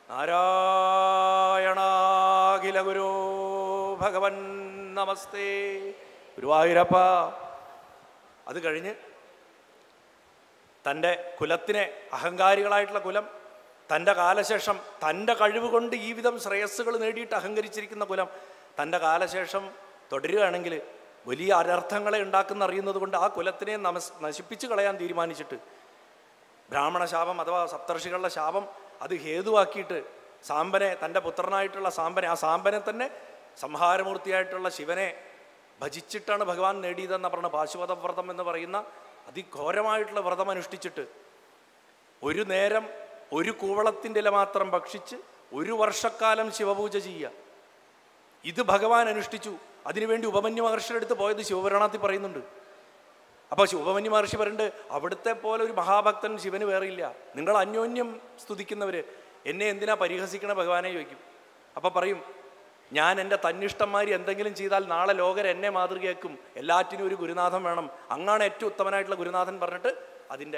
S2: നാരായണാഖില ഗുരു ഭഗവൻ നമസ്തേ ഗുരുവായൂരപ്പ അത് കഴിഞ്ഞ് തൻ്റെ കുലത്തിനെ അഹങ്കാരികളായിട്ടുള്ള കുലം തൻ്റെ കാലശേഷം തൻ്റെ കഴിവ് കൊണ്ട് ഈ വിധം ശ്രേയസ്സുകൾ നേടിയിട്ട് അഹങ്കരിച്ചിരിക്കുന്ന കുലം തൻ്റെ കാലശേഷം തുടരുകയാണെങ്കിൽ വലിയ അനർത്ഥങ്ങളെ ഉണ്ടാക്കുന്ന അറിയുന്നത് കൊണ്ട് ആ കുലത്തിനെ നമസ് നശിപ്പിച്ച് കളയാൻ തീരുമാനിച്ചിട്ട് ബ്രാഹ്മണ ശാപം അഥവാ സപ്തർഷികളുടെ ശാപം അത് ഹേതുവാക്കിയിട്ട് സാമ്പനെ തൻ്റെ പുത്രനായിട്ടുള്ള സാമ്പനെ ആ സാമ്പനെ തന്നെ സംഹാരമൂർത്തിയായിട്ടുള്ള ശിവനെ ഭജിച്ചിട്ടാണ് ഭഗവാൻ നേടിയതെന്ന് പറഞ്ഞ പാശുപത വ്രതം എന്ന് പറയുന്ന അതിഘോരമായിട്ടുള്ള വ്രതം അനുഷ്ഠിച്ചിട്ട് ഒരു നേരം ഒരു കൂവളത്തിൻ്റെ ഇല മാത്രം ഭക്ഷിച്ച് ഒരു വർഷക്കാലം ശിവപൂജ ചെയ്യുക ഇത് ഭഗവാൻ അനുഷ്ഠിച്ചു അതിനുവേണ്ടി ഉപമന്യ മഹർഷിയുടെ അടുത്ത് പോയത് ശിവപുരാണത്തിൽ പറയുന്നുണ്ട് അപ്പോൾ ഉപമന്യ മഹർഷി പറയുന്നുണ്ട് അവിടുത്തെ പോലെ ഒരു മഹാഭക്തൻ ശിവന് വേറെയില്ല നിങ്ങൾ അന്യോന്യം സ്തുതിക്കുന്നവർ എന്നെ എന്തിനാ പരിഹസിക്കണ ഭഗവാനെ ചോദിക്കും അപ്പം പറയും ഞാൻ എൻ്റെ തന്നിഷ്ടന്മാരി എന്തെങ്കിലും ചെയ്താൽ നാളെ ലോകർ എന്നെ മാതൃകയാക്കും എല്ലാറ്റിനും ഒരു ഗുരുനാഥൻ വേണം അങ്ങാണ് ഏറ്റവും ഉത്തമനായിട്ടുള്ള ഗുരുനാഥൻ പറഞ്ഞിട്ട് അതിൻ്റെ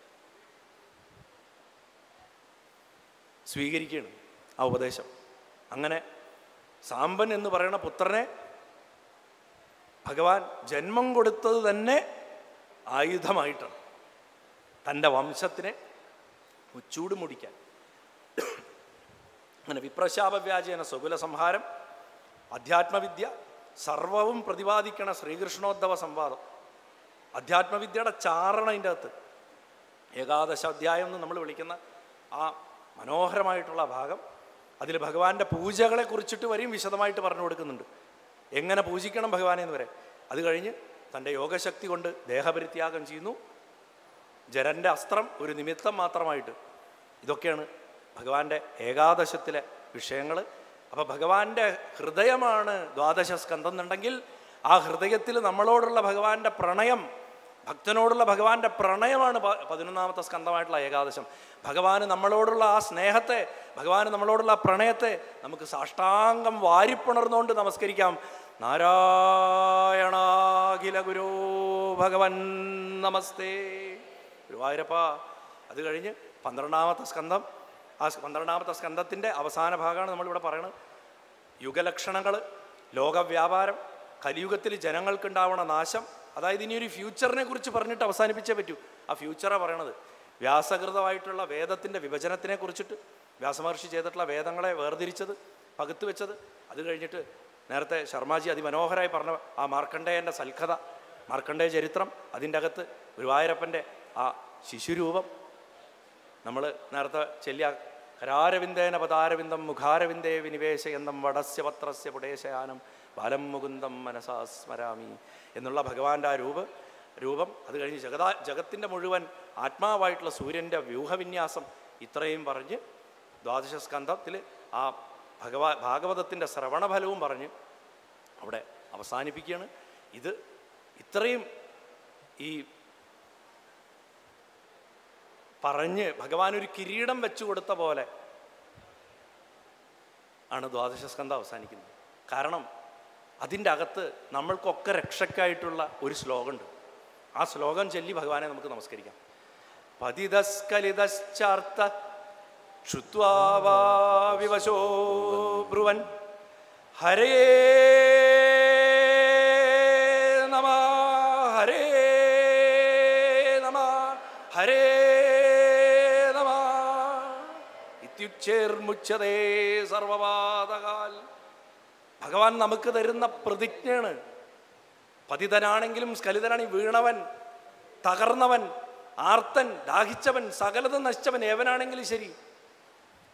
S2: സ്വീകരിക്കുകയാണ് ആ ഉപദേശം അങ്ങനെ സാമ്പൻ എന്ന് പറയുന്ന പുത്രനെ ഭഗവാൻ ജന്മം കൊടുത്തത് തന്നെ ആയുധമായിട്ടാണ് തൻ്റെ വംശത്തിനെ മുച്ചൂട് മുടിക്കാൻ അങ്ങനെ വിപ്രശാപവ്യാജേന സ്വകുല സംഹാരം അധ്യാത്മവിദ്യ സർവവും പ്രതിപാദിക്കണ ശ്രീകൃഷ്ണോദ്ധവ സംവാദം അധ്യാത്മവിദ്യയുടെ ചാരണ അതിൻ്റെ അകത്ത് ഏകാദശ അധ്യായം എന്ന് നമ്മൾ വിളിക്കുന്ന ആ മനോഹരമായിട്ടുള്ള ഭാഗം അതിൽ ഭഗവാന്റെ പൂജകളെ കുറിച്ചിട്ട് വരെയും വിശദമായിട്ട് പറഞ്ഞു കൊടുക്കുന്നുണ്ട് എങ്ങനെ പൂജിക്കണം ഭഗവാനെ എന്ന് വരെ അത് കഴിഞ്ഞ് തൻ്റെ യോഗശക്തി കൊണ്ട് ദേഹപരിത്യാഗം ചെയ്യുന്നു ജരൻ്റെ അസ്ത്രം ഒരു നിമിത്തം മാത്രമായിട്ട് ഇതൊക്കെയാണ് ഭഗവാന്റെ ഏകാദശത്തിലെ വിഷയങ്ങൾ അപ്പോൾ ഭഗവാന്റെ ഹൃദയമാണ് ദ്വാദശ സ്കന്ധം എന്നുണ്ടെങ്കിൽ ആ ഹൃദയത്തിൽ നമ്മളോടുള്ള ഭഗവാന്റെ പ്രണയം ഭക്തനോടുള്ള ഭഗവാന്റെ പ്രണയമാണ് പ- പതിനൊന്നാമത്തെ സ്കന്ധമായിട്ടുള്ള ഏകാദശം ഭഗവാന് നമ്മളോടുള്ള ആ സ്നേഹത്തെ ഭഗവാന് നമ്മളോടുള്ള ആ പ്രണയത്തെ നമുക്ക് സാഷ്ടാംഗം വാരിപ്പുണർന്നുകൊണ്ട് നമസ്കരിക്കാം നാരായണാഖില ഗുരു ഭഗവൻ നമസ്തേ ഗുരുവായൂരപ്പ അത് കഴിഞ്ഞ് പന്ത്രണ്ടാമത്തെ സ്കന്ധം ആ സ് പന്ത്രണ്ടാമത്തെ സ്കന്ധത്തിൻ്റെ അവസാന ഭാഗമാണ് നമ്മളിവിടെ പറയുന്നത് യുഗലക്ഷണങ്ങൾ ലോകവ്യാപാരം കലിയുഗത്തിൽ ജനങ്ങൾക്കുണ്ടാവണ നാശം അതായത് ഇനി ഒരു ഫ്യൂച്ചറിനെ കുറിച്ച് പറഞ്ഞിട്ട് അവസാനിപ്പിച്ചേ പറ്റൂ ആ ഫ്യൂച്ചറാണ് പറയണത് വ്യാസകൃതമായിട്ടുള്ള വേദത്തിൻ്റെ വിഭജനത്തിനെ കുറിച്ചിട്ട് വ്യാസമഹർഷി ചെയ്തിട്ടുള്ള വേദങ്ങളെ വേർതിരിച്ചത് പകുത്തു വെച്ചത് അത് കഴിഞ്ഞിട്ട് നേരത്തെ ശർമാജി അതിമനോഹരമായി പറഞ്ഞ ആ മാർക്കണ്ഡേയൻ്റെ സൽക്കഥ മാർക്കണ്ഡേയ ചരിത്രം അതിൻ്റെ അകത്ത് ഗുരുവായൂരപ്പൻ്റെ ആ ശിശുരൂപം നമ്മൾ നേരത്തെ ചെല്ലിയ കരാരവിന്ദേന പദാരവിന്ദം മുഖാരവിന്ദേ വിനിവേശ എന്നും വടസ്യ പത്രസ്യ പുടേശയാനം ബാലം മുകുന്ദം മനസാ സ്മരാമി എന്നുള്ള ഭഗവാന്റെ ആ രൂപ രൂപം അത് കഴിഞ്ഞ് ജഗതാ ജഗത്തിൻ്റെ മുഴുവൻ ആത്മാവായിട്ടുള്ള സൂര്യൻ്റെ വ്യൂഹവിന്യാസം ഇത്രയും പറഞ്ഞ് ദ്വാദശ സ്കന്ധത്തിൽ ആ ഭഗവാ ഭാഗവതത്തിൻ്റെ ശ്രവണഫലവും പറഞ്ഞ് അവിടെ അവസാനിപ്പിക്കുകയാണ് ഇത് ഇത്രയും ഈ പറഞ്ഞ് ഭഗവാൻ ഒരു കിരീടം വെച്ചു കൊടുത്ത പോലെ ആണ് ദ്വാദശ സ്കന്ധം അവസാനിക്കുന്നത് കാരണം അതിൻ്റെ അകത്ത് നമ്മൾക്കൊക്കെ രക്ഷയ്ക്കായിട്ടുള്ള ഒരു ശ്ലോകമുണ്ട് ആ ശ്ലോകം ചൊല്ലി ഭഗവാനെ നമുക്ക് നമസ്കരിക്കാം പതിതസ്കലിതശ്ചാർത്ത ക്ഷുത്വാവാവിവശോ ബ്രുവൻ ഹരേ നമ ഹരേ നമ ഹരേ നമ ഇത്യുച്ചേർമുച്ചതേ സർവപാതകാൽ ഭഗവാൻ നമുക്ക് തരുന്ന പ്രതിജ്ഞയാണ് പതിതനാണെങ്കിലും സ്ഖലിതനാണെങ്കിൽ വീണവൻ തകർന്നവൻ ആർത്തൻ ദാഹിച്ചവൻ സകലതും നശിച്ചവൻ ഏവനാണെങ്കിലും ശരി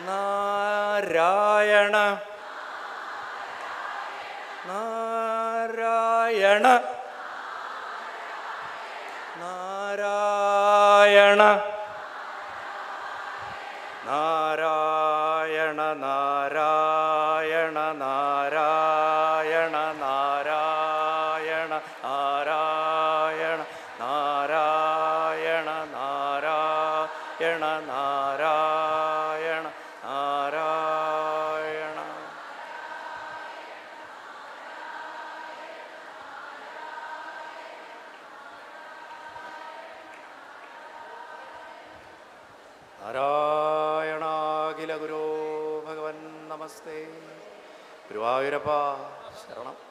S2: നാരായണ നാരായണ നാരായണ നാരായണ നാരായണ നാരായണ നാരായണ നാരായണ നാരായണ നാരായണ നാരായണ നാരായണ നാരായണാഖില ഗുരോ ഭഗവൻ നമസ്തേ ഗുരുവായൂരപ്പ ശരണം